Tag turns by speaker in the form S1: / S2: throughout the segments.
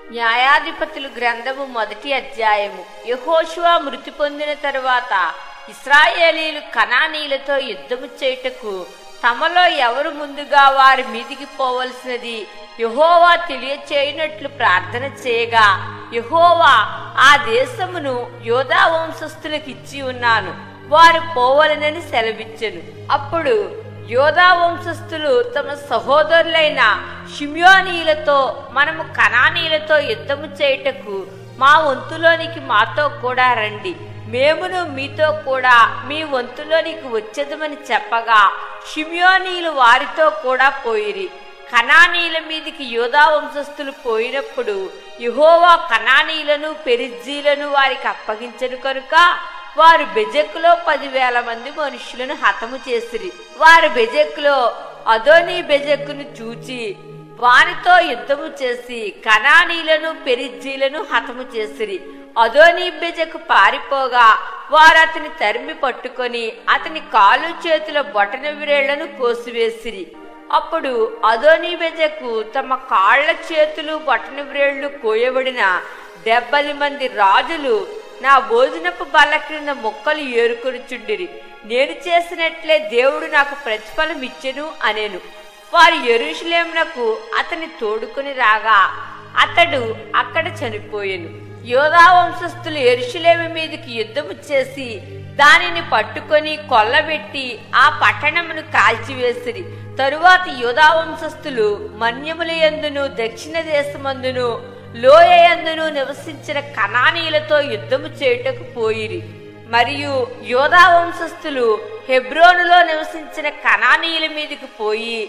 S1: న్యాయాధిపతులు గ్రంథము మొదటి అధ్యాయము యహోషువ మృతి పొందిన తరువాత ఇస్రాయేలీలు కనానీలతో యుద్ధము చేయుటకు తమలో ఎవరు ముందుగా వారి మీదికి పోవలసినది యహోవా తెలియచేయనట్లు ప్రార్థన చేయగా యహోవా ఆ దేశమును యోధా వంశస్థులకు ఇచ్చి ఉన్నాను వారు పోవలనని సెలవిచ్చెను అప్పుడు యోధా వంశస్థులు తమ సహోదరులైన షిమ్యోనీలతో మనము కనానీలతో యుద్ధము చేయుటకు మా వంతులోనికి మాతో కూడా రండి మేమును మీతో కూడా మీ వంతులోనికి వచ్చేదమని చెప్పగా షిమ్యోనీలు వారితో కూడా పోయిరి కనానీల మీదికి యోధా వంశస్థులు పోయినప్పుడు యహోవా కనానీలను పెరిజ్జీలను వారికి అప్పగించను కనుక వారు బెజెక్కులో పదివేల మంది మనుషులను హతము చేసిరి వారు బెజెక్కులో అదోని బెజెక్కును చూచి వారితో యుద్ధము చేసి కనానీలను పెరిజ్జీలను హతము చేసిరి అదోని బెజకు పారిపోగా వారు అతని తరిమి పట్టుకొని అతని కాలు చేతుల బొటన విరేళ్లను కోసివేసిరి అప్పుడు అదోని బెజకు తమ కాళ్ల చేతులు బొటన విరేళ్లు కోయబడిన డెబ్బది మంది రాజులు నా భోజనపు బల్ల క్రింద మొక్కలు ఏరుకొనుచుండిరి నేను చేసినట్లే దేవుడు నాకు ప్రతిఫలం ఇచ్చెను అనేను వారు ఎరుషులేమునకు అతని తోడుకుని రాగా అతడు అక్కడ చనిపోయెను యోధా వంశస్థులు ఎరుషులేమి మీదకి యుద్ధము చేసి దానిని పట్టుకొని కొల్లబెట్టి ఆ పట్టణమును కాల్చివేసిరి తరువాత యోధా వంశస్థులు మన్యముల యందును దక్షిణ దేశమందును లోయ యందును నివసించిన కనానీయులతో యుద్ధము చేయుటకు పోయిరి మరియు యోధా వంశస్థులు హెబ్రోనులో నివసించిన కనానీయుల మీదకి పోయి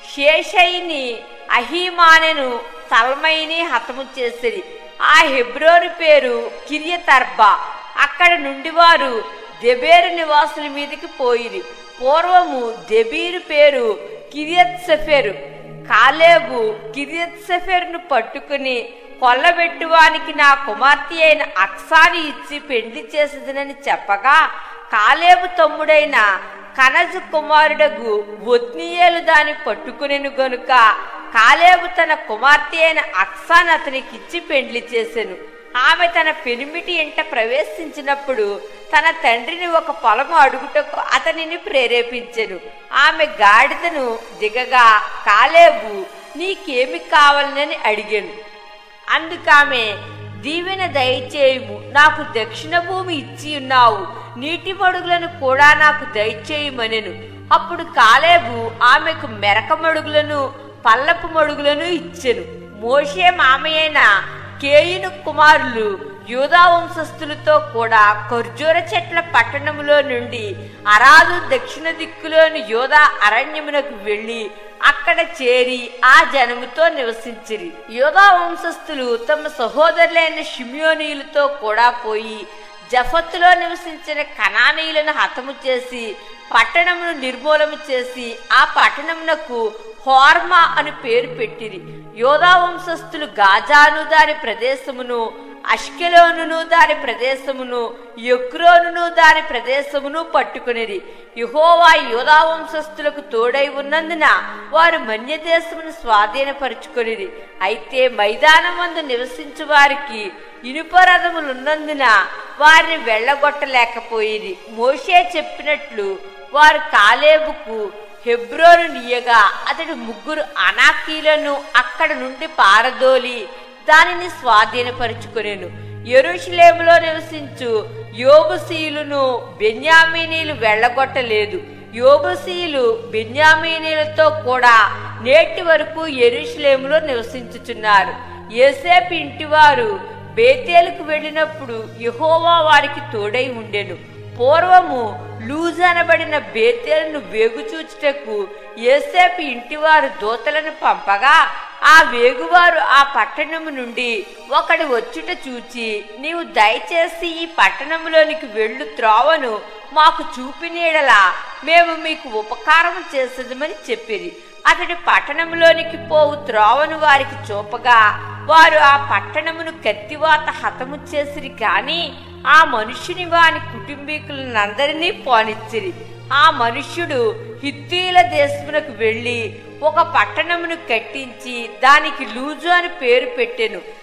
S1: షేషయిని అహీమానెను సల్మైని హతము చేసిరి ఆ హెబ్రోను పేరు కిరియతర్బా అక్కడ నుండి వారు దెబేరు నివాసుల మీదకి పోయిరి పూర్వము దెబీరు పేరు కిరియత్ సెఫెరు కాలేబు కిరియత్ సెఫెరును పట్టుకుని కొల్లబెట్టువానికి నా కుమార్తె అయిన అక్సాని ఇచ్చి పెండ్లి చేసేదనని చెప్పగా కాలేబు తమ్ముడైన కనజు కుమారుడగు ఒత్నీయేలు దాన్ని పట్టుకునేను గనుక కాలేబు తన కుమార్తె అయిన అక్సాన్ అతనికి ఇచ్చి పెండ్లి చేసెను ఆమె తన పెనిమిటి ఇంట ప్రవేశించినప్పుడు తన తండ్రిని ఒక పొలము అడుగుటకు అతనిని ప్రేరేపించెను ఆమె గాడిదను దిగగా కాలేబు నీకేమి కావాలని అడిగాను అందుకామె దీవెన దయచేయుము నాకు దక్షిణ భూమి ఇచ్చి ఉన్నావు నీటి మడుగులను కూడా నాకు దయచేయమనెను అప్పుడు కాలేబు ఆమెకు మెరక మడుగులను పల్లపు మడుగులను ఇచ్చెను మోషే మామయ్యైన కేయును కుమారులు యూదా వంశస్థులతో కూడా ఖర్జూర చెట్ల పట్టణములో నుండి అరాదు దక్షిణ దిక్కులోని యోధా అరణ్యమునకు వెళ్లి అక్కడ చేరి ఆ జనముతో నివసించిరి యోధా వంశస్థులు తమ సహోదరులైన షిమ్యోనీయులతో కూడా పోయి జఫత్తులో నివసించిన కనానీయులను హతము చేసి పట్టణమును నిర్మూలము చేసి ఆ పట్టణమునకు హోర్మా అని పేరు పెట్టిరి యోధా వంశస్థులు గాజాను దాని ప్రదేశమును అష్కెలోనును దాని ప్రదేశమును యొక్రోనును దాని ప్రదేశమును పట్టుకునిరి యహోవా యోధా వంశస్థులకు తోడై ఉన్నందున వారు మన్య దేశమును స్వాధీనపరుచుకొనిరి అయితే మైదానం మందు నివసించు వారికి ఇనుప రథములున్నందున వారిని వెళ్ళగొట్టలేకపోయిరి మోషే చెప్పినట్లు వారు కాలేబుకు హెబ్రోను నీయగా అతడు ముగ్గురు అనాకీలను అక్కడ నుండి పారదోలి దానిని స్వాధీనపరుచుకొనెను ఎరుషులేములో నివసించు యోబుసీయులను బెన్యామీనీలు వెళ్ళగొట్టలేదు యోబుసీయులు బెన్యామీనీలతో కూడా నేటి వరకు ఎరుషులేములో నివసించుచున్నారు ఏసేపు ఇంటివారు బేతేలుకు వెళ్ళినప్పుడు యహోవా వారికి తోడై ఉండెను పూర్వము లూజ్ అనబడిన బేతేలను వేగుచూచుటకు ఏసేపు ఇంటివారు దూతలను పంపగా ఆ వేగువారు ఆ పట్టణము నుండి ఒకడు వచ్చుట చూచి నీవు దయచేసి ఈ పట్టణములోనికి వెళ్ళు త్రోవను మాకు చూపినీడలా మేము మీకు ఉపకారం చేసేదమని చెప్పిరి అతడి పట్టణంలోనికి పోవు త్రోవను వారికి చూపగా వారు ఆ పట్టణమును కత్తివాత హతము చేసిరి కాని ఆ మనుష్యుని వాని కుటుంబీకులనందరినీ పోనిచ్చిరి ఆ మనుష్యుడు హిత్తీల దేశమునకు వెళ్ళి ఒక పట్టణమును కట్టించి దానికి లూజు అని పేరు పెట్టెను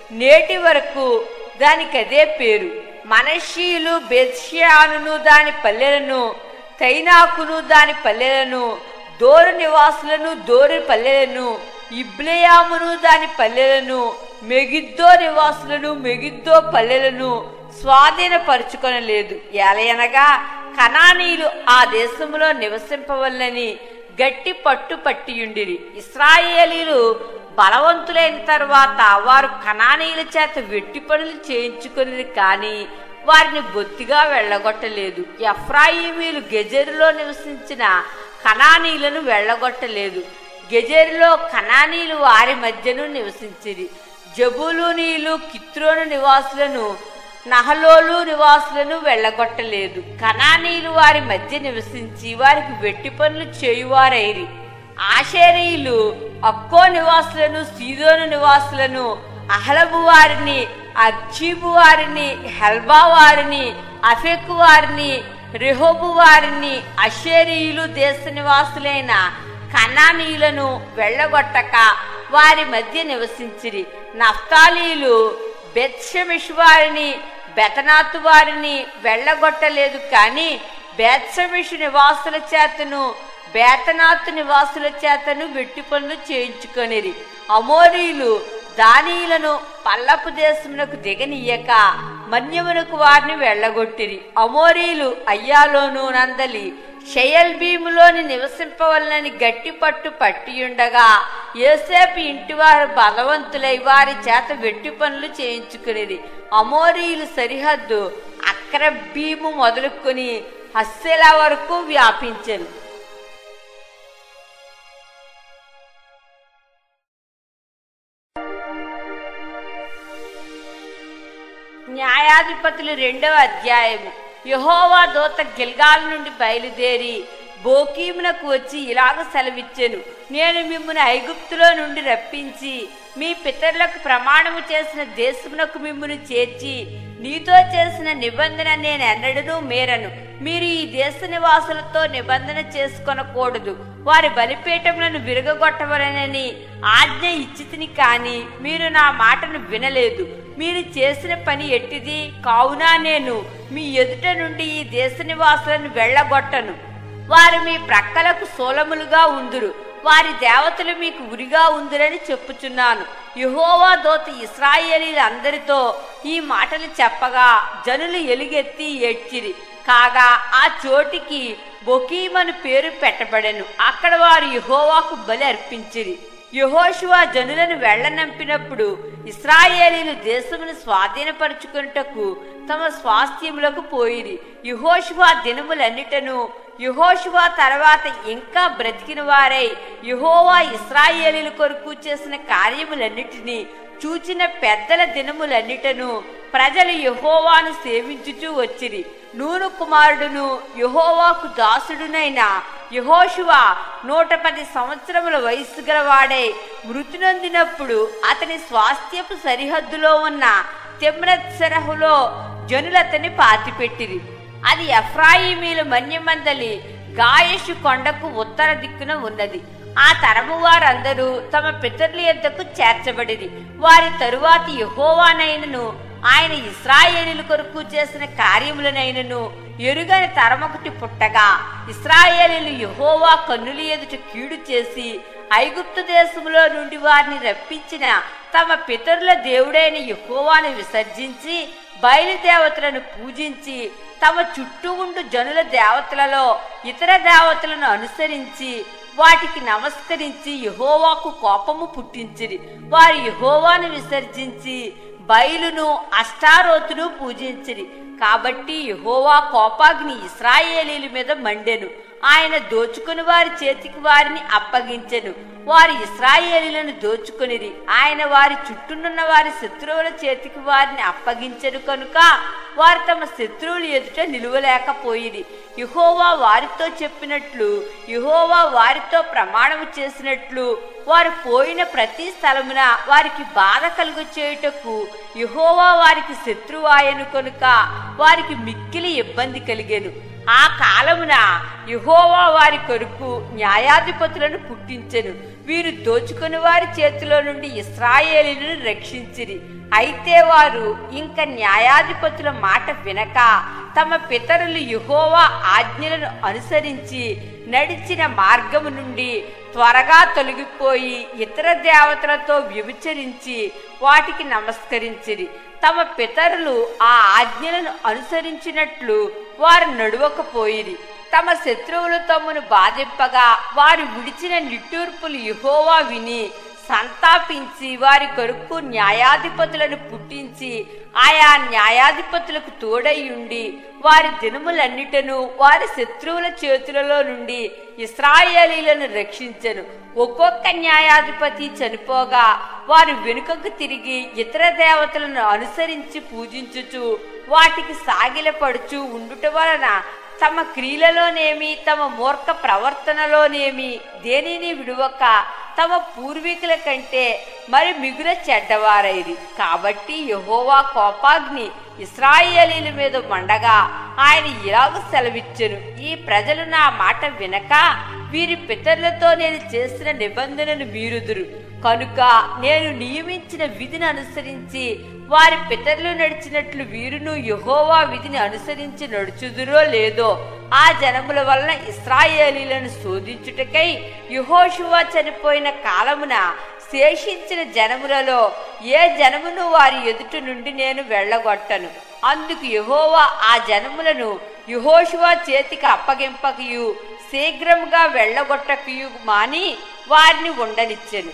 S1: నేటి వరకు దానికి అదే పేరు మనషీయులు బెత్షియానును దాని పల్లెలను తైనాకును దాని పల్లెలను దోరు నివాసులను దోరు పల్లెలను ఇబ్లెయామును దాని పల్లెలను మెగిద్దో నివాసులను మెగిద్దో పల్లెలను స్వాధీనపరుచుకొనలేదు ఎలయనగా కనానీయులు ఆ దేశంలో నివసింపవల్లని గట్టి పట్టు పట్టియుండిరి ఇస్రాయేలీలు బలవంతులైన తర్వాత వారు కనానీయుల చేత వెట్టి పనులు చేయించుకుని కానీ వారిని బొత్తిగా వెళ్ళగొట్టలేదు ఎఫ్రాయిమీలు గెజెరులో నివసించిన కనానీయులను వెళ్ళగొట్టలేదు గెజెరులో కనానీయులు వారి మధ్యను నివసించిరి జబులూనీలు కిత్రోను నివాసులను నహలోలు నివాసులను వెళ్ళగొట్టలేదు కనానీయులు వారి మధ్య నివసించి వారికి వెట్టి పనులు చేయువారైరి ఆషేరీయులు అక్కో నివాసులను సీదోను నివాసులను అహలబు వారిని అర్చీబు వారిని హెల్బా వారిని అఫెకు వారిని రెహోబు వారిని అషేరీయులు దేశ నివాసులైన కనానీయులను వెళ్ళగొట్టక వారి మధ్య నివసించిరి నఫ్తాలీలు బెత్షమిష్ వారిని బెతనాతు వారిని వెళ్ళగొట్టలేదు కానీ బెత్షమిష్ నివాసుల చేతను బేతనాతు నివాసుల చేతను వెట్టి పనులు చేయించుకొనిరి అమోరీలు దానీయులను పల్లపు దేశమునకు దిగనీయక మన్యమునకు వారిని వెళ్ళగొట్టిరి అమోరీలు అయ్యాలోను నందలి షయల్ భీములోని నివసింపవలనని గట్టి పట్టు పట్టియుండగా ఏసేపు ఇంటివారు బలవంతులై వారి చేత వెట్టి పనులు చేయించుకునేది అమోరీయులు సరిహద్దు అక్ర భీము మొదలుకొని హస్సెలా వరకు వ్యాపించెను న్యాయాధిపతులు రెండవ అధ్యాయము యహోవా దూత గిల్గాల్ నుండి బయలుదేరి బోకీమునకు వచ్చి ఇలాగ సెలవిచ్చెను నేను మిమ్మల్ని ఐగుప్తులో నుండి రప్పించి మీ పితరులకు ప్రమాణము చేసిన దేశమునకు మిమ్మల్ని చేర్చి నీతో చేసిన నిబంధన నేను ఎన్నడూ మేరను మీరు ఈ దేశ నివాసులతో నిబంధన చేసుకొనకూడదు వారి బలిపీఠములను విరగొట్టవలనని ఆజ్ఞ ఇచ్చితిని కాని మీరు నా మాటను వినలేదు మీరు చేసిన పని ఎట్టిది కావున నేను మీ ఎదుట నుండి ఈ దేశ నివాసులను వెళ్ళగొట్టను వారు మీ ప్రక్కలకు సోలములుగా ఉందురు వారి దేవతలు మీకు ఉరిగా ఉందిరని చెప్పుచున్నాను యహోవా దోత ఇస్రాయేలీలందరితో ఈ మాటలు చెప్పగా జనులు ఎలుగెత్తి ఏడ్చిరి కాగా ఆ చోటికి బొకీమను పేరు పెట్టబడెను అక్కడ వారు యహోవాకు బలి అర్పించిరి యహోషువా జనులను వెళ్లనంపినప్పుడు ఇస్రాయేలీలు దేశమును స్వాధీనపరుచుకున్నటకు తమ స్వాస్థ్యములకు పోయిరి యహోషువా దినములన్నిటను యహోషువా తర్వాత ఇంకా బ్రతికిన వారై యహోవా ఇస్రాయేలీల కొరకు చేసిన కార్యములన్నిటినీ చూచిన పెద్దల దినములన్నిటను ప్రజలు యహోవాను సేవించుచూ వచ్చిరి నూను కుమారుడును యహోవాకు దాసుడునైన యహోషువా నూట పది సంవత్సరముల వయస్సు గలవాడై మృతి నొందినప్పుడు అతని స్వాస్థ్యపు సరిహద్దులో ఉన్న తెమ్రత్సరహులో జనులతని పాతిపెట్టిరి అది ఎఫ్రాయిమీల మన్యమందలి గాయషు కొండకు ఉత్తర దిక్కున ఉన్నది ఆ తరము వారందరూ తమ పితరుల యొద్దకు చేర్చబడిరి వారి తరువాత యహోవానైనను ఆయన ఇస్రాయేలీల కొరకు చేసిన కార్యములనైనను ఎరుగని తరమొకటి పుట్టగా ఇస్రాయేలీలు యహోవా కన్నుల ఎదుట కీడు చేసి ఐగుప్తు దేశములో నుండి వారిని రప్పించిన తమ పితరుల దేవుడైన యహోవాను విసర్జించి బయలుదేవతలను పూజించి తమ చుట్టూ ఉండు జనుల దేవతలలో ఇతర దేవతలను అనుసరించి వాటికి నమస్కరించి యహోవాకు కోపము పుట్టించిరి వారు యహోవాను విసర్జించి బయలును అష్టారోతును పూజించిరి కాబట్టి యహోవా కోపాగ్ని ఇస్రాయేలీల మీద మండెను ఆయన దోచుకుని వారి చేతికి వారిని అప్పగించెను వారి ఇస్రాయేలీలను దోచుకొనిరి ఆయన వారి చుట్టూనున్న వారి శత్రువుల చేతికి వారిని అప్పగించెను కనుక వారు తమ శత్రువుల ఎదుట నిలువలేకపోయిరి యహోవా వారితో చెప్పినట్లు యహోవా వారితో ప్రమాణము చేసినట్లు వారు పోయిన ప్రతి స్థలమున వారికి బాధ కలుగు చేయుటకు యహోవా వారికి శత్రువాయను కనుక వారికి మిక్కిలి ఇబ్బంది కలిగెను ఆ కాలమున యెహోవా వారి కొరకు న్యాయాధిపతులను పుట్టించెను వీరు దోచుకుని వారి చేతిలో నుండి ఇస్రాయేలీలను రక్షించిరి అయితే వారు ఇంక న్యాయాధిపతుల మాట వినక తమ పితరులు యెహోవా ఆజ్ఞలను అనుసరించి నడిచిన మార్గము నుండి త్వరగా తొలగిపోయి ఇతర దేవతలతో వ్యభిచరించి వాటికి నమస్కరించిరి తమ పితరులు ఆ ఆజ్ఞలను అనుసరించినట్లు వారు నడువకపోయిరి తమ శత్రువులు తమను బాధింపగా వారు విడిచిన నిట్టూర్పులు యెహోవా విని సంతాపించి వారి కొరకు న్యాయాధిపతులను పుట్టించి ఆయా న్యాయాధిపతులకు తోడయ్యుండి వారి దినములన్నిటను వారి శత్రువుల చేతులలో నుండి ఇస్రాయేలీలను రక్షించెను ఒక్కొక్క న్యాయాధిపతి చనిపోగా వారు వెనుకకు తిరిగి ఇతర దేవతలను అనుసరించి పూజించుచు వాటికి సాగిలపడుచు ఉండుట వలన తమ క్రియలలోనేమి తమ మూర్ఖ ప్రవర్తనలోనేమి దేనిని విడువక తమ పూర్వీకుల కంటే మరి మిగుల చెడ్డవారైది కాబట్టి యెహోవా కోపాగ్ని ఇస్రాయేలీల మీద మండగా ఆయన ఇలాగ సెలవిచ్చెను ఈ ప్రజలు నా మాట వినక వీరి పితరులతో నేను చేసిన నిబంధనను మీరుదురు కనుక నేను నియమించిన విధిని అనుసరించి వారి పితరులు నడిచినట్లు వీరును యెహోవా విధిని అనుసరించి నడుచుదురో లేదో ఆ జనముల వలన ఇస్రాయేలీలను శోధించుటకై యెహోషువ చనిపోయిన కాలమున శేషించిన జనములలో ఏ జనమును వారి ఎదుట నుండి నేను వెళ్ళగొట్టను అందుకు యెహోవా ఆ జనములను యెహోషువ చేతికి అప్పగింపకయు శీఘ్రముగా వెళ్ళగొట్టకయు మాని వారిని ఉండనిచ్చెను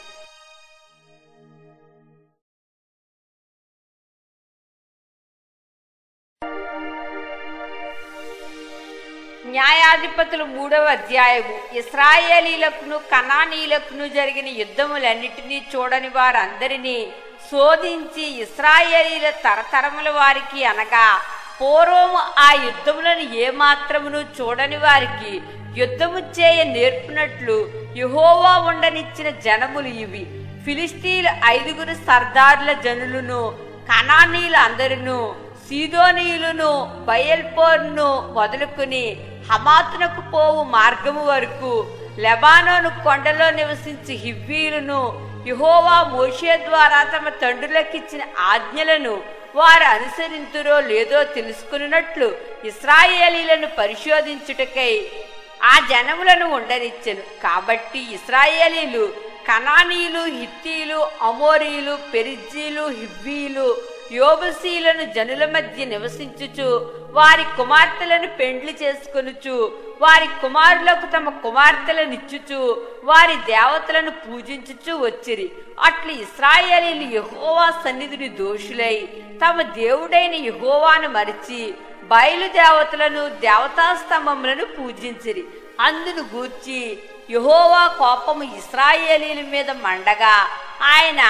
S1: న్యాయాధిపతులు మూడవ అధ్యాయము ఇస్రాయేలీలకును కనానీలకును జరిగిన యుద్ధములన్నిటినీ చూడని వారందరినీ శోధించి ఇస్రాయేలీల తరతరముల వారికి అనగా పూర్వము ఆ యుద్ధములను ఏమాత్రమును చూడని వారికి యుద్ధము చేయ నేర్పినట్లు యెహోవా ఉండనిచ్చిన జనములు ఇవి ఫిలిస్తీన్ల ఐదుగురు సర్దారుల జనులను కనానీలు అందరును సీదోనీయులను బయల్పోర్ను మొదలుకుని హమాతునకు పోవు మార్గము వరకు లెబానోను కొండలో నివసించి హివ్వీలను యెహోవా మోషే ద్వారా తమ తండ్రులకిచ్చిన ఆజ్ఞలను వారు అనుసరింతురో లేదో తెలుసుకున్నట్లు ఇస్రాయేలీలను పరిశోధించుటకై ఆ జనములను ఉండనిచ్చెను కాబట్టి ఇస్రాయేలీలు కనానీయులు హిత్తీలు అమోరీలు పెరిజ్జీలు హివ్వీలు యోబసీలను జనుల మధ్య నివసించుచు వారి కుమార్తెలను పెండ్లి చేసుకొనుచు వారి కుమారులకు తమ కుమార్తెలనిచ్చుచు వారి దేవతలను పూజించుచు వచ్చిరి అట్లు ఇస్రాయేలీలు యెహోవా సన్నిధిని దోషులై తమ దేవుడైన యెహోవాను మరిచి బయలుదేవతలను దేవతా స్తంభములను పూజించిరి అందును గూర్చి యెహోవా కోపము ఇస్రాయేలీల మీద మండగా ఆయన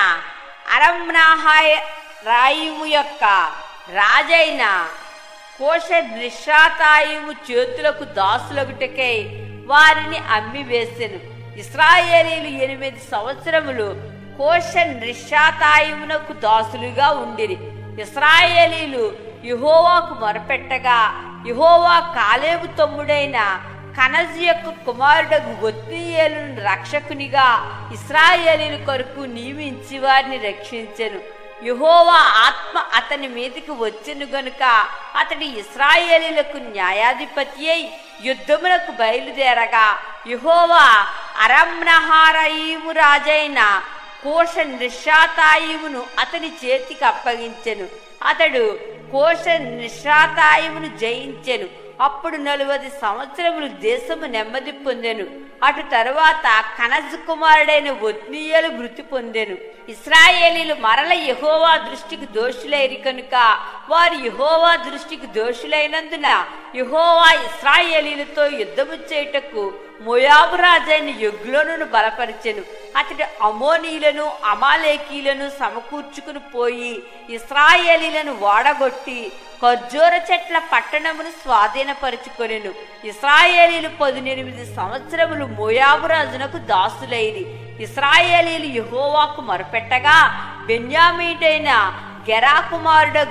S1: అరంనాహాయ రాయిము యొక్క రాజైన కోశ నిషాతాయిము చేతులకు దాసులగుటకై వారిని అమ్మివేసెను ఇస్రాయేలీలు ఎనిమిది సంవత్సరములు కోశ నిషాతాయిమునకు దాసులుగా ఉండిరి ఇస్రాయేలీలు యెహోవాకు మొరపెట్టగా యెహోవా కాలేబు తమ్ముడైన కనజు యొక్క కుమారుడకు ఒత్నీయేలును రక్షకునిగా ఇస్రాయేలీల కొరకు నియమించి వారిని రక్షించెను యెహోవా ఆత్మ అతని మీదకి వచ్చెను గనుక అతడి ఇస్రాయేలీలకు న్యాయాధిపతి అయి యుద్ధములకు బయలుదేరగా యెహోవా అరంనహారయీము రాజైన కోశ నిషాతాయిమును అతని చేతికి అప్పగించెను అతడు కోశ నిషాతాయిమును జయించెను అప్పుడు నలువది సంవత్సరములు దేశము నెమ్మది పొందెను అటు తరువాత కనజు కుమారుడైన ఒత్నీయలు మృతి పొందెను ఇస్రాయేలీలు మరల యెహోవా దృష్టికి దోషులైరి కనుక వారు యెహోవా దృష్టికి దోషులైనందున యెహోవా ఇస్రాయేలీలతో యుద్ధము చేయుటకు మోయాబు రాజైన యొగ్లోనును బలపరిచెను అతడు అమోనీలను అమాలేకీలను సమకూర్చుకుని పోయి ఇస్రాయేలీలను ఓడగొట్టి ఖర్జూర చెట్ల పట్టణమును స్వాధీనపరుచుకొనెను ఇస్రాయేలీలు పదునెనిమిది సంవత్సరములు మోయాబు రాజునకు దాసులైరి ఇస్రాయేలీలు యెహోవాకు మొరపెట్టగా బెన్యామీడైన గెరా కుమారుడగు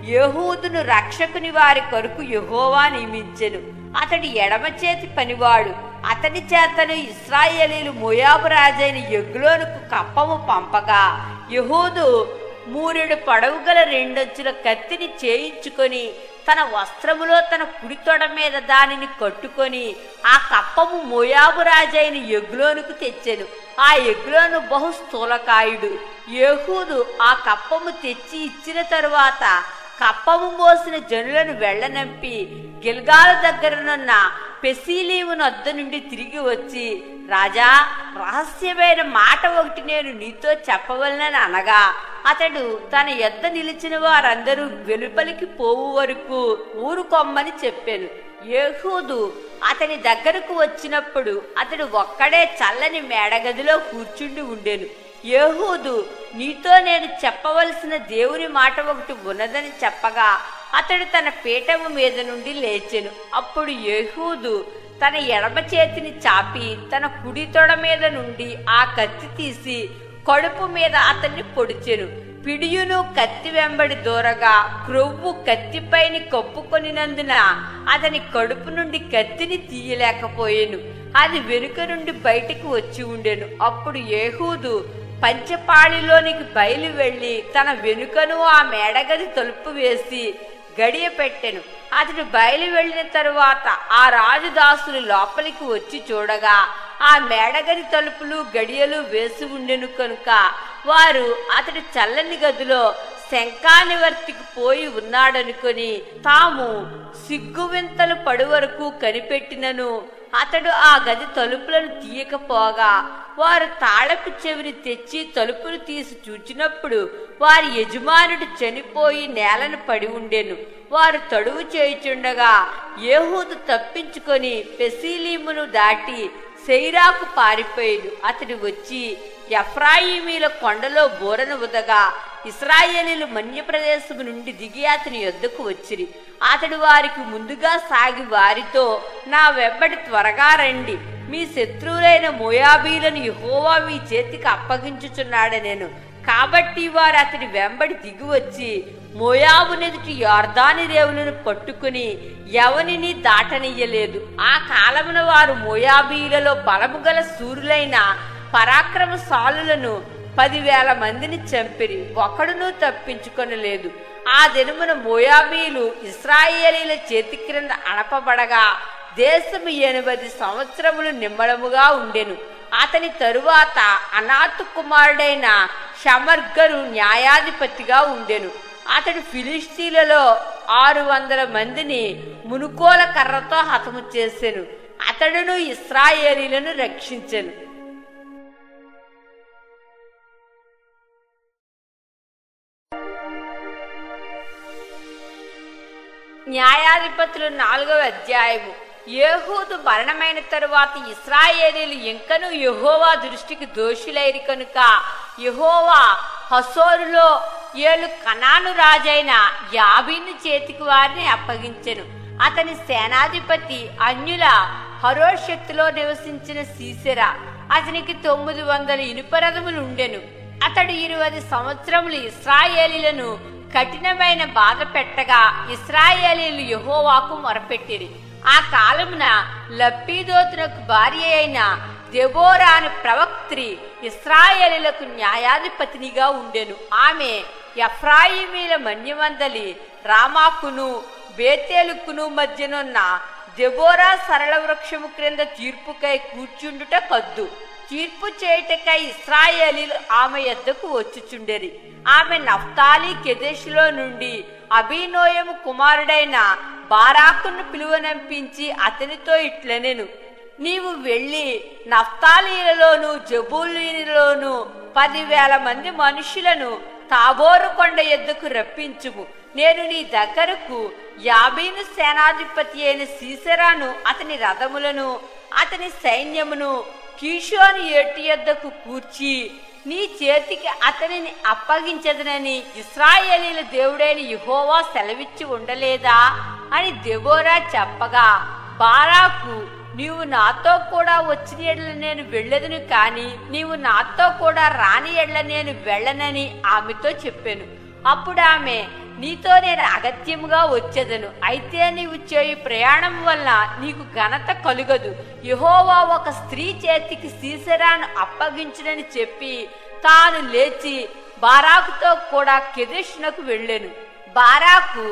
S1: యహూదును రక్షకుని వారి కొరకు యహోవా నియమించెను అతడి ఎడమ చేతి పనివాడు అతని చేతను ఇస్రాయేలీలు మోయాబు రాజైన ఎగ్లోనుకు కప్పము పంపగా యహూదు మూరెడు పొడవు గల రెండొంచుల కత్తిని చేయించుకొని తన వస్త్రములో తన కుడి తొడ మీద దానిని కట్టుకొని ఆ కప్పము మోయాబు రాజైన ఎగ్లోనుకు తెచ్చెను ఆ ఎగ్లోను బహు స్థూలకాయుడు యెహూదు ఆ కప్పము తెచ్చి ఇచ్చిన తరువాత కప్పము మోసిన జనులను వెళ్ళనంపి గిల్గాల దగ్గరనున్న పెసీలీవు నొద్ద నుండి తిరిగి వచ్చి రాజా రహస్యమైన మాట ఒకటి నేను నీతో చెప్పవలనని అనగా అతడు తన యొద్ద నిలిచిన వారందరూ వెలుపలికి పోవు వరకు ఊరుకొమ్మని చెప్పాను ఏహూదు అతని దగ్గరకు వచ్చినప్పుడు అతడు ఒక్కడే చల్లని మేడగదిలో కూర్చుండి ఉండెను ఏహూదు నీతో నేను చెప్పవలసిన దేవుని మాట ఒకటి ఉన్నదని చెప్పగా అతడు తన పీఠము మీద నుండి లేచెను అప్పుడు ఏహూదు తన ఎడమ చేతిని చాపి తన కుడి తొడ మీద నుండి ఆ కత్తి తీసి కడుపు మీద అతన్ని పొడిచెను పిడియును కత్తి వెంబడి దూరగా క్రొవ్వు కత్తిపైని కప్పుకొనినందున అతని కడుపు నుండి కత్తిని తీయలేకపోయాను అది వెనుక నుండి బయటికి వచ్చి ఉండెను అప్పుడు ఏహూదు పంచపాళిలోనికి బయలు వెళ్లి తన వెనుకను ఆ మేడగది తలుపు వేసి గడియ పెట్టెను అతడు బయలు వెళ్ళిన తరువాత ఆ రాజుదాసులు లోపలికి వచ్చి చూడగా ఆ మేడగది తలుపులు గడియలు వేసి ఉండెను కనుక వారు అతడు చల్లని గదిలో శంఖానివర్తికి పోయి ఉన్నాడనుకొని తాము సిగ్గువింతలు పడు వరకు కనిపెట్టినను అతడు ఆ గది తలుపులను తీయకపోగా వారు తాళపు చెవిని తెచ్చి తలుపులు తీసి చూచినప్పుడు వారి యజమానుడు చనిపోయి నేలను పడి ఉండెను వారు తడువు చేయుచుండగా ఏహూదు తప్పించుకొని పెసీలీమును దాటి సెయిరాకు పారిపోయాడు అతడు వచ్చి ఎఫ్రాయిమీల కొండలో బోరను ఉదగా ఇస్రాయేలీలు మన్యప్రదేశము నుండి దిగి అతని యొద్దకు వచ్చిరి అతడు వారికి ముందుగా సాగి వారితో నా వెంబడి త్వరగా రండి మీ శత్రువులైన మోయాబీలను యెహోవా మీ చేతికి అప్పగించుచున్నాడు నేను కాబట్టి వారు అతడి వెంబడి దిగి వచ్చి మోయాబు నెదుటి యార్దాని రేవులను పట్టుకుని ఎవనిని దాటనియ్యలేదు ఆ కాలమున వారు మోయాబీలలో బలము గల సూరులైన పరాక్రమశాలులను పదివేల మందిని చంపిరి ఒకడును తప్పించుకొనలేదు ఆ దినమున మోయాబీలు ఇస్రాయేలీల చేతి క్రింద అణపబడగా దేశము ఎనిమిది సంవత్సరములు నిమ్మడముగా ఉండెను అతని తరువాత అనాథు కుమారుడైన షమర్గరు న్యాయాధిపతిగా ఉండెను అతడు ఫిలిస్తీన్లలో ఆరు వందల మందిని మునుకోల కర్రతో హతము చేసెను అతడును ఇస్రాయేలీలను రక్షించెను న్యాయాధిపతులు నాలుగవ అధ్యాయము ఏహూదు మరణమైన తరువాత ఇస్రాయేలీలు ఇంకను యెహోవా దృష్టికి దోషులైరి కనుక యెహోవా హసోరులో ఏಳು కనాను రాజైన యాబీను చేతికి వారిని అప్పగించెను అతని సేనాధిపతి అన్యుల హరోషత్తులో నివసించిన సీసెరా అతనికి తొమ్మిది వందల ఇనుపరథములు ఉండెను అతడు ఇరవై సంవత్సరములు ఇస్రాయేలీలను కఠినమైన బాధ పెట్టగా ఇస్రాయేలీలు యెహోవాకు మొరపెట్టిరి ఆ కాలమున లప్పీదోతునకు భార్య అయిన దెబోరా అను ప్రవక్త్రి ఇస్రాయేలీలకు న్యాయాధిపతినిగా ఉండెను ఆమె ఎఫ్రాయిమీల మన్యమందలి రామాకును బేతేలుకును మధ్యనున్న దెబోరా సరళ వృక్షము క్రింద తీర్పుకై కూర్చుండుట కద్దు తీర్పు చేయుటకై ఇస్రాయేలీలు ఆమె యొద్దకు వచ్చుచుండెరి ఆమె నఫ్తాలి కెదెషులో నుండి అభినోయము కుమారుడైన బారాకును పిలువనంపించి అతనితో ఇట్లనెను నీవు వెళ్ళి నఫ్తాలీలలోను జబూలీలలోను పదివేల మంది మనుషులను తాబోరు కొండ ఎద్దుకు రప్పించుము నేను నీ దగ్గరకు యాబీను సేనాధిపతి అయిన సీసెరాను అతని రథములను అతని సైన్యమును కీషోని ఏటి యొద్దకు కూర్చి నీ చేతికి అతనిని అప్పగించదనని ఇస్రాయేలీల దేవుడైన యెహోవా సెలవిచ్చి ఉండలేదా అని దెబోరా చెప్పగా బారాకు నీవు నాతో కూడా వచ్చిన ఎడ్ల నేను వెళ్ళదును కాని నీవు నాతో కూడా రాని ఎడ్ల నేను వెళ్ళనని ఆమెతో చెప్పాను అప్పుడు ఆమె నీతో నేను అగత్యముగా వచ్చేదను అయితే నీవు చేయు ప్రయాణం వల్ల నీకు ఘనత కలుగదు యహోవా ఒక స్త్రీ చేతికి సీసెరాను అప్పగించునని చెప్పి తాను లేచి బారాకుతో కూడా కెదెష్నకు వెళ్ళెను బారాకు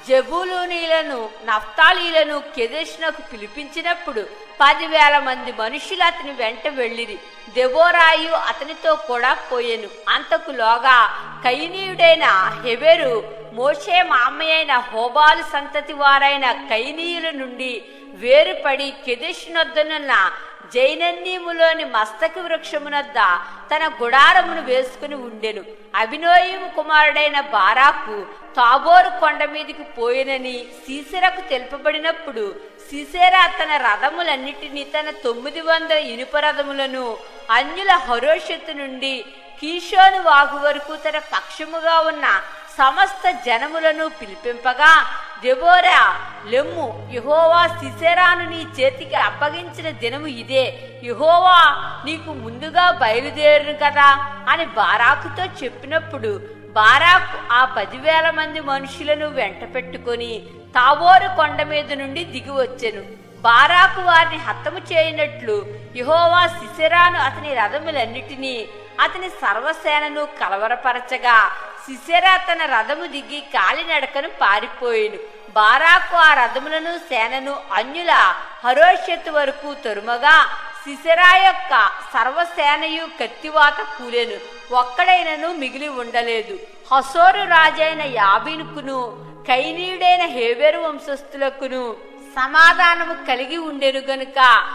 S1: జబూలూనీలను నఫ్తాలీలను కెదెష్నకు పిలిపించినప్పుడు పదివేల మంది మనుషులు అతని వెంట వెళ్ళిరి దెబోరాయు అతనితో కూడా పోయెను అంతకులోగా కైనీయుడైన హెబెరు మోషే మామయ్యైన హోబాలు సంతతి వారైన కైనీయుల నుండి వేరుపడి కెదెష్నొద్దనున్న జైనన్నీములోని మస్తక వృక్షమునద్ద తన గుడారమును వేసుకుని ఉండెను అభినోయము కుమారుడైన బారాకు తాబోరు కొండ మీదికి పోయినని సీసెరకు తెలుపబడినప్పుడు సిసేరా తన రథములన్నిటినీ తన తొమ్మిది వందల ఇనుప రథములను అన్యుల హరోషత్తు నుండి కీషోను వాగు వరకు తన పక్షముగా ఉన్న సమస్త జనములను పిలిపింపగా దెబోరా లెమ్ము యహోవా సిసెరాను నీ చేతికి అప్పగించిన దినము ఇదే యహోవా నీకు ముందుగా బయలుదేరును కదా అని బారాకుతో చెప్పినప్పుడు బారాకు ఆ పదివేల మంది మనుషులను వెంట పెట్టుకొని తావోరు కొండ మీద నుండి దిగి వచ్చెను బారాకు వారిని హతము చేయనట్లు యహోవా సిసెరాను అతని రథములన్నిటినీ అతని సర్వసేనను కలవరపరచగా సిసెరా తన రథము దిగి కాలినడకను పారిపోయిను బారాకు ఆ రథములను సేనను అన్యుల హరోషత్తు వరకు తరుమగా సిసెరా యొక్క సర్వసేనయు కత్తివాత కూలెను ఒక్కడైనను మిగిలి ఉండలేదు హసోరు రాజైన యాబీనుకును కైనీయుడైన హేబెరు వంశస్థులకును సమాధానము కలిగి ఉండెను గనుక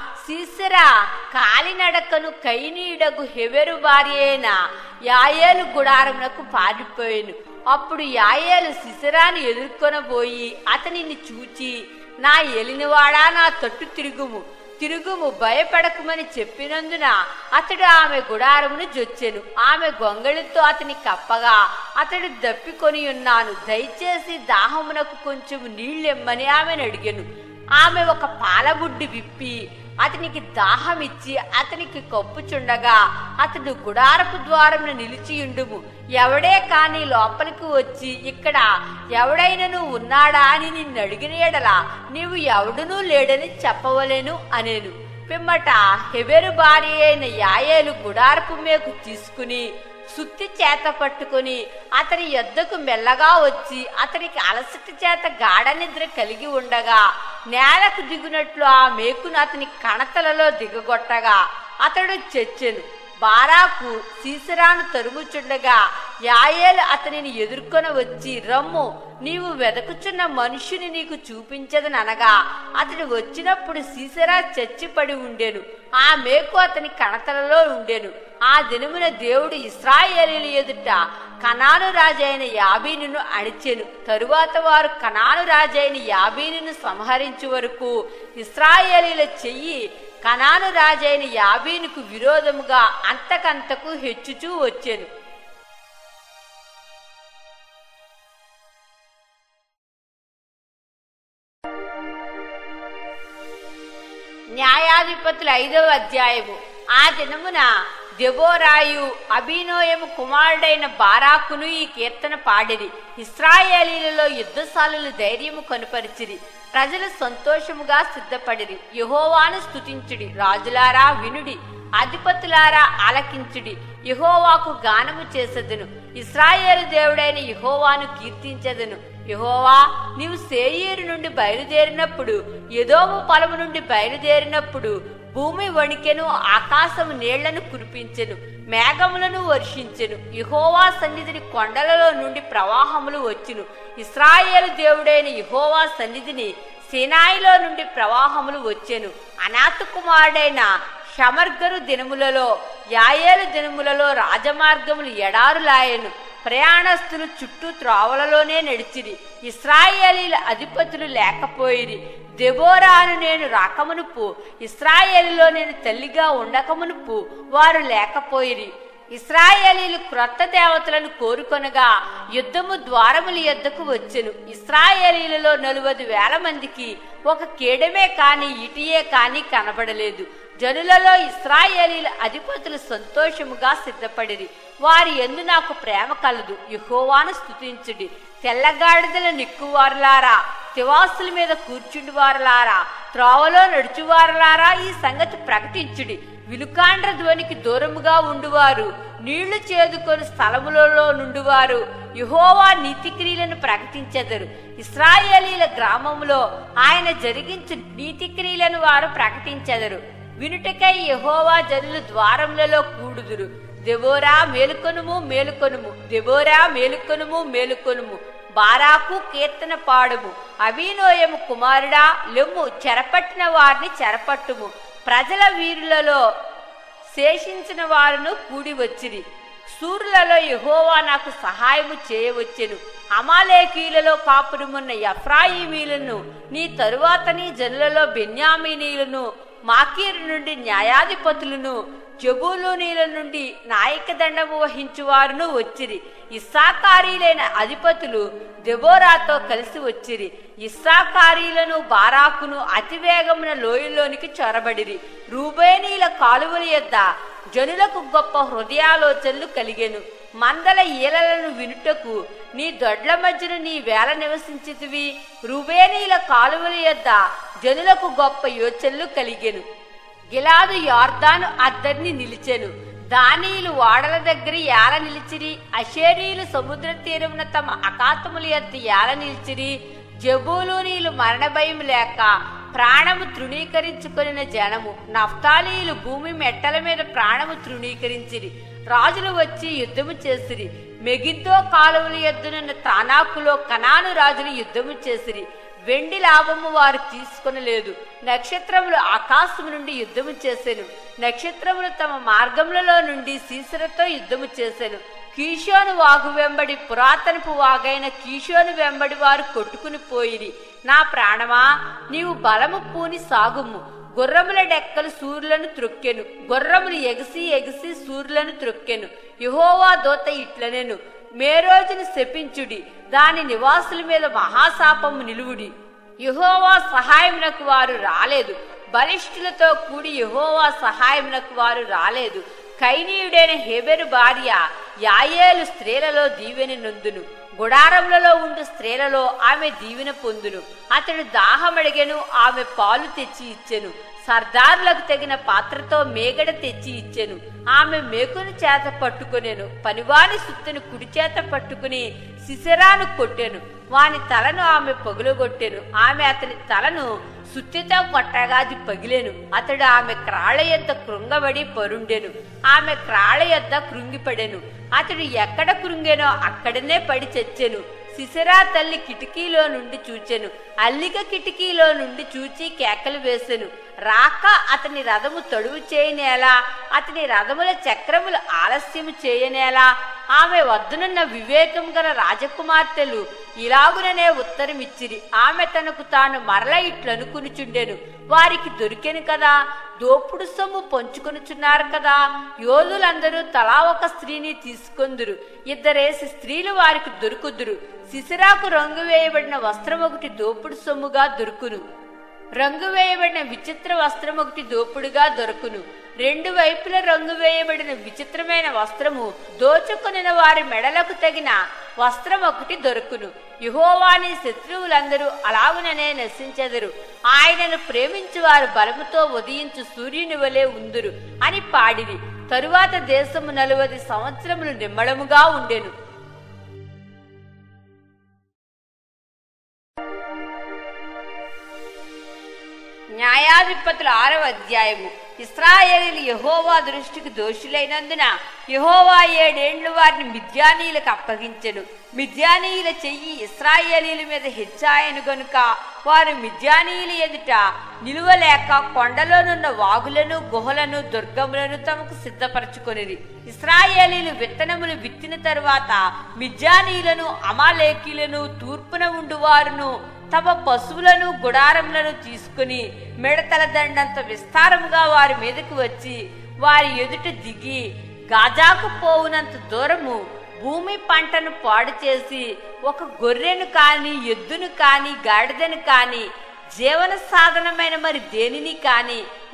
S1: సీసెరా కాలినడకను కైనీయుడకు హెవెరు భార్య అయిన యాయేలు గుడారమునకు పారిపోయాను అప్పుడు యాయేలు సిసరాను ఎదుర్కొనబోయి అతనిని చూచి నా ఎలినవాడా నా తట్టు తిరుగుము తిరుగుము భయపడకుమని చెప్పినందున అతడు ఆమె గుడారమును జొచ్చెను ఆమె గొంగళితో అతని కప్పగా అతడు దప్పికొని ఉన్నాను దయచేసి దాహమునకు కొంచెం నీళ్ళెమ్మని ఆమెను అడిగాను ఆమె ఒక పాలబుడ్డి విప్పి అతనికి దాహమిచ్చి అతనికి కప్పుచుండగా అతడు గుడారపు ద్వారమున నిలిచియుండుము ఎవడే కాని లోపలికి వచ్చి ఇక్కడ ఎవడైనను ఉన్నాడా అని నిన్ను అడిగిన ఎడల నీవు ఎవడునూ లేడని చెప్పవలేను అనేను పిమ్మట హెబెరు భార్య అయిన యాయేలు గుడారపు మేకు తీసుకుని సుత్తి చేత పట్టుకుని అతని యొద్దకు మెల్లగా వచ్చి అతనికి అలసట చేత గాఢ నిద్ర కలిగి ఉండగా నేలకు దిగునట్లు ఆ మేకును అతని కణతలలో దిగగొట్టగా అతడు చెచ్చెను బారాకు సీసరాను తరుముచుండగా యాయేలు అతనిని ఎదుర్కొని వచ్చి రమ్ము నీవు వెదకుచున్న మనుష్యుని నీకు చూపించదననగా అతడు వచ్చినప్పుడు సీసరా చచ్చిపడి ఉండెను ఆ మేకు అతని కణతలలో ఉండెను ఆ దినమున దేవుడు ఇస్రాయేలీల ఎదుట కనాను రాజైన యాబీనును అణిచెను తరువాత వారు కనాను రాజైన యాబీనును సంహరించు వరకు ఇస్రాయేలీల చెయ్యి కనాను రాజైన యాబీనుకు విరోధముగా అంతకంతకు హెచ్చుచూ వచ్చెను న్యాయాధిపతుల ఐదవ అధ్యాయము ఆ దినమున దెబోరాయు అభినోయము కుమారుడైన బారాకును ఈ కీర్తన పాడిరి ఇస్రాయేలీలలో యుద్ధశాలలు ధైర్యము కనుపరిచిరి ప్రజలు సంతోషముగా సిద్ధపడిరి యహోవాను స్తుతించుడి రాజులారా వినుడి అధిపతులారా ఆలకించుడి యహోవాకు గానము చేసెదను ఇస్రాయేలు దేవుడైన యహోవాను కీర్తించెదను యహోవా నీవు సేయీరు నుండి బయలుదేరినప్పుడు ఎదోము పొలము నుండి బయలుదేరినప్పుడు భూమి వణికెను ఆకాశము నీళ్లను కురిపించెను మేఘములను వర్షించెను యహోవా సన్నిధిని కొండలలో నుండి ప్రవాహములు వచ్చును ఇస్రాయేలు దేవుడైన యహోవా సన్నిధిని సినాయిలో నుండి ప్రవాహములు వచ్చెను అనాథ కుమారుడైన షమర్గరు దినములలో యాయేలు దినములలో రాజమార్గములు ఎడారులాయను ప్రయాణస్తులు చుట్టూ త్రోవలలోనే నడిచిరి ఇస్రాయేలీల అధిపతులు లేకపోయిరి దెబోరాను నేను రాకమునుపు ఇస్రాయేలులో నేను తల్లిగా ఉండకమునుపు వారు లేకపోయిరి ఇస్రాయేలీలు క్రొత్త దేవతలను కోరుకొనగా యుద్ధము ద్వారముల యొద్దకు వచ్చెను ఇస్రాయేలీలలో నలువది వేల మందికి ఒక కేడమే కాని ఇటియే కాని కనబడలేదు జనులలో ఇస్రాయేలీల అధిపతులు సంతోషముగా సిద్ధపడిరి వారి ఎందు నాకు ప్రేమ కలదు యహోవాను స్తుతించుడి తెల్లగాడిదల నిక్కువారులారా తివాసుల మీద కూర్చుండి వారులారా త్రోవలో నడుచువారులారా ఈ సంగతి ప్రకటించుడి విలుకాండ్ర ధ్వనికి దూరముగా ఉండువారు నీళ్లు చేదుకొని స్థలములలో నుండువారు యహోవా నీతిక్రియలను ప్రకటించెదరు ఇస్రాయేలీల గ్రామములో ఆయన జరిగించు నీతిక్రియలను వారు ప్రకటించెదరు వినుటకై యహోవా జనులు ద్వారములలో కూడుదురు దెబోరా మేలుకొనుము మేలుకొనుము దెబోరా మేలుకొనుము మేలుకొనుము బారాకు కీర్తన పాడుము అభినోయము కుమారుడా లెమ్ము చెరపట్టిన వారిని చెరపట్టుము ప్రజల వీరులలో శేషించిన వారును కూడి వచ్చిరి సూర్యులలో యహోవా నాకు సహాయము చేయవచ్చెను అమాలేకీలలో కాపురమున్న ఎఫ్రాయిమీలను నీ తరువాత నీ జనులలో బెన్యామీనీలను మాకీరు నుండి న్యాయాధిపతులను జబూలూనీల నుండి నాయక దండము వహించువారును వచ్చిరి ఇస్సాకారీలైన అధిపతులు దెబోరాతో కలిసి వచ్చిరి ఇస్సాకారీలను బారాకును అతివేగమున లోయలోనికి చొరబడిరి రూబేనీల కాలువల యొద్ద జనులకు గొప్ప హృదయాలోచనలు కలిగెను మందల ఈలలను వినుటకు నీ దొడ్ల మధ్యన నీ వేల నివసించితివి రుబేనీల కాలువల యొద్ద జనులకు గొప్ప యోచనలు కలిగెను గిలాదు యార్దాను అద్దరిని నిలిచెను దానీలు వాడల దగ్గర ఏల నిలిచిరి అషేరీలు సముద్ర తీరమున తమ అకాతముల యొద్ద ఏల నిలిచిరి జబూలూనీలు మరణ భయం లేక ప్రాణము తృణీకరించుకొనిన జనము నఫ్తాలీలు భూమి మెట్టల మీద ప్రాణము తృణీకరించిరి రాజులు వచ్చి యుద్ధము చేసిరి మెగిద్దో కాలువల ఎద్దునున్న తానాకులో కనాను రాజులు యుద్ధము చేసిరి వెండి లాభము వారు తీసుకొనలేదు నక్షత్రములు ఆకాశము నుండి యుద్ధము చేసెను నక్షత్రములు తమ మార్గములలో నుండి సీసరతో యుద్ధము చేసెను కీషోను వాగు వెంబడి పురాతనపు వాగైన కీషోను వెంబడి వారు కొట్టుకుని పోయిరి నా ప్రాణమా నీవు బలము పూని సాగుము గుర్రముల డెక్కలు సూర్యులను త్రొక్కెను గుర్రములు ఎగిసి ఎగిసి సూర్యులను త్రొక్కెను యహోవా దోత ఇట్లనెను మేరోజును శపించుడి దాని నివాసుల మీద మహాశాపము నిలువుడి యహోవా సహాయమునకు వారు రాలేదు బలిష్ఠులతో కూడి యహోవా సహాయమునకు వారు రాలేదు కైనీయుడైన హెబెరు భార్య యాయేలు స్త్రీలలో దీవెన నొందును గుడారములలో ఉండు స్త్రీలలో ఆమె దీవెన పొందును అతడు దాహమడిగెను ఆమె పాలు తెచ్చి ఇచ్చెను సర్దారులకు తగిన పాత్రతో మేగడ తెచ్చి ఇచ్చెను ఆమె మేకును చేత పట్టుకొనెను పనివాని సుత్తను కుడి చేత పట్టుకుని సిసరాను కొట్టెను వాని తలను ఆమె పగులగొట్టెను ఆమె అతని తలను సుత్తితో కొట్టగా అది పగిలెను అతడు ఆమె క్రాళ యొద్ద కృంగబడి పరుండెను ఆమె క్రాళ యొద్ద కృంగిపడెను అతడు ఎక్కడ కృంగెనో అక్కడనే పడి చచ్చెను సిసరా తల్లి కిటికీలో నుండి చూచెను అల్లిక కిటికీలో నుండి చూచి కేకలు వేసెను రాక అతని రథము తడువు చేయనేలా అతని రథముల చక్రములు ఆలస్యము చేయనేలా ఆమె వద్దనున్న వివేకం గల రాజకుమార్తెలు ఇలాగుననే ఉత్తరమిచ్చిరి ఆమె తనకు తాను మరల ఇట్లనుకునిచుండెను వారికి దొరికెను కదా దోపుడు సొమ్ము పంచుకొనుచున్నారు కదా యోధులందరూ తలా ఒక స్త్రీని తీసుకొందురు ఇద్దరేసి స్త్రీలు వారికి దొరుకుదురు సిసిరాకు రంగు వేయబడిన వస్త్రం ఒకటి దోపుడు సొమ్ముగా దొరుకును రంగు వేయబడిన విచిత్ర వస్త్రం ఒకటి దోపుడుగా దొరుకును రెండు వైపుల రంగు వేయబడిన విచిత్రమైన వస్త్రము దోచుకొనిన వారి మెడలకు తగిన వస్త్రం ఒకటి దొరుకును యుహోవాని శత్రువులందరూ అలాగుననే నశించెదరు ఆయనను ప్రేమించు వారు బలముతో ఉదయించు సూర్యుని వలె ఉందురు అని పాడిరి తరువాత దేశము నలువది సంవత్సరములు నిమ్మళముగా ఉండెను న్యాయాధిపతుల ఆరవ అధ్యాయము ఇస్రాయేలీలు యహోవా దృష్టికి దోషులైనందున యహోవా ఏడేండ్లు వారిని మిద్యానీయులకు అప్పగించెను మిద్యానీయుల చెయ్యి ఇస్రాయేలీల మీద హెచ్చాయను గనుక వారు మిద్యానీయుల ఎదుట నిలువలేక కొండలోనున్న వాగులను గుహలను దుర్గములను తమకు సిద్ధపరచుకొనిరి ఇస్రాయేలీలు విత్తనములు విత్తిన తరువాత మిద్యానీయులను అమాలేకీలను తూర్పున ఉండువారును తమ పశువులను గుడారములను తీసుకుని మిడతల దండంత విస్తారముగా వారి మీదకు వచ్చి వారి ఎదుట దిగి గాజాకు పోవునంత దూరము భూమి పంటను పాడు చేసి ఒక గొర్రెను కాని ఎద్దును కాని గాడిదను కాని జీవన సాధనమైన మరి దేనిని కాని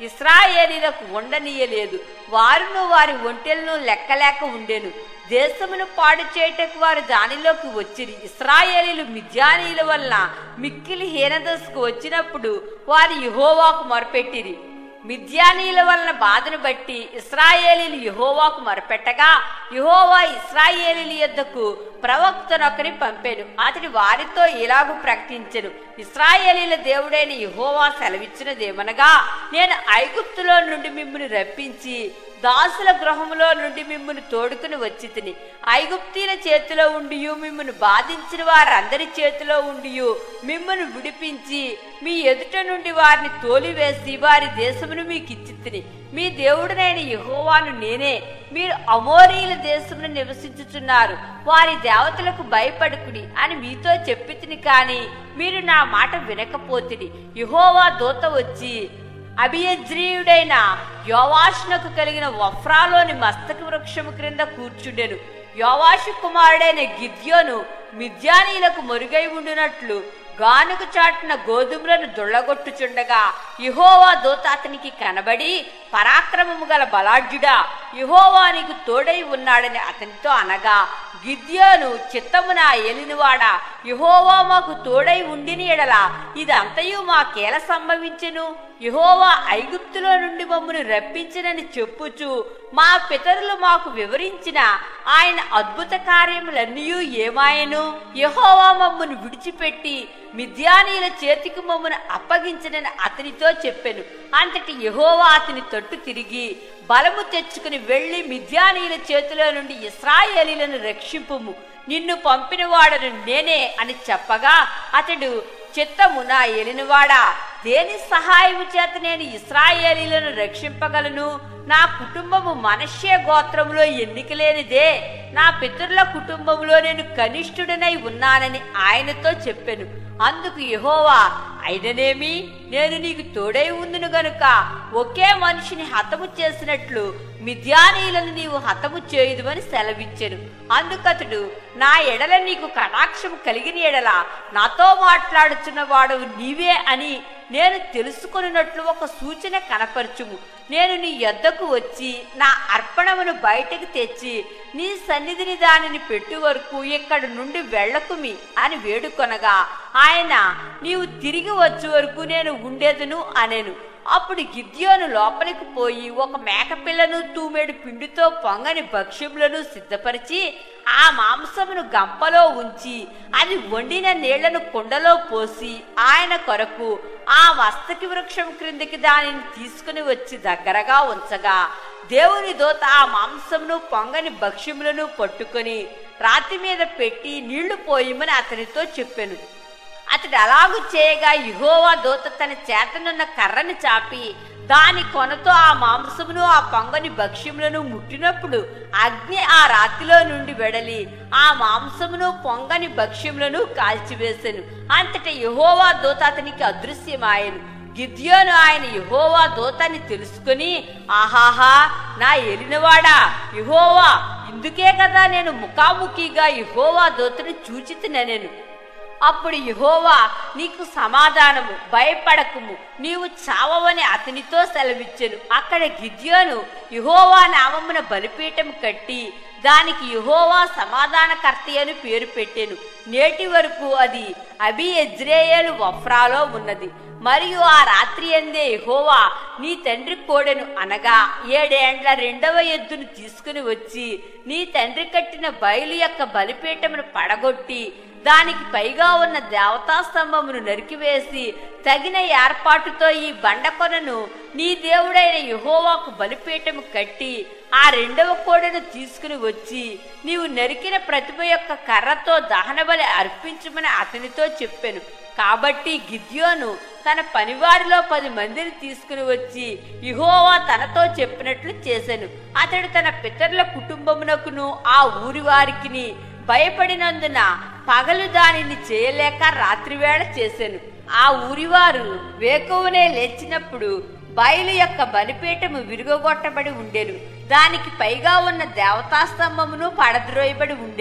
S1: ఇస్రాయేలీలకు ఉండనీయలేదు వారును వారి ఒంటెలను లెక్కలేక ఉండెను దేశమును పాడు చేయటకు వారు దానిలోకి వచ్చిరి ఇస్రాయేలీలు మిద్యానీయుల వలన మిక్కిలి హీనదశకు వచ్చినప్పుడు వారు యెహోవాకు మొరపెట్టిరి మిద్యానీయుల వలన బాధను బట్టి ఇస్రాయేలీలు యెహోవాకు మొరపెట్టగా యెహోవా ఇస్రాయేలీల యొద్దకు ప్రవక్తనొకని పంపెను అతడి వారితో ఇలాగు ప్రకటించెను ఇస్రాయేలీల దేవుడైన యెహోవా సెలవిచ్చినదేమనగా నేను ఐగుప్తులో నుండి మిమ్మల్ని రప్పించి దాసుల గృహములో నుండి మిమ్మల్ని తోడుకుని వచ్చి తిని ఐగుప్తీల చేతిలో ఉండి మిమ్మల్ని బాధించిన వారందరి చేతిలో ఉండి మిమ్మల్ని విడిపించి మీ ఎదుట నుండి వారిని తోలివేసి వారి దేశమును మీకు ఇచ్చి తిని మీ దేవుడనైన యెహోవాను నేనే మీరు అమోరీల దేశమును నివసించుచున్నారు వారి దేవతలకు భయపడుకుడి అని మీతో చెప్పి తిని కాని మీరు నా మాట వినకపోతిని యెహోవా దూత వచ్చి అభియజ్రీయుడైన యోవాషునకు కలిగిన వఫ్రాలోని మస్తక వృక్షము క్రింద కూర్చుండెను యోవాషు కుమారుడైన గిద్యోను మిద్యానీలకు మరుగై ఉండినట్లు గానుగ చాటున గోధుమలను దుళ్ళగొట్టుచుండగా యహోవా దూత అతనికి కనబడి పరాక్రమము గల బలాఢ్యుడా యహోవా నీకు తోడై ఉన్నాడని అతనితో అనగా గిద్యోను చిత్తమున ఏలినవాడా యహోవా మాకు తోడై ఉండిని ఎడల ఇదంతయు మాకేల సంభవించెను యహోవా ఐగుప్తులో నుండి మమ్మను రప్పించినని చెప్పుచు మా పితరులు మాకు వివరించిన ఆయన అద్భుత కార్యములన్నీ ఏమాయను యహోవా మమ్మను విడిచిపెట్టి మిద్యానీల చేతికి మమ్మను అప్పగించనని అతనితో చెప్పెను అంతటి యహోవా అతని తట్టు తిరిగి బలము తెచ్చుకుని వెళ్లి మిద్యానీల చేతిలో నుండి ఇస్రాయేలీలను రక్షింపుము నిన్ను పంపిన వాడను నేనే అని చెప్పగా అతడు చిత్తము నా ఏలినవాడా దేని సహాయము చేత నేను ఇస్రాయేలీలను రక్షింపగలను నా కుటుంబము మనష్య గోత్రములో ఎన్నిక లేనిదే నా పితరుల కుటుంబంలో నేను కనిష్ఠుడనై ఉన్నానని ఆయనతో చెప్పెను అందుకు యెహోవా అయిననేమి నేను నీకు తోడై ఉందును గనుక ఒకే మనిషిని హతము చేసినట్లు మిథ్యానీయులను నీవు హతము చేయుదువని సెలవిచ్చెను అందుకతడు నా ఎడల నీకు కటాక్షం కలిగిన ఎడల నాతో మాట్లాడుచున్న వాడవు నీవే అని నేను తెలుసుకొనున్నట్లు ఒక సూచన కనపరచుము నేను నీ యొద్దకు వచ్చి నా అర్పణమును బయటకు తెచ్చి నీ సన్నిధిని దానిని పెట్టు వరకు ఇక్కడి నుండి వెళ్ళకుమి అని వేడుకొనగా ఆయన నీవు తిరిగి వచ్చే వరకు నేను ఉండేదను అనెను అప్పుడు గిద్యోను లోపలికి పోయి ఒక మేకపిల్లను తూమెడు పిండితో పొంగని భక్ష్యములను సిద్ధపరిచి ఆ మాంసమును గంపలో ఉంచి అది వండిన నీళ్లను కుండలో పోసి ఆయన కొరకు ఆ మస్తకి వృక్షం క్రిందికి దానిని తీసుకుని వచ్చి దగ్గరగా ఉంచగా దేవుని దోత ఆ మాంసమును పొంగని భక్ష్యములను పట్టుకొని రాతి మీద పెట్టి నీళ్లు పోయమని అతనితో చెప్పాను అతడు అలాగు చేయగా యుహోవా దూత తన చేతనున్న కర్రని చాపి దాని కొనతో ఆ మాంసమును ఆ పొంగని భక్ష్యములను ముట్టినప్పుడు అగ్ని ఆ రాతిలో నుండి వెడలి ఆ మాంసమును పొంగని భక్ష్యములను కాల్చివేసెను అంతట యహోవా దూత అతనికి అదృశ్యమాయను గిద్యోను ఆయన యహోవా దూతని తెలుసుకుని ఆహాహా నా ఎలినవాడా యహోవా ఇందుకే కదా నేను ముఖాముఖిగా యహోవా దూతను చూచితినెను అప్పుడు యహోవా నీకు సమాధానము భయపడకుము నీవు చావవని అతనితో సెలవిచ్చెను అక్కడ గిద్యోను యహోవా నామమున బలిపీఠం కట్టి దానికి యహోవా సమాధానకర్త అని పేరు పెట్టెను నేటి వరకు అది అబి ఎజ్రేయేలు వఫ్రాలో ఉన్నది మరియు ఆ రాత్రి అందే యెహోవా నీ తండ్రి కోడెను అనగా ఏడేండ్ల రెండవ ఎద్దును తీసుకుని వచ్చి నీ తండ్రి కట్టిన బయలు యొక్క బలిపీఠమును పడగొట్టి దానికి పైగా ఉన్న దేవతా స్తంభమును నరికివేసి తగిన ఏర్పాటుతో ఈ బండకొనను నీ దేవుడైన యహోవాకు బలిపీఠము కట్టి ఆ రెండవ కోడను తీసుకుని వచ్చి నీవు నరికిన ప్రతిభ యొక్క కర్రతో దహనబలి అర్పించమని అతనితో చెప్పాను కాబట్టి గిద్యోను తన పనివారిలో పది మందిని తీసుకుని వచ్చి ఇహోవా తనతో చెప్పినట్లు చేశాను అతడు తన పితరుల కుటుంబమునకును ఆ ఊరి వారికిని భయపడినందున పగలు దానిని చేయలేక రాత్రివేళ చేశాను ఆ ఊరివారు వేకువనే లేచినప్పుడు బయలు యొక్క బలిపీఠము విరుగొట్టబడి ఉండెను దానికి పైగా ఉన్న దేవతాస్తంభమును పడద్రోయబడి ఉండెను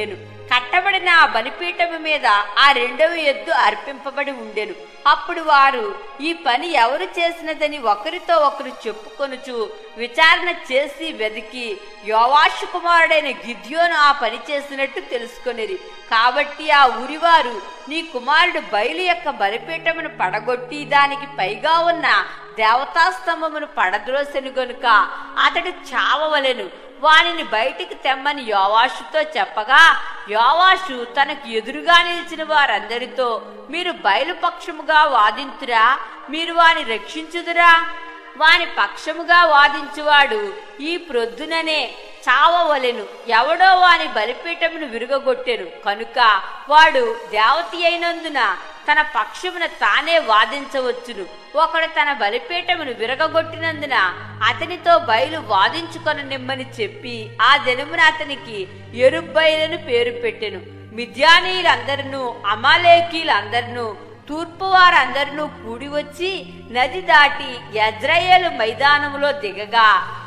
S1: కట్టబడిన ఆ బలిపీఠము మీద ఆ రెండవ ఎద్దు అర్పింపబడి ఉండెను అప్పుడు వారు ఈ పని ఎవరు చేసినదని ఒకరితో ఒకరు చెప్పుకొనుచు విచారణ చేసి వెదికి యోవాషు కుమారుడైన గిద్యోను ఆ పని చేసినట్టు తెలుసుకొనిరి కాబట్టి ఆ ఊరివారు నీ కుమారుడు బయలు యొక్క బలిపీఠమును పడగొట్టి దానికి పైగా ఉన్న దేవతాస్తంభమును పడద్రోసెను గనుక అతడు చావవలెను వానిని బయటికి తెమ్మని యోవాషుతో చెప్పగా యోవాషు తనకు ఎదురుగా నిలిచిన వారందరితో మీరు బయలుపక్షముగా వాదింతురా మీరు వాని రక్షించుదురా వాని పక్షముగా వాదించువాడు ఈ ప్రొద్దుననే చావవలెను ఎవడో వాని బలిపీఠమును విరుగగొట్టెను కనుక వాడు దేవతి అయినందున తన పక్షమున తానే వాదించవచ్చును ఒకడు తన బలిపీఠమును విరగగొట్టినందున అతనితో బయలు వాదించుకొన నిమ్మని చెప్పి ఆ దినమున అతనికి ఎరుబ్బైలను పేరు పెట్టెను మిద్యానీయులందరినూ అమాలేకీలందరినూ తూర్పు వారందరినూ కూడి వచ్చి నది దాటి యజ్రయేలు మైదానములో దిగగా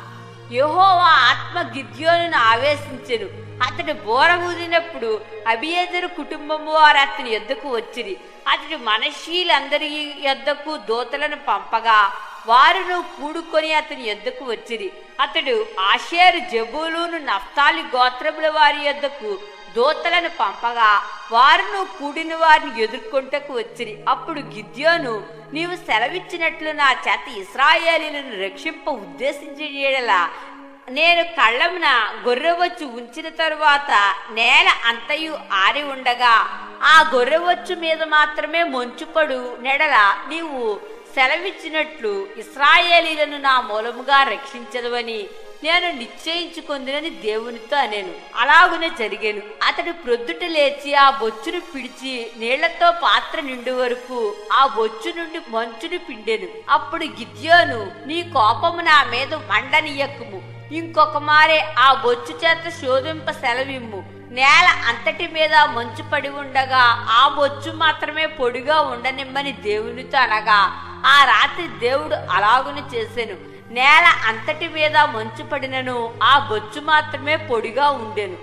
S1: యెహోవా ఆత్మ గిద్యోనును ఆవేశించెను అతడు బోర ఊదినప్పుడు అభియేజరు కుటుంబము వారు అతని యొద్దకు వచ్చిరి అతడు మనషీలందరి యొద్దకు దూతలను పంపగా వారును కూడుకొని అతని యొద్దకు వచ్చిరి అతడు ఆషేరు జబూలును నఫ్తాలి గోత్రముల వారి యొద్దకు దూతలను పంపగా వారును కూడిన వారిని ఎదుర్కొంటకు వచ్చిరి అప్పుడు గిద్యోను నీవు సెలవిచ్చినట్లు నా చేత ఇస్రాయేలీలను రక్షింప ఉద్దేశించి చేయడలా నేను కళ్ళమున గొర్రెవచ్చు ఉంచిన తరువాత నేల అంతయు ఆరి ఉండగా ఆ గొర్రెవచ్చు మీద మాత్రమే మంచుపడు నెడల నీవు సెలవిచ్చినట్లు ఇస్రాయేలీలను నా మూలముగా రక్షించదవని నేను నిశ్చయించుకుందినని దేవునితో అనేను అలాగునే జరిగాను అతడు ప్రొద్దుట లేచి ఆ బొచ్చును పిడిచి నీళ్లతో పాత్ర నిండు వరకు ఆ బొచ్చు నుండి మంచును పిండెను అప్పుడు గిద్యోను నీ కోపము నా మీద మండనియక్కుము ఇంకొక మారే ఆ బొచ్చు చేత శోధింప సెలవిమ్ము నేల అంతటి మీద మంచు పడి ఉండగా ఆ బొచ్చు మాత్రమే పొడిగా ఉండనిమ్మని దేవునితో అనగా ఆ రాత్రి దేవుడు అలాగున చేసెను నేల అంతటి మీద మంచు పడినను ఆ బొచ్చు మాత్రమే పొడిగా ఉండెను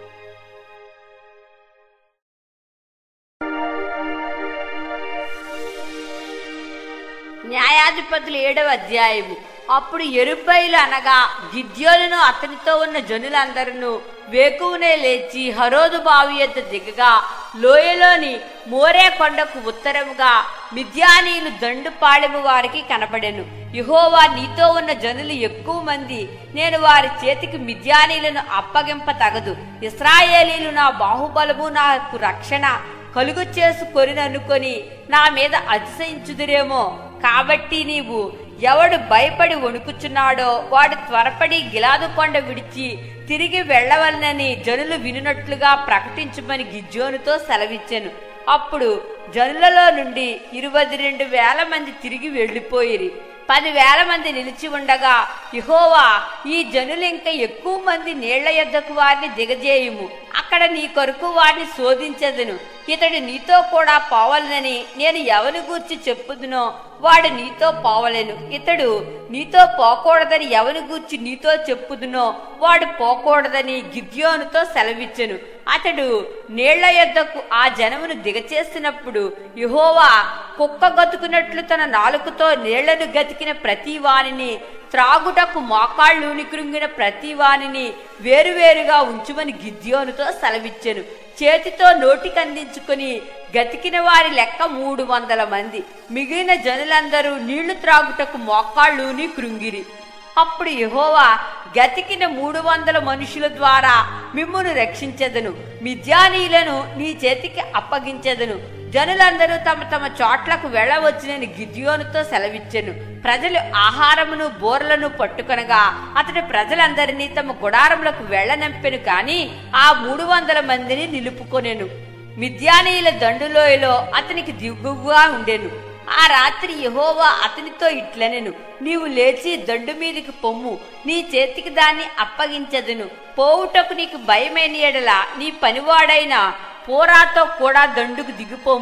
S1: న్యాయాధిపతులు ఏడవ అధ్యాయము అప్పుడు ఎరుబ్బైలు అనగా గిద్యోలను అతనితో ఉన్న జనులందరూ వేకువనే లేచి హరోదు బావి యొద్ద దిగగా లోయలోని మోరే కొండకు ఉత్తరముగా మిద్యానీయులు దండుపాళెము వారికి కనపడెను యహోవా నీతో ఉన్న జనులు ఎక్కువ మంది నేను వారి చేతికి మిద్యానీలను అప్పగింప తగదు ఇస్రాయేలీలు నా బాహుబలము నాకు రక్షణ కలుగు చేసుకొనిననుకొని నా మీద అతిశయించుదురేమో కాబట్టి నీవు ఎవడు భయపడి వణుకుచున్నాడో వాడు త్వరపడి గిలాదు కొండ విడిచి తిరిగి వెళ్ళవలనని జనులు వినున్నట్లుగా ప్రకటించమని గిజ్జోనుతో సెలవిచ్చెను అప్పుడు జనులలో నుండి ఇరవై రెండు వేల మంది తిరిగి వెళ్ళిపోయిరి పదివేల మంది నిలిచి ఉండగా యహోవా ఈ జనులు ఇంకా ఎక్కువ మంది నీళ్ల యొద్దకు వారిని దిగజేయుము అక్కడ నీ కొరకు వారిని శోధించదును ఇతడు నీతో కూడా పోవాలని నేను ఎవని గూర్చి చెప్పుదునో వాడు నీతో పోవలేను ఇతడు నీతో పోకూడదని ఎవని గూర్చి నీతో చెప్పుదునో వాడు పోకూడదని గిద్యోనుతో సెలవిచ్చెను అతడు నీళ్ల యొద్దకు ఆ జనమును దిగచేసినప్పుడు యహోవా కుక్క గతుకున్నట్లు తన నాలుకతో నీళ్లను గతికిన ప్రతి వానిని త్రాగుటకు మోకాళ్ళు కృంగిన ప్రతి వానిని వేరువేరుగా ఉంచుమని గిద్యోనుతో సెలవిచ్చెను చేతితో నోటికందించుకుని గతికిన వారి లెక్క మూడు వందల మంది మిగిలిన జనులందరూ నీళ్లు త్రాగుటకు మోకాళ్ళూని కృంగిరి అప్పుడు యహోవా గతికిన మూడు వందల మనుషుల ద్వారా మిమ్మును రక్షించెదను మిద్యానీయులను నీ చేతికి అప్పగించెదను జనులందరూ తమ తమ చోట్లకు వెళ్ళవచ్చునని గిద్యోనుతో సెలవిచ్చెను ప్రజలు ఆహారమును బోర్లను పట్టుకొనగా అతడు ప్రజలందరినీ తమ గుడారములకు వెళ్ళనంపెను కాని ఆ మూడు వందల మందిని నిలుపుకొనెను మిద్యానీయుల దండులోయలో అతనికి దిగువగా ఉండెను ఆ రాత్రి యహోవా అతనితో ఇట్లనెను నీవు లేచి దండు మీదికి పొమ్ము నీ చేతికి దాన్ని అప్పగించదును పోవుటకు నీకు భయమైన ఎడల నీ పనివాడైన పోరాతో కూడా దండుకు దిగిపోమ్ము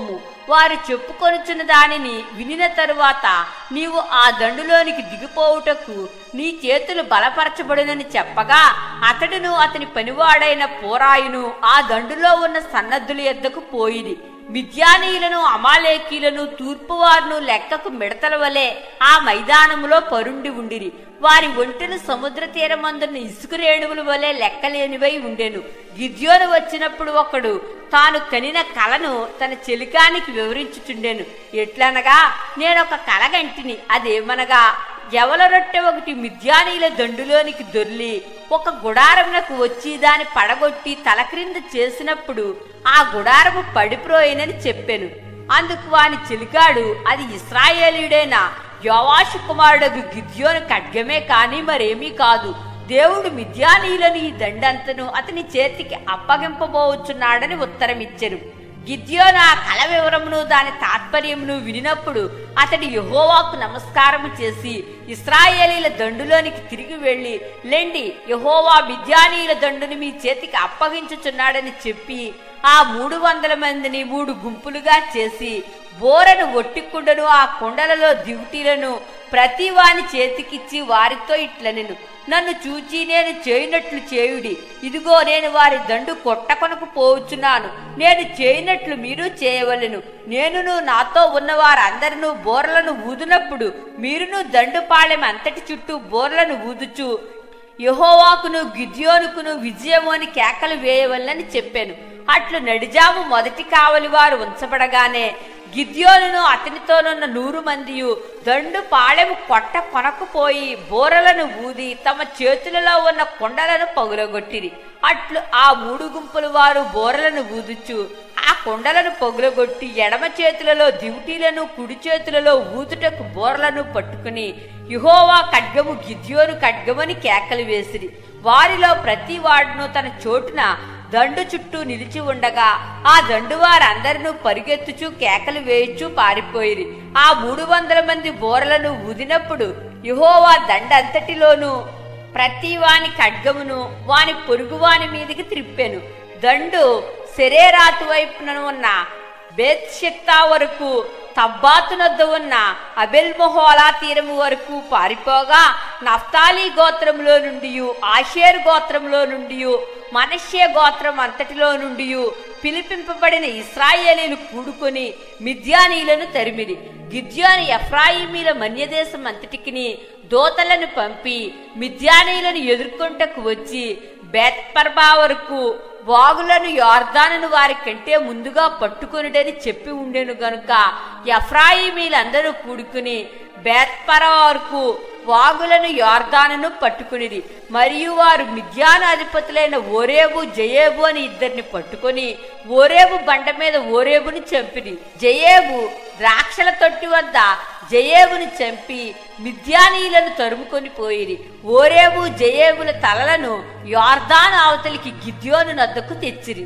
S1: వారు చెప్పుకొనుచున్న దానిని వినిన తరువాత నీవు ఆ దండులోనికి దిగిపోవుటకు నీ చేతులు బలపరచబడునని చెప్పగా అతడును అతని పనివాడైన పోరాయును ఆ దండులో ఉన్న సన్నద్ధుల ఎద్దకు పోయిరి మిద్యానీయులను అమాలేకీలను తూర్పువారును లెక్కకు మిడతల వలె ఆ మైదానములో పరుండి ఉండిరి వారి ఒంటెలు సముద్ర తీరమందున్న ఇసుక రేణువుల వలె లెక్కలేనివై ఉండెను గిద్యోను వచ్చినప్పుడు ఒకడు తాను కనిన కలను తన చెలికానికి వివరించుచుండెను ఎట్లనగా నేనొక కలగంటిని అదేమనగా ఎవల రొట్టె ఒకటి మిద్యానీల దండులోనికి దొర్లి ఒక గుడారమునకు వచ్చి దాని పడగొట్టి తల క్రింద చేసినప్పుడు ఆ గుడారము పడిపోయినని చెప్పాను అందుకు వాని చెలికాడు అది ఇస్రాయేలీయుడైన యోవాషు కుమారుడు గిద్యోను ఖడ్గమే కాని మరేమీ కాదు దేవుడు మిద్యానీయులను ఈ దండంతను అతని చేతికి అప్పగింపబోచున్నాడని ఉత్తరమిచ్చెను గిద్యోను ఆ కల వివరమును దాని తాత్పర్యమును వినినప్పుడు అతడు యహోవాకు నమస్కారము చేసి ఇస్రాయేలీల దండులోనికి తిరిగి వెళ్ళి లెండి యహోవా మిద్యానీయుల దండుని మీ చేతికి అప్పగించుచున్నాడని చెప్పి ఆ మూడు వందల మందిని మూడు గుంపులుగా చేసి బోరను ఒట్టి కుండను ఆ కుండలలో దివిటీలను ప్రతి వాని చేతికిచ్చి వారితో ఇట్లనెను నన్ను చూచి నేను చేయనట్లు చేయుడి ఇదిగో నేను వారి దండు కొట్టకొనకు పోవచ్చున్నాను నేను చేయనట్లు మీరు చేయవలెను నేనును నాతో ఉన్న వారందరినూ బోర్లను ఊదినప్పుడు మీరును దండుపాళెం అంతటి చుట్టూ బోర్లను ఊదుచు యహోవాకును గిద్యోనుకును విజయము అని కేకలు వేయవలనని చెప్పాను అట్లు నడిజాము మొదటి కావలి వారు ఉంచబడగానే గిద్యోనును అతనితోనున్న నూరు మందియు దండు పాళెము కొట్ట కొనకుపోయి బోరలను ఊది తమ చేతులలో ఉన్న కొండలను పగులగొట్టిరి అట్లు ఆ మూడు గుంపుల వారు బోరలను ఊదుచు ఆ కొండలను పొగులగొట్టి ఎడమ చేతులలో దివిటీలను కుడి చేతులలో ఊదుటకు బోర్లను పట్టుకుని యుహోవా ఖడ్గము గిద్యోను ఖడ్గమని కేకలు వేసిరి వారిలో ప్రతి వాడును తన చోటున దండు చుట్టూ నిలిచి ఉండగా ఆ దండు వారందరినూ పరిగెత్తుచు కేకలు వేయచ్చు పారిపోయిరి ఆ మూడు వందల మంది బోరలను ఊదినప్పుడు యుహోవా దండంతటిలోనూ ప్రతి వాని ఖడ్గమును వాని పొరుగువాని మీదికి త్రిప్పెను దండు శరీరాతు వైపున ఉన్న బేత్షక్తా వరకు తబ్బాతునద్ద ఉన్న అబెల్మొహోలా తీరము వరకు పారిపోగా నఫ్తాలి గోత్రంలో నుండి ఆషేర్ గోత్రంలో నుండి మనష్య గోత్రం అంతటిలో నుండి పిలిపింపబడిన ఇస్రాయేలీలు కూడుకొని మిద్యానీలను తరిమిరి గిద్యాని ఎఫ్రాయిమీల మన్యదేశం అంతటికిని దోతలను పంపి మిద్యానీలను ఎదుర్కొంటకు వచ్చి బేత్పర్బా వరకు వాగులను యోర్దానును వారి కంటే ముందుగా పట్టుకొనిడని చెప్పి ఉండెను గనుక ఎఫ్రాయిమీలందరూ కూడుకుని బేత్పర వరకు వాగులను యోర్దానును పట్టుకునిది మరియు వారు మిద్యాన అధిపతులైన ఓరేబు జయేబు అని ఇద్దరిని పట్టుకొని ఓరేబు బండ మీద ఓరేబుని చంపిరి జయేబు ద్రాక్షల తొట్టి వద్ద జయేబుని చంపి మిద్యానీయులను తరుముకొని పోయిరి ఓరేబు జయేబుల తలలను యోర్దాన్ అవతలికి గిద్యోను నద్దకు తెచ్చిరి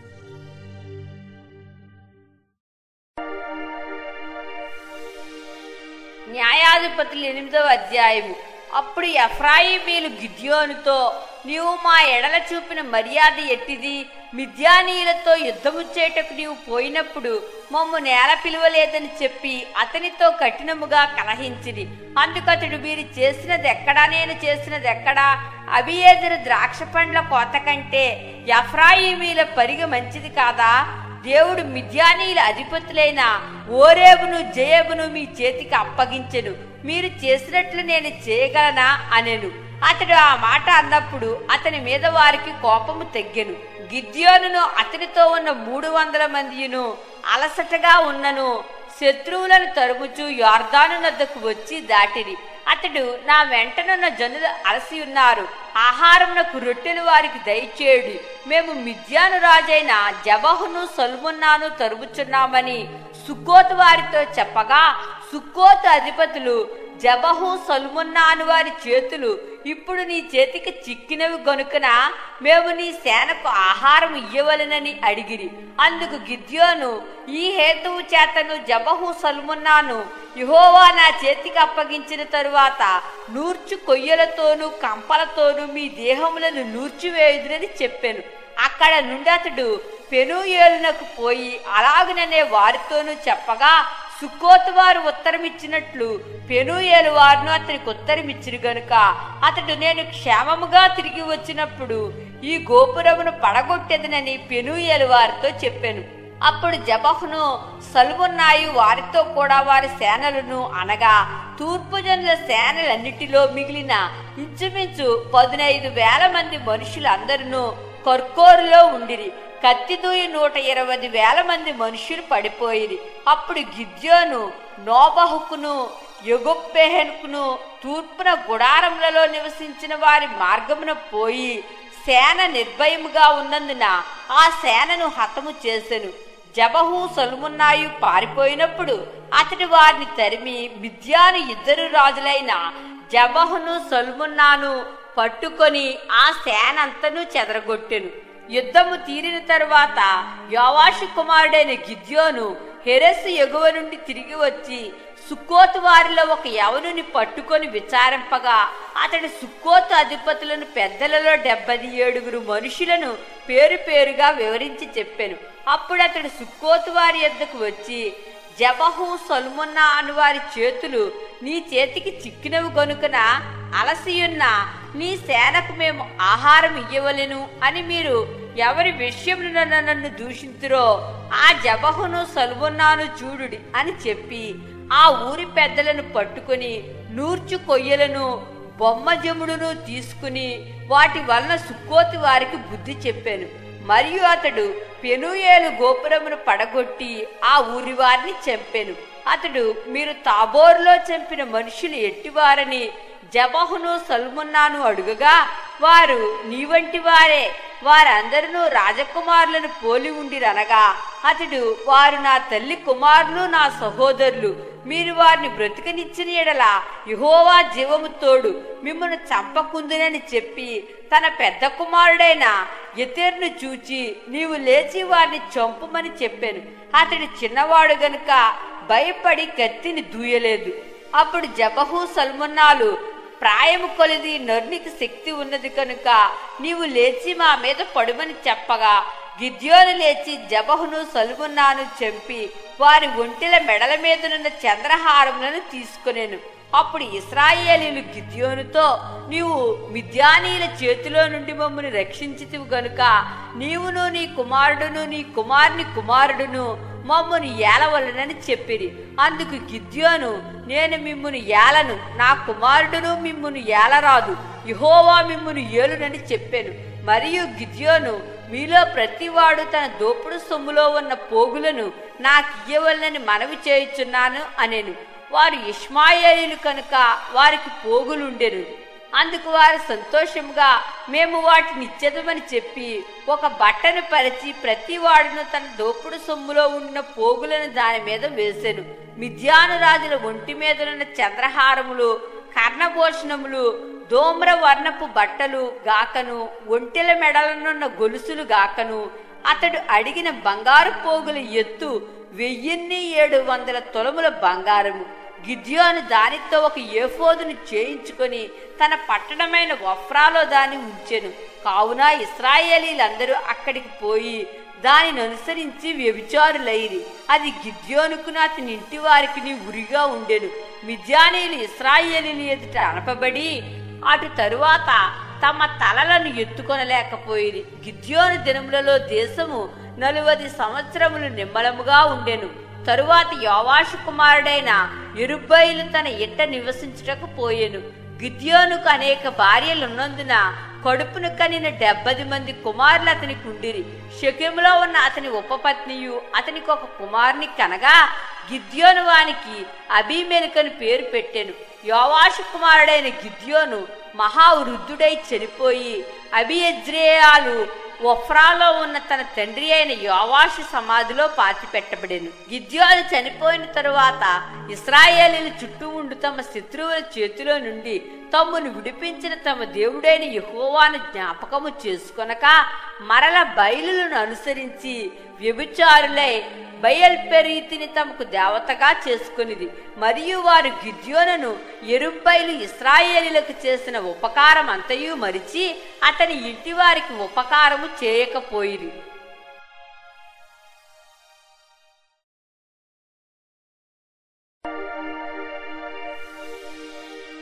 S1: న్యాయాధిపతులు ఎనిమిదవ అధ్యాయము అప్పుడు ఎఫ్రాయిమీలు గిద్యోనుతో నీవు మా ఎడల చూపిన మర్యాద ఎట్టిది మిద్యానీయులతో యుద్ధము చేటకు నీవు పోయినప్పుడు మమ్ము నేల పిలువలేదని చెప్పి అతనితో కఠినముగా కలహించిరి అందుకతడు మీరు చేసినది ఎక్కడా నేను చేసినది ఎక్కడా అభియేదరు ద్రాక్ష పండ్ల కోత కంటే ఎఫ్రాయిమీల పరిగ మంచిది కాదా దేవుడు మిద్యానీయుల అధిపతులైన ఓరేబును జయేబును మీ చేతికి అప్పగించెను మీరు చేసినట్లు నేను చేయగలనా అనెను అతడు ఆ మాట అన్నప్పుడు అతని మీద వారికి కోపము తగ్గెను గిద్యోనును అతనితో ఉన్న మూడు వందల మందియును అలసటగా ఉన్నను శత్రువులను తరుముచు యోర్దాను నద్దకు వచ్చి దాటిరి అతడు నా వెంటనున్న జనులు అలసి ఉన్నారు ఆహారమునకు రొట్టెలు వారికి దయచేయుడి మేము మిద్యాను రాజైన జబహును సొల్మున్నాను తరుముచున్నామని సుక్కోతు వారితో చెప్పగా సుక్కోతు అధిపతులు జబహు సొల్మున్నాను వారి చేతులు ఇప్పుడు నీ చేతికి చిక్కినవి గనుకన మేము నీ సేనకు ఆహారం ఇయ్యవలెనని అడిగిరి అందుకు గిద్యోను ఈ హేతువు చేతను జబహు సల్మున్నాను యహోవా నా చేతికి అప్పగించిన తరువాత నూర్చు కొయ్యలతోనూ కంపలతోనూ మీ దేహములను నూర్చివేయుదురని చెప్పాను అక్కడ నుండి అతడు పెనుయేలునకు పోయి అలాగననే వారితోనూ చెప్పగా సుక్కోతు వారు ఉత్తరం ఇచ్చినట్లు పెనుయేలు వారును అతనికి ఉత్తరం ఇచ్చిరు గనుక అతడు నేను క్షేమముగా తిరిగి వచ్చినప్పుడు ఈ గోపురమును పడగొట్టెదనని పెనుయేలు వారితో చెప్పాను అప్పుడు జబహును సల్మున్నాయి వారితో కూడా వారి సేనలను అనగా తూర్పు జనుల సేనలన్నిటిలో మిగిలిన ఇంచుమించు పదునైదు వేల మంది మనుషులందరూ కర్కోరులో ఉండిరి కత్తిదూయి నూట ఇరవై వేల మంది మనుషులు పడిపోయిరి అప్పుడు గిద్యోను నోబహుకును యగొప్పెహెన్కును తూర్పున గుడారములలో నివసించిన వారి మార్గమున పోయి సేన నిర్భయముగా ఉన్నందున ఆ సేనను హతము చేసెను జబహు సొలుమున్నాయు పారిపోయినప్పుడు అతడు వారిని తరిమి మిద్యాను ఇద్దరు రాజులైన జబహును సొలుమున్నాను పట్టుకొని ఆ సేనంతను చెదరగొట్టెను యుద్ధము తీరిన తరువాత యోవాషు కుమారుడైన గిద్యోను హెరెస్ ఎగువ నుండి తిరిగి వచ్చి సుక్కోతు వారిలో ఒక యవనుని పట్టుకొని విచారింపగా అతడి సుక్కోతు అధిపతులను పెద్దలలో డెబ్బది ఏడుగురు మనుషులను పేరు పేరుగా వివరించి చెప్పాను అప్పుడు అతడు సుక్కోతు వారి యొద్దకు వచ్చి జబహు సొల్మున్నా అను వారి చేతులు నీ చేతికి చిక్కినవి గనుకన అలసియున్న నీ సేనకు మేము ఆహారం ఇయ్యవలెను అని మీరు ఎవరి విషయంలో నన్ను దూషింతురో ఆ జబహును సల్మున్నాను చూడుడి అని చెప్పి ఆ ఊరి పెద్దలను పట్టుకొని నూర్చు కొయ్యలను బొమ్మజముడును తీసుకుని వాటి వలన సుక్కోతి వారికి బుద్ధి చెప్పాను మరియు అతడు పెనుయేలు గోపురమును పడగొట్టి ఆ ఊరి వారిని చంపెను అతడు మీరు తాబోరులో చంపిన మనుషులు ఎట్టివారని జబహును సల్మున్నాను అడుగగా వారు నీ వంటి వారే వారందరూ రాజకుమారులను పోలి ఉండిరనగా అతడు వారు నా తల్లి కుమారులు నా సహోదరులు మీరు వారిని బ్రతికనిచ్చిన ఎడల యహోవా జీవము తోడు మిమ్మల్ని చంపకుందునని చెప్పి తన పెద్ద కుమారుడైన ఎతెర్ను చూచి నీవు లేచి వారిని చంపుమని చెప్పాను అతడు చిన్నవాడు గనుక భయపడి కత్తిని దూయలేదు అప్పుడు జబహు సల్మున్నాలు ప్రాయము కొలిది నర్నికి శక్తి ఉన్నది కనుక నీవు లేచి మా మీద పడుమని చెప్పగా గిద్యోను లేచి జబహును సల్మున్నాను చంపి వారి ఒంటిల మెడల మీదనున్న చంద్రహారములను తీసుకునేను అప్పుడు ఇస్రాయేలీలు గిద్యోనుతో నీవు మిద్యానీల చేతిలో నుండి మమ్మల్ని రక్షించితివి గనుక నీవును నీ కుమారుడును నీ కుమారుని కుమారుడును మమ్మను ఏలవలనని చెప్పిరి అందుకు గిద్యోను నేను మిమ్మును ఏలను నా కుమారుడును మిమ్మును ఏలరాదు యహోవా మిమ్మును ఏలునని చెప్పాను మరియు గిద్యోను మీలో ప్రతివాడు తన దోపుడు సొమ్ములో ఉన్న పోగులను నాకు ఇయ్యవలనని మనవి చేయుచున్నాను అనేను వారు ఇష్మాయేలీలు కనుక వారికి పోగులుండెను అందుకు వారు సంతోషంగా మేము వాటిని ఇచ్చేదమని చెప్పి ఒక బట్టను పరిచి ప్రతి వాడును తన దోపుడు సొమ్ములో ఉన్న పోగులను దాని మీద వేసెను మిథ్యాను రాజుల ఒంటి మీదనున్న చంద్రహారములు కర్ణభూషణములు ధూమ్ర వర్ణపు బట్టలు గాకను ఒంటెల మెడలనున్న గొలుసులు గాకను అతడు అడిగిన బంగారు పోగుల ఎత్తు వెయ్యిన్ని ఏడు వందల తొలముల బంగారము గిద్యోను దానితో ఒక ఏఫోదును చేయించుకొని తన పట్టణమైన వఫ్రాలో దాన్ని ఉంచెను కావున ఇస్రాయేలీలందరూ అక్కడికి పోయి దానిని అనుసరించి వ్యభిచారులైరి అది గిద్యోనుకును అతని ఇంటి వారికి ఉరిగా ఉండెను మిద్యానీయులు ఇస్రాయేలీలు ఎదుట అనపబడి అటు తరువాత తమ తలలను ఎత్తుకొనలేకపోయిరి గిద్యోను దినములలో దేశము నలువది సంవత్సరములు నిమ్మలముగా ఉండెను తరువాత యోవాషు కుమారుడైన ఇరుబ్బైలు తన ఇంట నివసించుటకు పోయెను గిద్యోనుకు అనేక భార్యలున్నందున కడుపును కనిన డెబ్బది మంది కుమారులు అతనికి ఉండిరి షకెములో ఉన్న అతని ఉపపత్నియు అతనికి ఒక కుమారుని కనగా గిద్యోను వానికి అభిమెలికను పేరు పెట్టెను యోవాషు కుమారుడైన గిద్యోను మహావృద్ధుడై చనిపోయి అభియజ్రేయాలు ఒఫ్రాలో ఉన్న తన తండ్రి అయిన యోవాషు సమాధిలో పాతిపెట్టబడెను గిద్యోను చనిపోయిన తరువాత ఇస్రాయేలీలు చుట్టూ ఉండు తమ శత్రువుల చేతిలో నుండి తమ్మును విడిపించిన తమ దేవుడైన యహోవాను జ్ఞాపకము చేసుకొనక మరల బయలులను అనుసరించి వ్యభిచారులై బయల్పెరీతిని తమకు దేవతగా చేసుకునిది మరియు వారు గిద్యోనను ఎరుబ్బైలు ఇస్రాయేలీలకు చేసిన ఉపకారం అంతయు మరిచి అతని ఇంటి వారికి ఉపకారము చేయకపోయిరి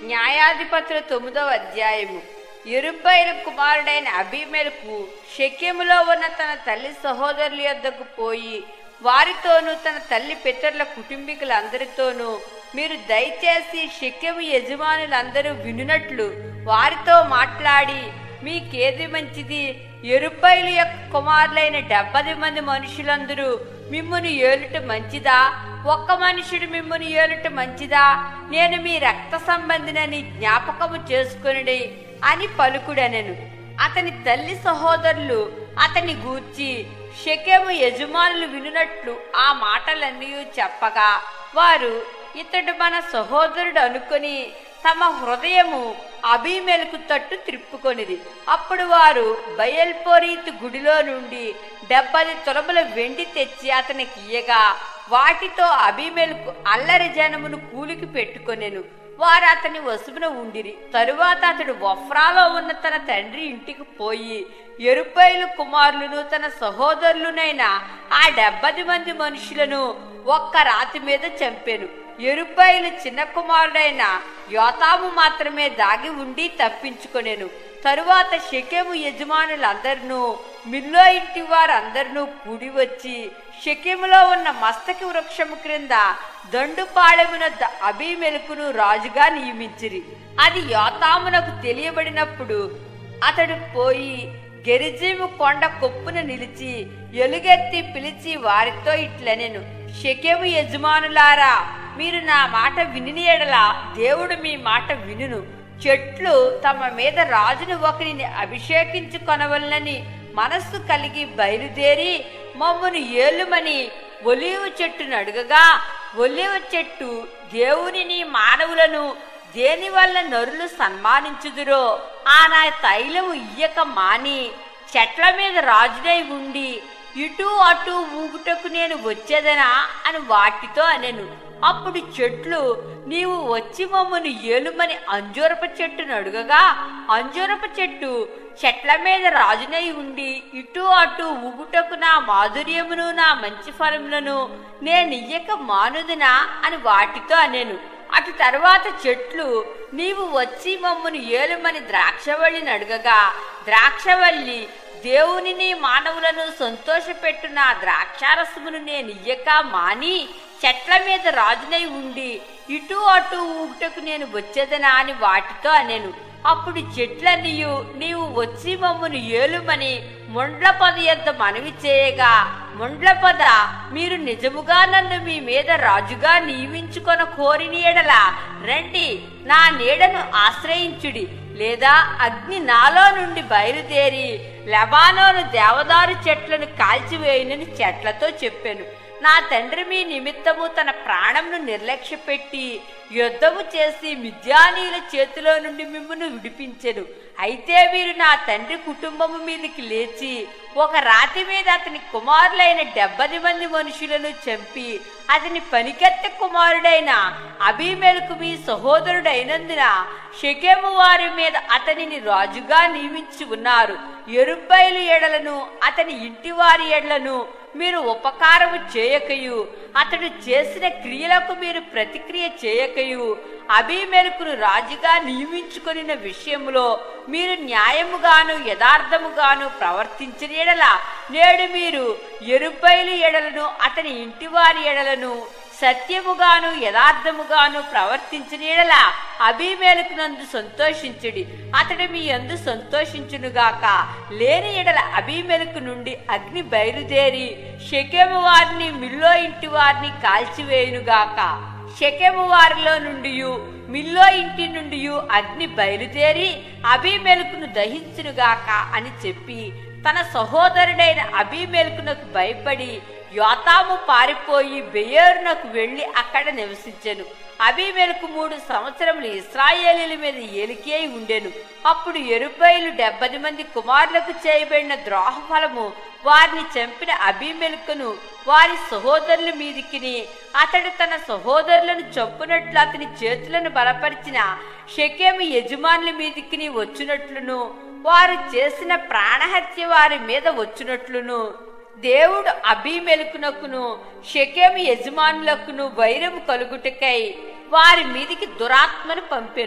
S1: న్యాయాధిపతుల తొమ్మిదవ అధ్యాయము ఎరుబ్బైల కుమారుడైన అభిమేలకు షెకెములో ఉన్న తన తల్లి సహోదరుల యొద్దకు పోయి వారితోనూ తన తల్లి పితరుల కుటుంబీకులందరితోనూ మీరు దయచేసి షెకెము యజమానులందరూ వినునట్లు వారితో మాట్లాడి మీకేది మంచిది ఎరుబ్బైలు యొక్క కుమారులైన డెబ్బది మంది మనుషులందరూ మిమ్మును ఏలుట మంచిదా ఒక్క మనుషుడు మిమ్మును ఏలుట మంచిదా నేను మీ రక్త సంబంధినని జ్ఞాపకము చేసుకుని అని పలుకుడనెను అతని తల్లి సహోదరులు అతని గూర్చి షెకెము యజమానులు వినునట్లు ఆ మాటలన్నీ చెప్పగా వారు ఇతడు మన సహోదరుడు అనుకొని తమ హృదయము అభిమేలకు తట్టు త్రిప్పుకొనిది అప్పుడు వారు బయల్పోరీతు గుడిలో నుండి డెబ్బది తులముల వెండి తెచ్చి అతనికి ఇయ్యగా వాటితో అభిమేలకు అల్లరి జనమును కూలికి పెట్టుకొనెను వారు అతని వసుపున ఉండిరి తరువాత అతడు వఫ్రాలో ఉన్న తన తండ్రి ఇంటికి పోయి ఎరుపైలు కుమారులను తన సహోదరులునైన ఆ డెబ్బది మంది మనుషులను ఒక్క రాతి మీద చంపెను ఎరుపైలు చిన్న కుమారుడైన యోతాము మాత్రమే దాగి ఉండి తప్పించుకొనెను తరువాత షెకెము యజమానులందరినూ మిల్లో ఇంటి వారందరినూ కూడి వచ్చి షెకెములో ఉన్న మస్తకి వృక్షము క్రింద దండుపాళెమున ద- అబీమెలకును రాజుగా నియమించిరి అది యోతామునకు తెలియబడినప్పుడు అతడు పోయి గెరిజీము కొండ కొప్పున నిలిచి ఎలుగెత్తి పిలిచి వారితో ఇట్లనెను షెకెము యజమానులారా మీరు నా మాట విని ఎడల దేవుడు మీ మాట వినును చెట్లు తమ మీద రాజును ఒకరిని అభిషేకించుకొనవలనని మనస్సు కలిగి బయలుదేరి మమ్మను ఏలుమని ఒలీవ చెట్టును అడుగగా ఒలీవ చెట్టు దేవునిని మానవులను దేని వల్ల నరులు సన్మానించుదురో ఆ నా తైలము ఇయ్యక మాని చెట్ల మీద రాజునై ఉండి ఇటు అటు ఊగుటకు నేను వచ్చేదనా అని వాటితో అనెను అప్పుడు చెట్లు నీవు వచ్చి మమ్మను ఏలుమని అంజూరప చెట్టును అడుగగా అంజూరప చెట్టు చెట్ల మీద రాజునై ఉండి ఇటు అటు ఊగుటకు నా మాధుర్యమును నా మంచి ఫలములను నేనియ్యక మానుదునా అని వాటితో అనెను అటు తర్వాత చెట్లు నీవు వచ్చి మమ్మను ఏలుమని ద్రాక్షవల్లిని అడుగగా ద్రాక్షవల్లి దేవునిని మానవులను సంతోషపెట్టు నా ద్రాక్షారసమును నేను ఇయ్యక మాని చెట్ల మీద రాజునై ఉండి ఇటు అటు ఊగుటకు నేను వచ్చేదనా అని వాటితో అనెను అప్పుడు చెట్లన్నీయు నీవు వచ్చి మమ్మను ఏలుమని మొండ్ల పద యొద్ద మనవి చేయగా మొండ్ల పద మీరు నిజముగా నన్ను మీ మీద రాజుగా నియమించుకొన కోరిని ఎడల రండి నా నీడను ఆశ్రయించుడి లేదా అగ్ని నాలో నుండి బయలుదేరి లెబానోను దేవదారు చెట్లను కాల్చివేయునని చెట్లతో చెప్పాను నా తండ్రి మీ నిమిత్తము తన ప్రాణంను నిర్లక్ష్యపెట్టి యుద్ధము చేసి మిద్యానీయుల చేతిలో నుండి మిమ్మల్ని విడిపించెను అయితే మీరు నా తండ్రి కుటుంబము మీదకి లేచి ఒక రాతి మీద అతని కుమారులైన డెబ్బది మంది మనుషులను చంపి అతని పనికెత్త కుమారుడైన అభిమేలకు మీ సహోదరుడైనందున షెకెము వారి మీద అతనిని రాజుగా నియమించి ఉన్నారు ఎరుబ్బైలు ఎడలను అతని ఇంటి వారి ఎడలను మీరు ఉపకారము చేయకయు అతడు చేసిన క్రియలకు మీరు ప్రతిక్రియ చేయకయు అభిమేలకును రాజుగా నియమించుకొనిన విషయంలో మీరు న్యాయముగాను యథార్థముగాను ప్రవర్తించిన ఎడల నేడు మీరు ఎరుబ్బైలు ఎడలను అతని ఇంటివారి ఎడలను సత్యముగాను యథార్థముగాను ప్రవర్తించిన ఎడల అభిమేలకు నందు సంతోషించుడి అతడు మీ యందు సంతోషించునుగాక లేని ఎడల అభిమేలకు నుండి అగ్ని బయలుదేరి షెకెము వారిని మిల్లో ఇంటి వారిని కాల్చివేయునుగాక షెకెము వారిలో నుండి మిల్లో ఇంటి నుండి అగ్ని బయలుదేరి అభిమేలకును దహించునుగాక అని చెప్పి తన సహోదరుడైన అభిమేలకునకు భయపడి యోతాము పారిపోయి బెయేరునకు వెళ్లి అక్కడ నివసించెను అభిమేలకు మూడు సంవత్సరములు ఇస్రాయేలీల మీద ఏలికి అయి ఉండెను అప్పుడు ఎరుబైలు డెబ్బది మంది కుమారులకు చేయబడిన ద్రోహ ఫలము వారిని చంపిన అభిమెలకును వారి సహోదరుల మీదికిని అతడు తన సహోదరులను చంపునట్లు అతని చేతులను బలపరిచిన షెకెము యజమానుల మీదికిని వచ్చినట్లును వారు చేసిన ప్రాణహత్య వారి మీద వచ్చినట్లును దేవుడు అభిమెలకునకును షెకెము యజమానులకును వైరము కలుగుటకై వారి మీదికి దురాత్మను పంపెను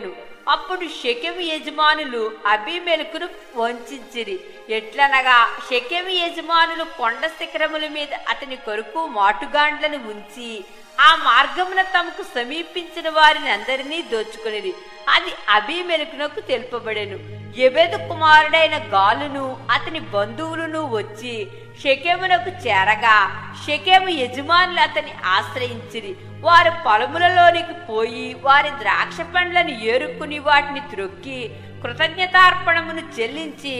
S1: అప్పుడు షెకెము యజమానులు అభిమెలకును వంచిరి ఎట్లనగా షెకెము యజమానులు కొండ శిఖరముల మీద అతని కొరకు మాటుగాండ్లను ఉంచి ఆ మార్గమున తమకు సమీపించిన వారిని అందరినీ దోచుకునేది అది అభిమెలకునకు తెలుపబడెను ఎబెదు కుమారుడైన గాలును అతని బంధువులను వచ్చి షెకెమునకు చేరగా షెకెము యజమానులు అతన్ని ఆశ్రయించిరి వారు పొలములలోనికి పోయి వారి ద్రాక్ష పండ్లను ఏరుకుని వాటిని త్రొక్కి కృతజ్ఞతార్పణమును చెల్లించి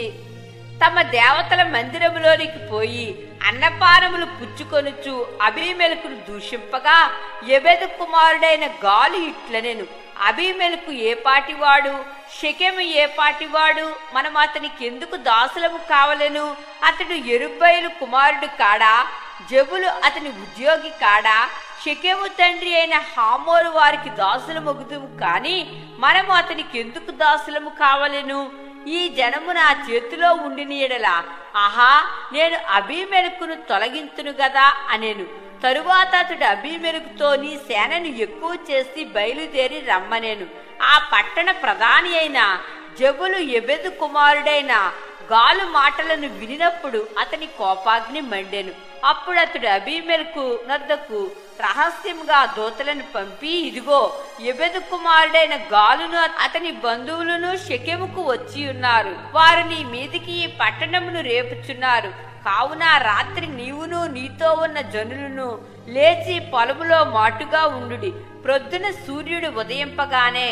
S1: తమ దేవతల మందిరములోనికి పోయి అన్నపానములు పుచ్చుకొనుచు అభిమెలకును దూషింపగా ఎబెదు కుమారుడైన గాలి ఇట్లనెను అభిమెలకు ఏ పాటివాడు షెకెము ఏ పాటివాడు మనం అతనికి ఎందుకు దాసులము కావలెను అతడు ఎరుబ్బైలు కుమారుడు కాడా జబులు అతని ఉద్యోగి కాడా షెకెము తండ్రి అయిన హామోరు వారికి దాసుల మొగుదుము కాని మనము అతనికి ఎందుకు దాసులము కావలెను ఈ జనము నా చేతిలో ఉండిన ఎడల ఆహా నేను అభిమెలకును తొలగించును గదా అనేను తరువాత అతడు అభిమెలకుతో నీ సేనను ఎక్కువ చేసి బయలుదేరి రమ్మనేను ఆ పట్టణ ప్రధాని అయిన జబులు ఎబెదు కుమారుడైన గాలు మాటలను వినినప్పుడు అతని కోపాగ్ని మండెను అప్పుడు అతడు అభిమెలకు నద్దకు రహస్యంగా దూతలను పంపి ఇదిగో ఎబెదు కుమారుడైన గాలును అతని బంధువులను షెకెముకు వచ్చి ఉన్నారు వారు నీ మీదికి ఈ పట్టణమును రేపుచున్నారు కావున రాత్రి నీవును నీతో ఉన్న జనులను లేచి పొలములో మాటుగా ఉండుడి ప్రొద్దున సూర్యుడు ఉదయింపగానే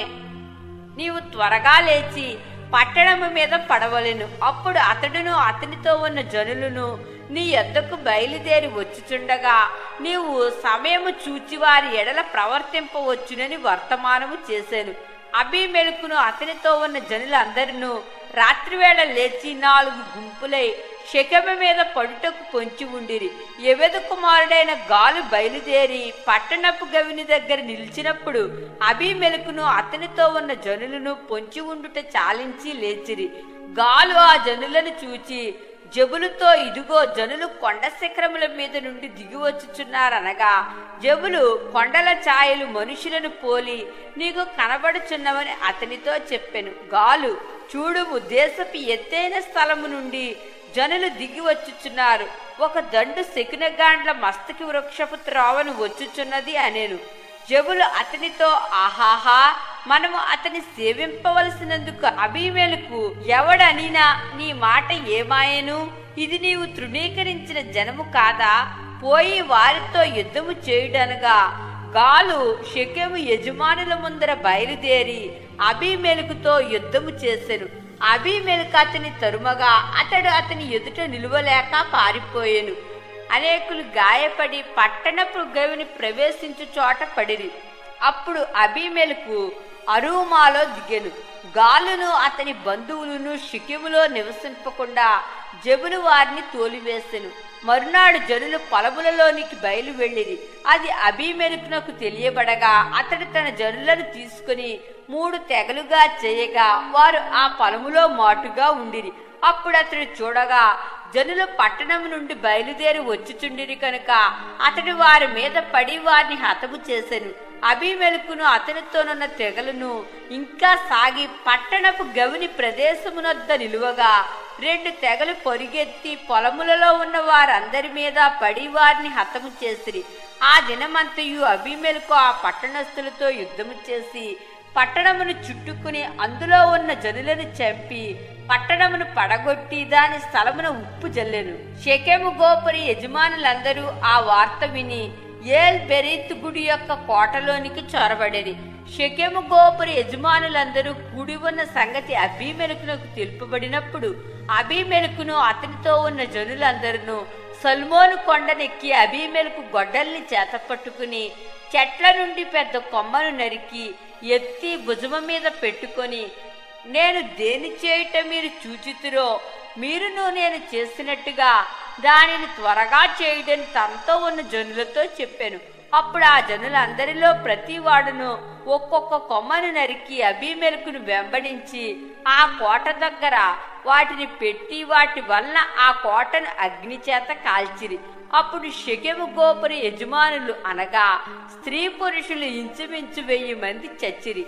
S1: నీవు త్వరగా లేచి పట్టణము మీద పడవలెను అప్పుడు అతడును అతనితో ఉన్న జనులను నీ యొద్దకు బయలుదేరి వచ్చుచుండగా నీవు సమయము చూచి వారి ఎడల ప్రవర్తింపవచ్చునని వర్తమానము చేశాను అభిమెలుకును అతనితో ఉన్న జనులందరినూ రాత్రివేళ లేచి నాలుగు గుంపులై శకమ మీద పడుటకు పొంచి ఉండిరి ఎవెద కుమారుడైన గాలు బయలుదేరి పట్టణపు గవిని దగ్గర నిలిచినప్పుడు అభిమెలకును అతనితో ఉన్న జనులను పొంచి ఉండుట చాలించి లేచిరి గాలు ఆ జనులను చూచి జబులుతో ఇదిగో జనులు కొండ శిఖరముల మీద నుండి దిగి వచ్చుచున్నారనగా జబులు కొండల ఛాయలు మనుషులను పోలి నీకు కనబడుచున్నవని అతనితో చెప్పెను గాలు చూడుము దేశపు ఎత్తైన స్థలము నుండి జనులు దిగి వచ్చుచున్నారు ఒక దండు శకునగాండ్ల మస్తకి వృక్షపు త్రోవను వచ్చుచున్నది అనేను జబులు అతనితో ఆహాహా మనము అతని సేవింపవలసినందుకు అభిమేలకు ఎవడనినా నీ మాట ఏమాయను ఇది నీవు తృణీకరించిన జనము కాదా పోయి వారితో యుద్ధము చేయుడనగా గాలు షెకెము యజమానుల ముందర బయలుదేరి అభిమేలుకుతో యుద్ధము చేసెను అభిమేలుకు అతని తరుమగా అతడు అతని ఎదుట నిలువలేక పారిపోయెను అనేకులు గాయపడి పట్టణపు గవిని ప్రవేశించు చోట పడిరి అప్పుడు అభిమేలకు అరుమాలో దిగెను గాలును అతని బంధువులను షికిములో నివసింపకుండా జబులు వారిని తోలివేసెను మరునాడు జనులు పొలములలోనికి బయలు వెళ్ళిరి అది అభిమెరుకునకు తెలియబడగా అతడు తన జనులను తీసుకుని మూడు తెగలుగా చేయగా వారు ఆ పొలములో మాటుగా ఉండిరి అప్పుడు అతడు చూడగా జనులు పట్టణం నుండి బయలుదేరి వచ్చుచుండిరి కనుక అతడు వారి మీద పడి వారిని హతము చేసెను అభిమెలకును అతనితోనున్న తెగలను ఇంకా సాగి పట్టణపు గవిని ప్రదేశమునొద్ద నిలువగా రెండు తెగలు పొరిగెత్తి పొలములలో ఉన్న వారందరి మీద పడి వారిని హతము చేసిరి ఆ దినమంతయు అభిమెలకు ఆ పట్టణస్థులతో యుద్ధము చేసి పట్టణమును చుట్టుకుని అందులో ఉన్న జనులను చంపి పట్టణమును పడగొట్టి దాని స్థలమున ఉప్పు జల్లెను షెకెము గోపురి యజమానులందరూ ఆ వార్త విని ఏల్ బెరీత్ గుడి యొక్క కోటలోనికి చొరబడేది షెకెము గోపురి యజమానులందరూ కూడి ఉన్న సంగతి అభిమెలకునకు తెలుపబడినప్పుడు అభిమెలకును అతనితో ఉన్న జనులందరూ సల్మోను కొండనెక్కి అభిమెలకు గొడ్డల్ని చేత పట్టుకుని చెట్ల నుండి పెద్ద కొమ్మను నరికి ఎత్తి భుజమ మీద పెట్టుకొని నేను దేని చేయుట మీరు చూచితురో మీరును నేను చేసినట్టుగా దానిని త్వరగా చేయడని తనతో ఉన్న జనులతో చెప్పాను అప్పుడు ఆ జనులందరిలో ప్రతి వాడును ఒక్కొక్క కొమ్మను నరికి అభిమెలకును వెంబడించి ఆ కోట దగ్గర వాటిని పెట్టి వాటి వలన ఆ కోటను అగ్ని చేత కాల్చిరి అప్పుడు షెకెము గోపురి యజమానులు అనగా స్త్రీ పురుషులు ఇంచుమించు వెయ్యి మంది చచ్చిరి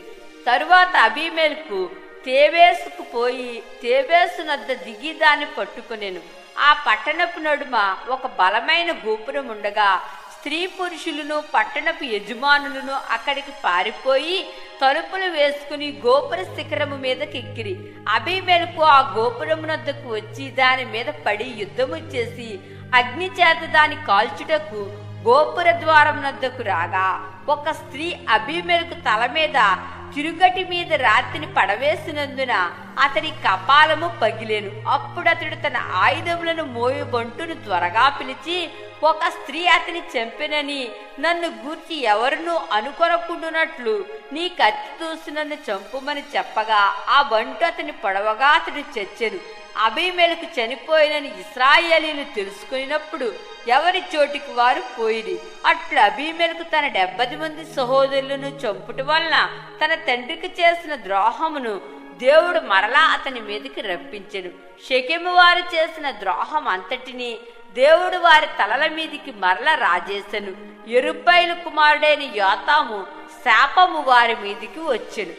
S1: తరువాత అభిమేల్కు తేవేసుకు పోయి తేవేసు నద్ద దిగి దాన్ని పట్టుకునేను ఆ పట్టణపు నడుమ ఒక బలమైన గోపురం ఉండగా స్త్రీ పురుషులను పట్టణపు యజమానులను అక్కడికి పారిపోయి తలుపులు వేసుకుని గోపుర శిఖరము మీదకి ఎక్కిరి అభిమేలకు ఆ గోపురము నద్దకు వచ్చి దాని మీద పడి యుద్ధము చేసి అగ్ని చేత దాని కాల్చుటకు గోపుర ద్వారం నద్దకు రాగా ఒక స్త్రీ అభిమేలకు తల మీద తిరుగటి మీద రాతిని పడవేసినందున అతని కపాలము పగిలేను అప్పుడు అతడు తన ఆయుధములను మోయు బంటును త్వరగా పిలిచి ఒక స్త్రీ అతని చంపినని నన్ను గూర్చి ఎవరునూ అనుకొనకుండునట్లు నీ కత్తి దూసి నన్ను చంపుమని చెప్పగా ఆ బంటు అతని పొడవగా అతడు చచ్చెను అభిమేలకు చనిపోయినని ఇస్రాయేలీలు తెలుసుకున్నప్పుడు ఎవరి చోటికి వారు పోయిరి అట్లు అభిమేలకు తన డెబ్బది మంది సహోదరులను చంపుట వలన తన తండ్రికి చేసిన ద్రోహమును దేవుడు మరలా అతని మీదకి రప్పించెను షెకెము వారు చేసిన ద్రోహం అంతటిని దేవుడు వారి తలల మీదికి మరల రాజేశను ఎరుబ్బైలు కుమారుడైన యోతాము శాపము వారి మీదికి వచ్చెను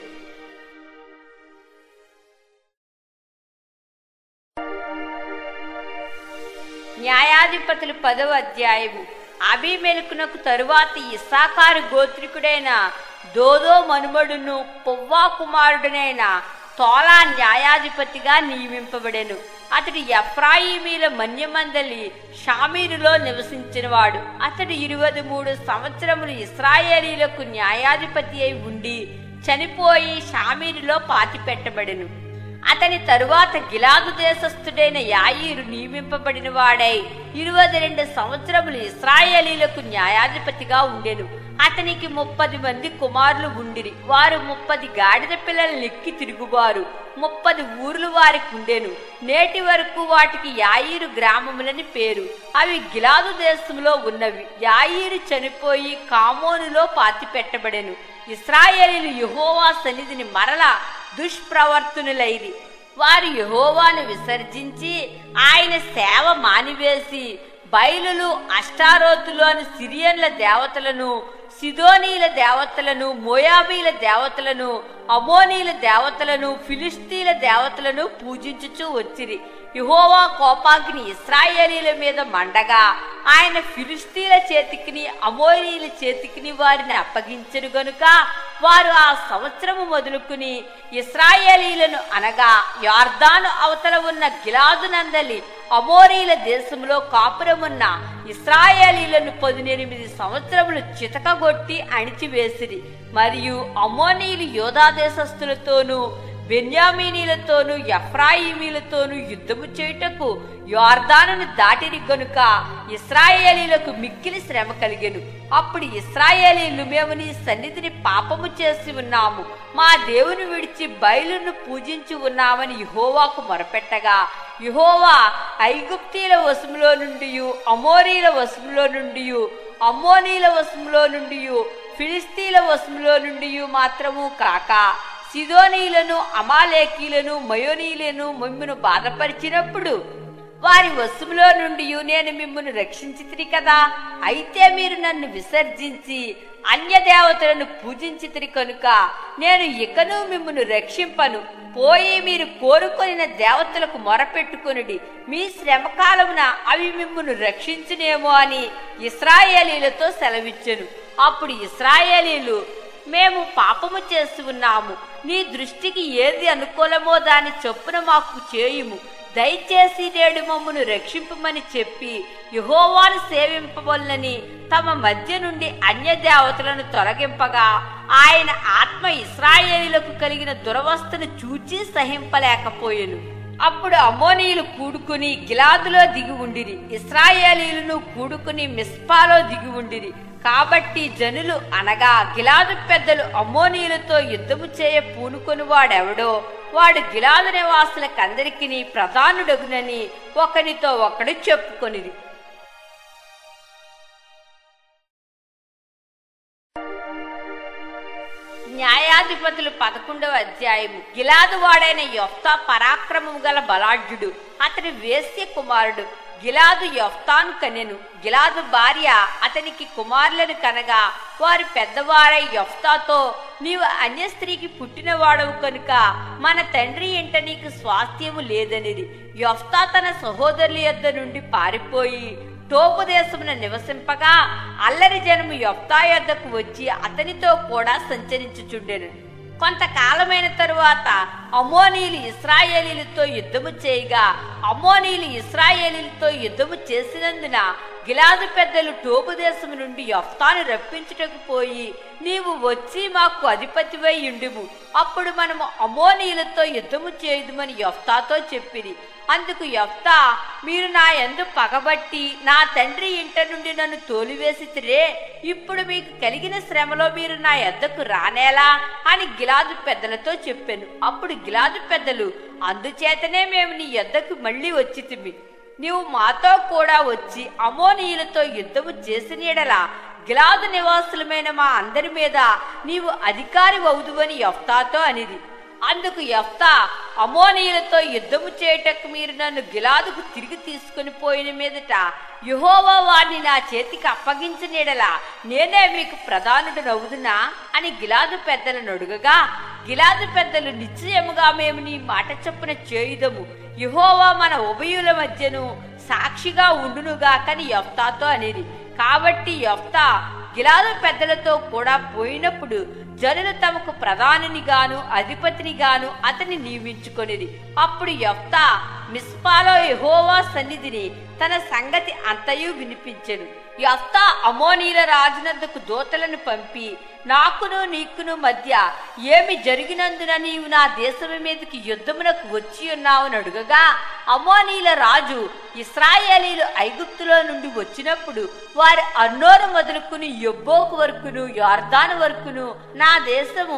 S1: న్యాయాధిపతులు పదవ అధ్యాయము అభిమెలకునకు తరువాత ఇసాకారు గోత్రికుడైన దోదో మనుమడును పొవ్వా కుమారుడునైన తోలా న్యాయాధిపతిగా నియమింపబడెను అతడు ఎఫ్రాయిమీల మన్యమందలి షామీరులో నివసించినవాడు అతడు ఇరవై మూడు సంవత్సరములు ఇస్రాయేలీలకు న్యాయాధిపతి అయి ఉండి చనిపోయి షామీరులో పాతిపెట్టబడెను అతని తరువాత గిలాదు దేశస్థుడైన యాయీరు నియమింపబడిన వాడై ఇరవై రెండు సంవత్సరములు ఇస్రాయేలీలకు న్యాయాధిపతిగా ఉండెను అతనికి ముప్పది మంది కుమారులు ఉండిరి వారు ముప్పది గాడిద పిల్లలు నెక్కి తిరుగువారు ముప్పది ఊర్లు వారికి ఉండెను నేటి వరకు వాటికి యాయీరు గ్రామములని పేరు అవి గిలాదు దేశంలో ఉన్నవి యాయీరు చనిపోయి కామోనులో పాతిపెట్టబడెను ఇస్రాయేలీలు యెహోవా సన్నిధిని మరలా దుష్ప్రవర్తనులైరి వారు యెహోవాను విసర్జించి ఆయన సేవ మానివేసి బయలులు అష్టారోతులోని సిరియన్ల దేవతలను సిదోనీల దేవతలను మోయాబీల దేవతలను అమోనీల దేవతలను ఫిలిస్తీన్ల దేవతలను పూజించుచూ వచ్చిరి యెహోవా కోపాగ్ని ఇస్రాయేలీల మీద మండగా ఆయన ఫిలిస్తీన్ల చేతికిని అమోనీల చేతికిని వారిని అప్పగించను గనుక వారు ఆ సంవత్సరము మొదలుకుని ఇస్రాయేలీలను అనగా యార్దాను అవతల ఉన్న గిలాదు నందలి అమోరీల దేశంలో కాపురమున్న ఇస్రాయేలీలను పదినెనిమిది సంవత్సరములు చితకగొట్టి అణిచివేసిరి మరియు అమోనీలు యోధా దేశస్థులతోనూ బెన్యామీనీలతోనూ ఎఫ్రాయిమీలతోనూ యుద్ధము చేయుటకు యోర్దానును దాటిరి గనుక ఇస్రాయేలీలకు మిక్కిలి శ్రమ కలిగెను అప్పుడు ఇస్రాయేలీలు మేము నీ సన్నిధిని పాపము చేసి ఉన్నాము మా దేవుని విడిచి బయలును పూజించి ఉన్నామని యహోవాకు మొరపెట్టగా యహోవా ఐగుప్తీల వశములో నుండి అమోరీల వశములో నుండి అమ్మోనీల వశములో నుండి ఫిలిస్తీన్ల వశములో నుండి మాత్రము కాక సిదోనీలను అమాలేకీలను మయోనీలను మిమ్మును బాధపరిచినప్పుడు వారి వశములో నుండి నేను మిమ్మల్ని రక్షించితిరి కదా అయితే మీరు నన్ను విసర్జించి అన్య దేవతలను పూజించితిరి కనుక నేను ఇకను మిమ్మల్ని రక్షింపను పోయి మీరు కోరుకొనిన దేవతలకు మొరపెట్టుకొనుడి మీ శ్రమకాలమున అవి మిమ్మల్ని రక్షించునేమో అని ఇస్రాయేలీలతో సెలవిచ్చెను అప్పుడు ఇస్రాయేలీలు మేము పాపము చేసి ఉన్నాము నీ దృష్టికి ఏది అనుకూలమో దాని చొప్పున మాకు చేయుము దయచేసి నేడు మమ్మను రక్షింపమని చెప్పి యహోవాను సేవింపవలనని తమ మధ్య నుండి అన్య దేవతలను తొలగింపగా ఆయన ఆత్మ ఇస్రాయేలీలకు కలిగిన దురవస్థను చూచి సహింపలేకపోయెను అప్పుడు అమోనీయులు కూడుకుని గిలాదులో దిగి ఉండిరి ఇస్రాయేలీలను కూడుకుని మిస్పాలో దిగి ఉండిరి కాబట్టి జనులు అనగా గిలాదు పెద్దలు అమ్మోనీయులతో యుద్ధము చేయ పూనుకొని వాడెవడో వాడు గిలాదు నివాసులకందరికీ ప్రధానుడగునని ఒకనితో ఒకడు చెప్పుకొనిది న్యాయాధిపతులు పదకొండవ అధ్యాయము గిలాదు వాడైన యొఫ్తా పరాక్రమము గల బలాఢ్యుడు అతని వేశ్య కుమారుడు గిలాదు యొఫ్తాను కనెను గిలాదు భార్య అతనికి కుమారులను కనగా వారు పెద్దవారై యొఫ్తాతో నీవు అన్య స్త్రీకి పుట్టినవాడవు కనుక మన తండ్రి ఇంట నీకు స్వాస్థ్యము లేదనిది యొఫ్తా తన సహోదరుల యొద్ద నుండి పారిపోయి టోపు దేశమున నివసింపగా అల్లరి జనము యొఫ్తా యొద్దకు వచ్చి అతనితో కూడా సంచరించుచుండెను కొంతకాలమైన తరువాత అమోనీలు ఇస్రాయేలీలతో యుద్ధము చేయగా అమోనీలు ఇస్రాయేలీలతో యుద్ధము చేసినందున గిలాదు పెద్దలు టోపు దేశము నుండి యొఫ్తాను రప్పించుటకు పోయి నీవు వచ్చి మాకు అధిపతివై ఉండుము అప్పుడు మనము అమోనీయులతో యుద్ధము చేయుదుమని యొఫ్తాతో చెప్పిరి అందుకు యొఫ్తా మీరు నా ఎందు పగబట్టి నా తండ్రి ఇంట నుండి నన్ను తోలివేసితిరే ఇప్పుడు మీకు కలిగిన శ్రమలో మీరు నా ఎద్దకు రానేలా అని గిలాదు పెద్దలతో చెప్పాను అప్పుడు గిలాదు పెద్దలు అందుచేతనే మేము నీ ఎద్దకు మళ్ళీ వచ్చితిమి నీవు మాతో కూడా వచ్చి అమోనీయులతో యుద్ధము చేసిన ఎడల గిలాదు నివాసులమైన మా అందరి మీద నీవు అధికారి అవుదువని యఫ్తాతో అనిది అందుకు యఫ్తా అమోనీయులతో యుద్ధము చేయటకు మీరు నన్ను గిలాదుకు తిరిగి తీసుకుని పోయిన మీదట యుహోవా వారిని నా చేతికి అప్పగించిన ఎడల నేనే మీకు ప్రధానుడు నవ్వుదునా అని గిలాదు పెద్దలను అడుగగా గిలాదు పెద్దలు నిశ్చయముగా మేము నీ మాట చొప్పున చేయుదము యహోవా మన ఉభయుల మధ్యను సాక్షిగా ఉండునుగా కని యఫ్తాతో అనేది కాబట్టి యఫ్తా గిలాదు పెద్దలతో కూడా పోయినప్పుడు జనులు తమకు ప్రధానిని గాను అధిపతిని గాను అతన్ని నియమించుకొనిది అప్పుడు యఫ్తా మిస్పాలో యెహోవా సన్నిధిని తన సంగతి అంతయు వినిపించెను యఫ్తా అమోనీల రాజునందుకు దూతలను పంపి నాకును నీకును మధ్య ఏమి జరిగినందున నీవు నా దేశము మీదకి యుద్ధమునకు వచ్చి ఉన్నావని అడుగగా అమోనీల రాజు ఇస్రాయేలీలు ఐగుప్తులో నుండి వచ్చినప్పుడు వారి అన్నోరు మొదలుకుని యొబ్బోకు వరకును యార్దాను వరకును నా దేశము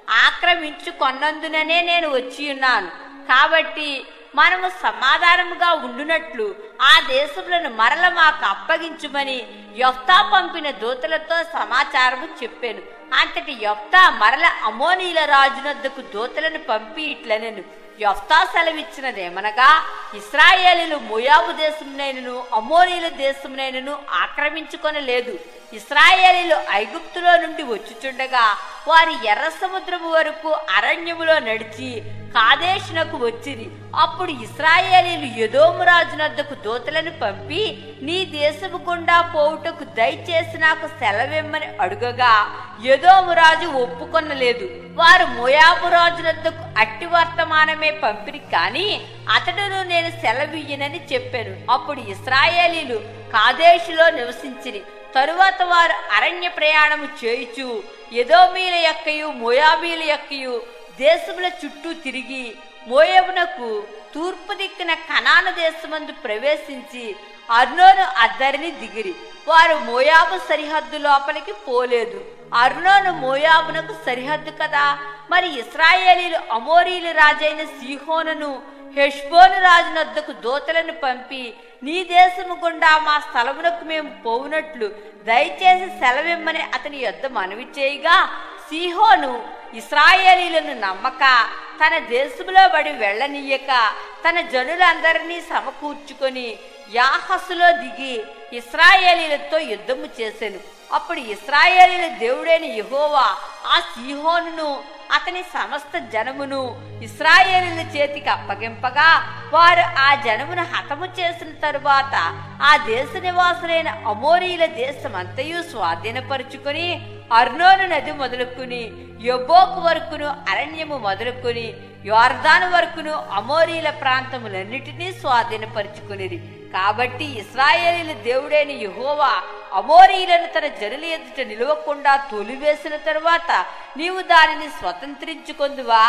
S1: ఆక్రమించుకొన్నందుననే నేను వచ్చి ఉన్నాను కాబట్టి మనము సమాధానముగా ఉండునట్లు ఆ దేశములను మరల మాకు అప్పగించుమని యొఫ్తా పంపిన దూతలతో సమాచారము చెప్పాను అంతటి యొఫ్తా మరల అమోనీల రాజునద్దకు దూతలను పంపి ఇట్లనెను యొఫ్తా సెలవిచ్చినదేమనగా ఇస్రాయేలీలు మోయాబు దేశమునైనను అమోనీల దేశమునైనను ఆక్రమించుకొనలేదు ఇస్రాయేలీలు ఐగుప్తులో నుండి వచ్చుచుండగా వారి ఎర్ర సముద్రము వరకు అరణ్యములో నడిచి కాదేశునకు వచ్చిరి అప్పుడు ఇస్రాయేలీలు యదోము రాజునద్దకు దూతలను పంపి నీ దేశము గుండా పోవుటకు దయచేసి నాకు సెలవిమ్మని అడుగగా యదోము రాజు ఒప్పుకొనలేదు వారు మోయాబు రాజునద్దకు అట్టి వర్తమానమే పంపిరి కాని అతడును నేను సెలవియ్యనని చెప్పాను అప్పుడు ఇస్రాయేలీలు కాదేశులో నివసించిరి తరువాత వారు అరణ్య ప్రయాణము చేయుచు యదోమీల యొక్కయు మోయాబీల యొక్కయు దేశముల చుట్టూ తిరిగి మోయబునకు తూర్పు దిక్కున కనాను దేశమందు ప్రవేశించి అర్నోను అద్దరిని దిగిరి వారు మోయాబు సరిహద్దు లోపలికి పోలేదు అర్నోను మోయాబునకు సరిహద్దు కదా మరి ఇస్రాయేలీలు అమోరీలు రాజైన సీహోనును హెష్బోను రాజునొద్దకు దూతలను పంపి నీ దేశము గుండా మా స్థలమునకు మేము పోవునట్లు దయచేసి సెలవిమ్మని అతని యొద్ద మనవి చేయగా సీహోను ఇస్రాయేలీలను నమ్మక తన దేశములో బడి వెళ్ళనీయక తన జనులందరినీ సమకూర్చుకొని యాహసులో దిగి ఇస్రాయేలీలతో యుద్ధము చేసెను అప్పుడు ఇస్రాయేలీల దేవుడైన యెహోవా ఆ సీహోనును అతని సమస్త జనమును ఇస్రాయేలీల చేతికి అప్పగింపగా వారు ఆ జనమును హతము చేసిన తరువాత ఆ దేశ నివాసులైన అమోరీల దేశమంతయు స్వాధీనపరుచుకుని అర్నోను నది మొదలుకుని యొబ్బోకు వరకును అరణ్యము మొదలుకొని యోర్దాను వరకును అమోరీల ప్రాంతములన్నిటినీ స్వాధీనపరుచుకునిది కాబట్టి ఇస్రాయేలీల దేవుడైన యెహోవా అమోరీలను తన జనుల ఎదుట నిలవకుండా తొలివేసిన తరువాత నీవు దానిని స్వతంత్రించుకొందువా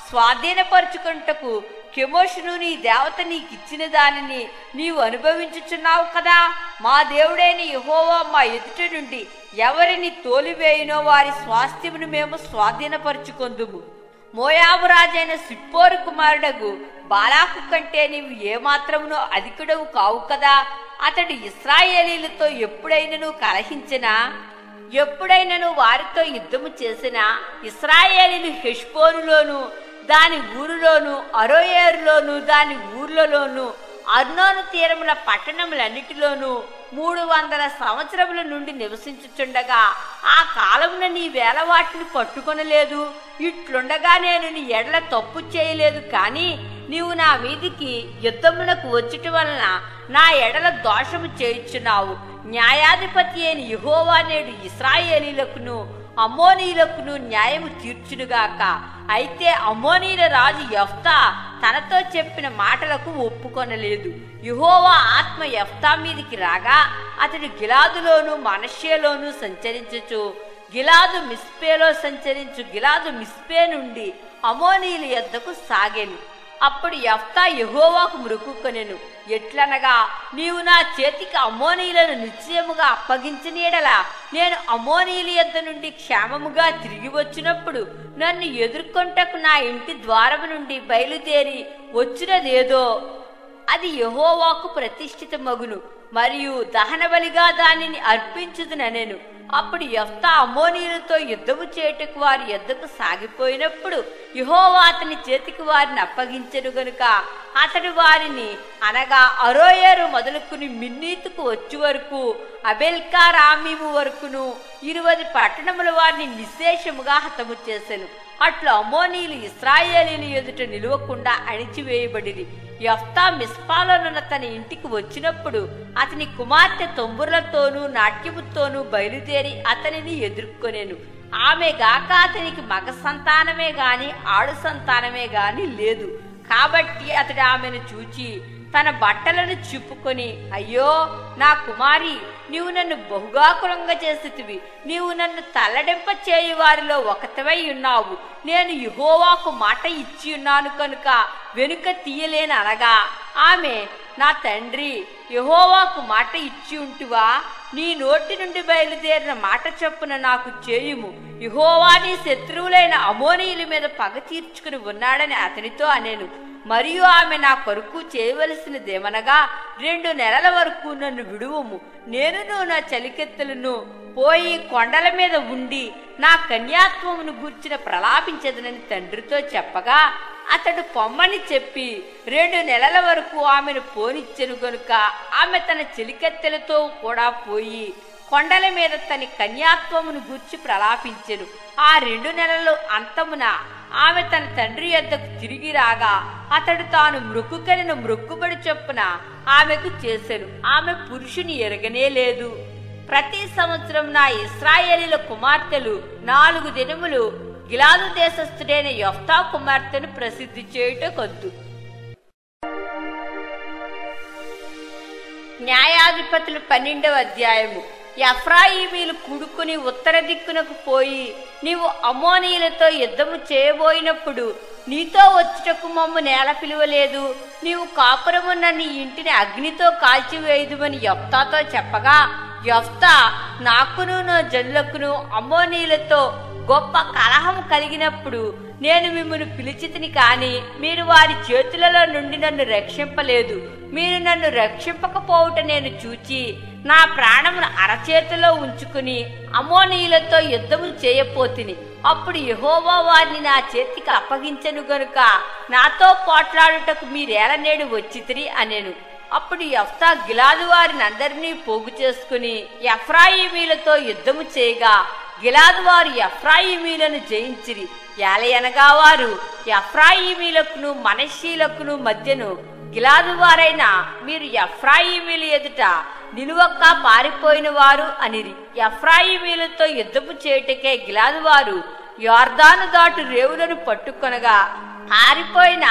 S1: స్వాధీనపరుచుకుంటకు కెమోషును నీ దేవత నీకిచ్చిన దానిని నీవు అనుభవించుచున్నావు కదా మా దేవుడైన యెహోవా మా ఎదుట నుండి ఎవరిని తోలివేయునో వారి స్వాస్థ్యమును మేము స్వాధీనపరుచుకొందుము మోయాబు రాజైన సిప్పోరు కుమారుడగు బాలాకు కంటే నీవు ఏమాత్రమునో అధికుడవు కావు కదా అతడు ఇస్రాయేలీలతో ఎప్పుడైనను కలహించినా ఎప్పుడైనను వారితో యుద్ధము చేసినా ఇస్రాయేలీలు హెష్బోనులోను దాని ఊరిలోను అరోయేరులోను దాని ఊర్లలోను అర్నోను తీరముల పట్టణములన్నిటిలోనూ మూడు వందల సంవత్సరముల నుండి నివసించుచుండగా ఆ కాలమున నీ వేల వాటిని పట్టుకొనలేదు ఇట్లుండగా నేను నీ ఎడల తప్పు చేయలేదు కానీ నీవు నా మీదికి యుద్ధమునకు వచ్చుట వలన నా ఎడల దోషము చేయుచున్నావు న్యాయాధిపతి అయిన యహోవా నేడు ఇస్రాయేలీలకును అమ్మోనీయులకును న్యాయము తీర్చునుగాక అయితే అమ్మోనీల రాజు యఫ్తా తనతో చెప్పిన మాటలకు ఒప్పుకొనలేదు యుహోవా ఆత్మ యఫ్తా మీదికి రాగా అతడు గిలాదులోను మనష్యలోను సంచరించుచు గిలాదు మిస్పేలో సంచరించు గిలాదు మిస్పే నుండి అమోనీయుల యొద్దకు సాగెను అప్పుడు యఫ్తా యెహోవాకు మృక్కుకొనెను ఎట్లనగా నీవు నా చేతికి అమోనీయులను నిశ్చయముగా అప్పగించిన ఎడల నేను అమోనీయుల యొద్ద నుండి క్షేమముగా తిరిగి వచ్చినప్పుడు నన్ను ఎదుర్కొంటకు నా ఇంటి ద్వారము నుండి బయలుదేరి వచ్చినదేదో అది యెహోవాకు ప్రతిష్ఠిత మగును మరియు దహన బలిగా దానిని అర్పించుదుననెను అప్పుడు యెఫ్తా అమ్మోనీయులతో యుద్ధము చేయుటకు వారి యుద్ధకు సాగిపోయినప్పుడు యెహోవా అతని చేతికి వారిని అప్పగించెను గనుక అతడు వారిని అనగా అరోయేరు మొదలుకుని మిన్నీతుకు వచ్చి వరకు అబెల్కా రామీము వరకును ఇరువది పట్టణముల వారిని నిశేషముగా హతము చేసెను అట్లు అమోనీయులు ఇస్రాయేలీలు ఎదుట నిలువకుండా అణిచివేయబడిరి యఫ్తా మిస్పాలోనున్న తన ఇంటికి వచ్చినప్పుడు అతని కుమార్తె తొంబుర్లతోనూ నాట్యముతోనూ బయలుదేరి అతనిని ఎదుర్కొనేను ఆమె గాక అతనికి మగ సంతానమే గాని ఆడు సంతానమే గాని లేదు కాబట్టి అతడు ఆమెను చూచి తన బట్టలను చిప్పుకొని అయ్యో నా కుమారి నీవు నన్ను బహుగా కులంగ చేసితివి నీవు నన్ను తల్లడింప చేయి వారిలో ఒకతవై ఉన్నావు నేను యుహోవాకు మాట ఇచ్చి ఉన్నాను కనుక వెనుక తీయలేను అనగా ఆమె నా తండ్రి యహోవాకు మాట ఇచ్చి ఉంటివా నీ నోటి నుండి బయలుదేరిన మాట చొప్పున నాకు చేయుము యహోవా నీ శత్రువులైన అమోనీయుల మీద పగ తీర్చుకుని ఉన్నాడని అతనితో అనేను మరియు ఆమె నా కొరకు చేయవలసినదేమనగా రెండు నెలల వరకు నన్ను విడువము నేనును నా చలికెత్తలను పోయి కొండల మీద ఉండి నా కన్యాత్వమును గూర్చిన ప్రలాపించదనని తండ్రితో చెప్పగా అతడు పొమ్మని చెప్పి రెండు నెలల వరకు ఆమెను పోనిచ్చెను గనుక ఆమె తన చెలికెత్తెలతో కూడా పోయి కొండల మీద తన కన్యాత్వమును గూర్చి ప్రలాపించెను ఆ రెండు నెలలు అంతమున ఆమె తన తండ్రి యొద్దకు తిరిగి రాగా అతడు తాను మృక్కుకనిన మృక్కుబడి చొప్పున ఆమెకు చేసెను ఆమె పురుషుని ఎరగనే లేదు ప్రతి సంవత్సరం నా ఇస్రాయేలీల కుమార్తెలు నాలుగు దినములు గిలాదు దేశస్థుడైన యొఫ్తా కుమార్తెను ప్రసిద్ధి చేయుట కొద్దు న్యాయాధిపతులు పన్నెండవ అధ్యాయము ఎఫ్రాయిమీలు కుడుకుని ఉత్తర దిక్కునకు పోయి నీవు అమోనీయులతో యుద్ధము చేయబోయినప్పుడు నీతో వచ్చుటకు మమ్ము నేల పిలువలేదు నీవు కాపురమున్న నీ ఇంటిని అగ్నితో కాల్చివేయుదుమని యొఫ్తాతో చెప్పగా యొఫ్తా నాకును నా జనులకును అమోనీయులతో గొప్ప కలహం కలిగినప్పుడు నేను మిమ్మల్ని పిలిచితిని కాని మీరు వారి చేతులలో నుండి నన్ను రక్షింపలేదు మీరు నన్ను రక్షింపకపోవుట నేను చూచి నా ప్రాణమును అరచేతిలో ఉంచుకుని అమోనీయులతో యుద్ధము చేయపోతిని అప్పుడు యెహోవా వారిని నా చేతికి అప్పగించను గనుక నాతో పోట్లాడుటకు మీరేల నేడు వచ్చితిరి అనేను అప్పుడు యఫ్తా గిలాదు వారిని అందరినీ పోగు చేసుకుని ఎఫ్రాయిమీలతో యుద్ధము చేయగా గిలాదు వారు ఎఫ్రాయిమీలను జయించిరి ఏలయనగా వారు ఎఫ్రాయిమీలకును మనషీలకును మధ్యను గిలాదు వారైన మీరు ఎఫ్రాయిమీలు ఎదుట నిలువక్క పారిపోయిన వారు అనిరి ఎఫ్రాయిమీలతో యుద్ధము చేయుటకే గిలాదు వారు యోర్దాను దాటు రేవులను పట్టుకొనగా పారిపోయిన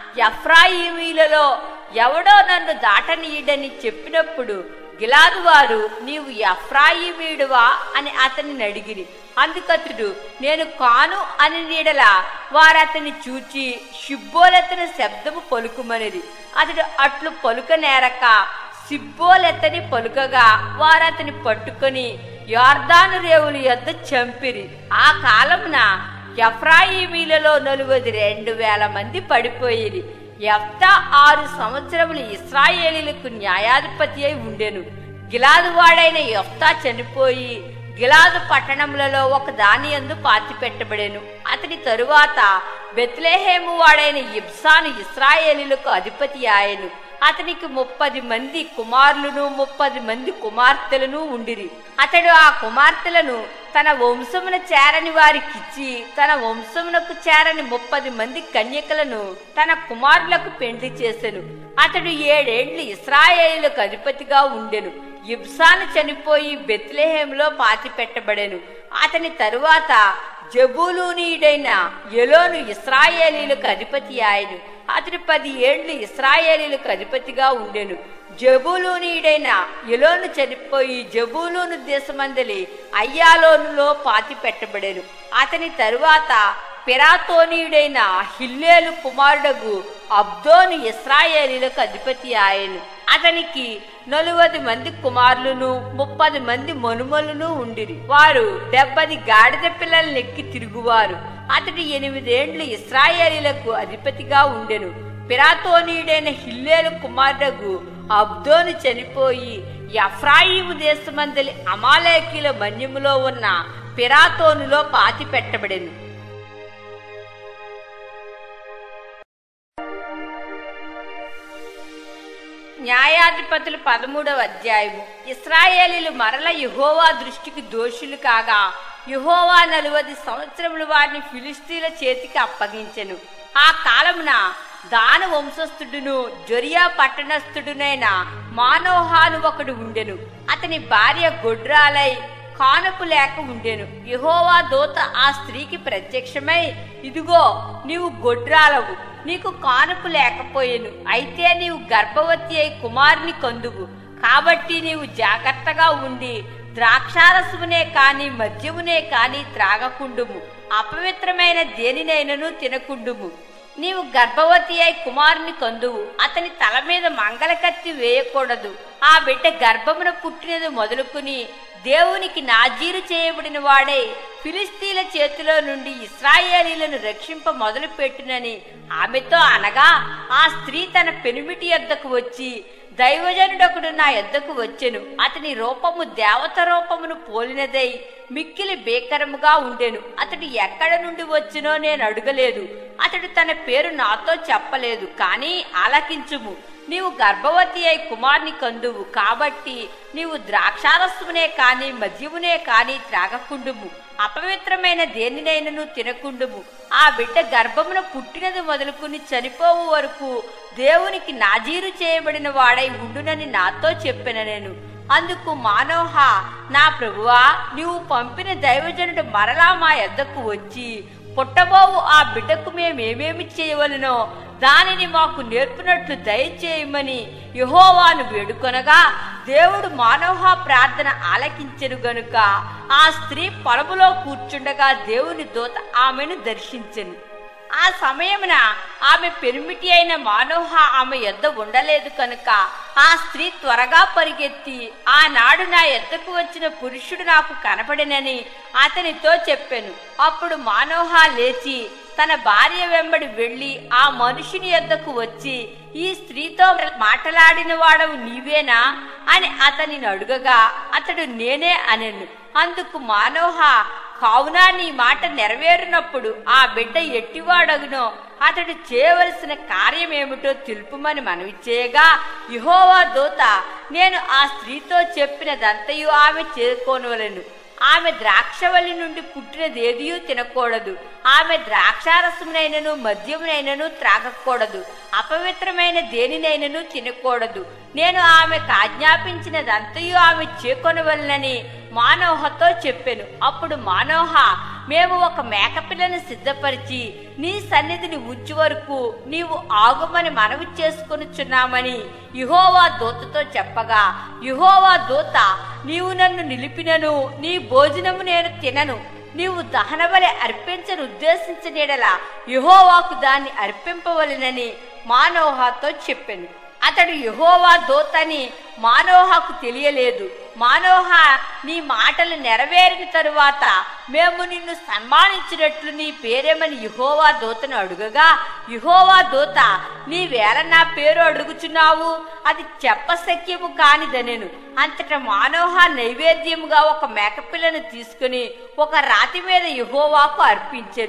S1: ఎఫ్రాయిమీలలో ఎవడో నన్ను దాటనీయడని చెప్పినప్పుడు గిలాదు వారు నీవు ఎఫ్రాయిమీడువా అని అతనిని అడిగిరి అందుకతుడు నేను కాను అని నీడల వారతని చూచి షిబ్బోలెత్తని శబ్దము పలుకుమనిది అతడు అట్లు పలుక నేరక సిబ్బోలెత్తని పలుకగా వారతని పట్టుకొని యోర్దాను రేవుల యొద్ద చంపిరి ఆ కాలమున ఎఫ్రాయిమీలలో నలువది రెండు వేల మంది పడిపోయిరి ఎఫ్తా ఆరు సంవత్సరములు ఇస్రాయేలీలకు న్యాయాధిపతి అయి ఉండెను గిలాదు వాడైన ఎఫ్తా చనిపోయి గిలాదు పట్టణములలో ఒక దాని యందు పాతి పెట్టబడెను అతని తరువాత బెత్లెహేము వాడైన ఇబ్సాను ఇస్రాయేలీలకు అధిపతి ఆయను అతనికి ముప్పది మంది కుమారులను ముప్పది మంది కుమార్తెలను ఉండిరి అతడు ఆ కుమార్తెలను తన వంశమున చేరని వారికిచ్చి తన వంశమునకు చేరని ముప్పది మంది కన్యకలను తన కుమారులకు పెండ్లి చేసెను అతడు ఏడేండ్లు ఇస్రాయేలులకు అధిపతిగా ఉండెను ఇబ్సాను చనిపోయి బెత్లెహేంలో పాతి పెట్టబడెను అతని తరువాత జబూలూనీయుడైన ఎలోను ఇస్రాయేలీలకు అధిపతి ఆయను అతడు పది ఏండ్లు ఇస్రాయేలీలకు అధిపతిగా ఉండెను జబూలూనీయుడైన ఎలోను చనిపోయి జబూలూను దేశమందలి అయ్యాలోనులో పాతి పెట్టబడెను అతని తరువాత పిరాతోనీయుడైన హిల్లేలు కుమారుడగు అబ్దోను ఇస్రాయేలీలకు అధిపతి ఆయను అతనికి నలువది మంది కుమారులను ముప్పది మంది మనుమలను ఉండిరి వారు డెబ్బది గాడిద పిల్లల్ని ఎక్కి తిరుగువారు అతడు ఎనిమిదేండ్లు ఇస్రాయేలీలకు అధిపతిగా ఉండెను పిరాతోనీయుడైన హిల్లేలు కుమారుడగు అబ్దోను చనిపోయి ఎఫ్రాయిము దేశమందలి అమాలేకీల మన్యములో ఉన్న పిరాతోనులో పాతి పెట్టబడెను న్యాయాధిపతులు పదమూడవ అధ్యాయము ఇస్రాయేలీలు మరల యహోవా దృష్టికి దోషులు కాగా యహోవా నలువది సంవత్సరములు వారిని ఫిలిస్తీన్ల చేతికి అప్పగించెను ఆ కాలమున దాన వంశస్థుడును జొరియా పట్టణస్థుడునైన మానోహాను ఒకడు ఉండెను అతని భార్య గొడ్రాలై కానుపు లేక ఉండెను యహోవా దూత ఆ స్త్రీకి ప్రత్యక్షమై ఇదిగో నీవు గొడ్రాలవు నీకు కానుపు లేకపోయెను అయితే నీవు గర్భవతి అయి కుమారుని కందువు కాబట్టి నీవు జాగ్రత్తగా ఉండి ద్రాక్షారసమునే కాని మద్యమునే కాని త్రాగకుండుము అపవిత్రమైన దేనినైనను తినకుండుము నీవు గర్భవతి అయి కుమారుని కందువు అతని తల మీద మంగళకత్తి వేయకూడదు ఆ బిడ్డ గర్భమున పుట్టినది మొదలుకుని దేవునికి నాజీరు చేయబడిన వాడే ఫిలిస్తీన్ల చేతిలో నుండి ఇస్రాయేలీలను రక్షింప మొదలు పెట్టునని ఆమెతో అనగా ఆ స్త్రీ తన పెనుమిటి యొద్దకు వచ్చి దైవజనుడొకడు నా యొద్దకు వచ్చెను అతని రూపము దేవత రూపమును పోలినదై మిక్కిలి భీకరముగా ఉండెను అతడు ఎక్కడ నుండి వచ్చినో నేను అడగలేదు అతడు తన పేరు నాతో చెప్పలేదు కానీ ఆలకించుము నీవు గర్భవతి అయి కుమార్ని కందువు కాబట్టి నీవు ద్రాక్షారసమునే కాని మద్యమునే కాని త్రాగకుండుము అపవిత్రమైన దేనినైనను తినకుండుము ఆ బిడ్డ గర్భమున పుట్టినది మొదలుకుని చనిపోవు వరకు దేవునికి నాజీరు చేయబడిన వాడై ఉండునని నాతో చెప్పిన నేను అందుకు మానోహ నా ప్రభువా నీవు పంపిన దైవజనుడు మరలా మా యొద్దకు వచ్చి పుట్టబోవు ఆ బిడ్డకు మేమేమేమి చేయవలనో దానిని మాకు నేర్పినట్లు దయచేయమని యహోవాను వేడుకొనగా దేవుడు మానవ ప్రార్థన ఆలకించెను గనుక ఆ స్త్రీ పొలములో కూర్చుండగా దేవుని దూత ఆమెను దర్శించెను ఆ సమయమున ఆమె పెరుమిటి అయిన మానోహ ఆమె యొద్ద ఉండలేదు కనుక ఆ స్త్రీ త్వరగా పరిగెత్తి ఆనాడు నా ఎద్దకు వచ్చిన పురుషుడు నాకు కనపడినని అతనితో చెప్పాను అప్పుడు మానోహ లేచి తన భార్య వెంబడి వెళ్లి ఆ మనుషుని యొద్దకు వచ్చి ఈ స్త్రీతో మాటలాడిన వాడవు నీవేనా అని అతనిని అడుగగా అతడు నేనే అనెను అందుకు మానోహ కావున నీ మాట నెరవేరినప్పుడు ఆ బిడ్డ ఎట్టివాడగునో అతడు చేయవలసిన కార్యమేమిటో తెలుపుమని మనవి చేయగా యహోవా దూత నేను ఆ స్త్రీతో చెప్పినదంతయు ఆమె చేరుకోనవలను ఆమె ద్రాక్షవల్లి నుండి పుట్టినదేదియూ తినకూడదు ఆమె ద్రాక్షారసమునైనను మద్యమునైనను త్రాగకూడదు అపవిత్రమైన దేనినైనను తినకూడదు నేను ఆమెకు ఆజ్ఞాపించినదంతయు ఆమె చేకొనవలనని మానోహతో చెప్పెను అప్పుడు మానోహ మేము ఒక మేకపిల్లను సిద్ధపరిచి నీ సన్నిధిని ఉంచు వరకు నీవు ఆగుమని మనవి చేసుకొనుచున్నామని యుహోవా దూతతో చెప్పగా యుహోవా దూత నీవు నన్ను నిలిపినను నీ భోజనము నేను తినను నీవు దహనబలి అర్పించను ఉద్దేశించనేడలా యుహోవాకు దాన్ని అర్పింపవలెనని మానోహతో చెప్పాను అతడు యహోవా దోతని మానోహకు తెలియలేదు మానోహ నీ మాటలు నెరవేరిన తరువాత మేము నిన్ను సన్మానించినట్లు నీ పేరేమని యుహోవా దూతను అడుగగా యుహోవా దూత నీవేళ నా పేరు అడుగుచున్నావు అది చెప్పశక్యము కానిదనెను అంతట మానోహ నైవేద్యముగా ఒక మేకపిల్లను తీసుకుని ఒక రాతి మీద యుహోవాకు అర్పించెను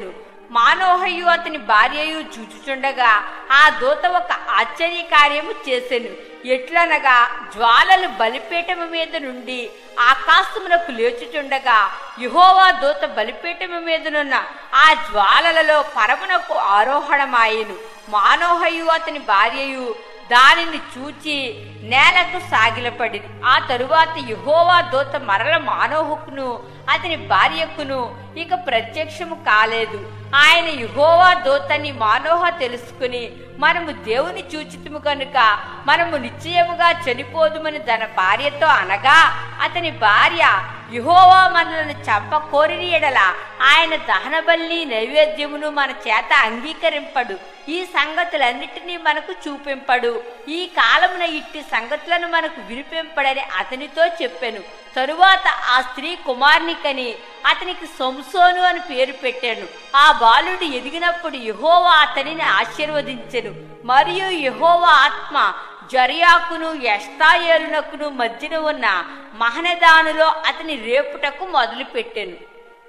S1: మానోహయు అతని భార్యయు చూచుచుండగా ఆ దూత ఒక ఆశ్చర్య కార్యము చేసెను ఎట్లనగా జ్వాలలు బలిపీఠము మీద నుండి ఆకాశమునకు లేచుచుండగా యుహోవా దూత బలిపీఠము మీదనున్న ఆ జ్వాలలలో పరమునకు ఆరోహణమాయెను మానోహయు అతని భార్యయు దానిని చూచి నేలకు సాగిలపడింది ఆ తరువాత యహోవా దూత మరల మానోహుకును అతని భార్యకును ఇక ప్రత్యక్షము కాలేదు ఆయన యహోవా దూతని మానోహ తెలుసుకుని మనము దేవుని చూచితుము కనుక మనము నిశ్చయముగా చనిపోదుమని తన భార్యతో అనగా అతని భార్య యహోవా మనలను చంప కోరిని ఎడల ఆయన దహన బలి నైవేద్యమును మన చేత అంగీకరింపడు ఈ సంగతులన్నిటినీ మనకు చూపింపడు ఈ కాలమున ఇట్టి సంగతులను మనకు వినిపింపడని అతనితో చెప్పాను తరువాత ఆ స్త్రీ కుమార్నికని అతనికి సంసోను అని పేరు పెట్టాను ఆ బాలుడు ఎదిగినప్పుడు యహోవా అతనిని ఆశీర్వదించెను మరియు యహోవా ఆత్మ జరియాకును ఎస్తాయేలునకును మధ్యన ఉన్న మహనదానులో అతని రేపుటకు మొదలుపెట్టెను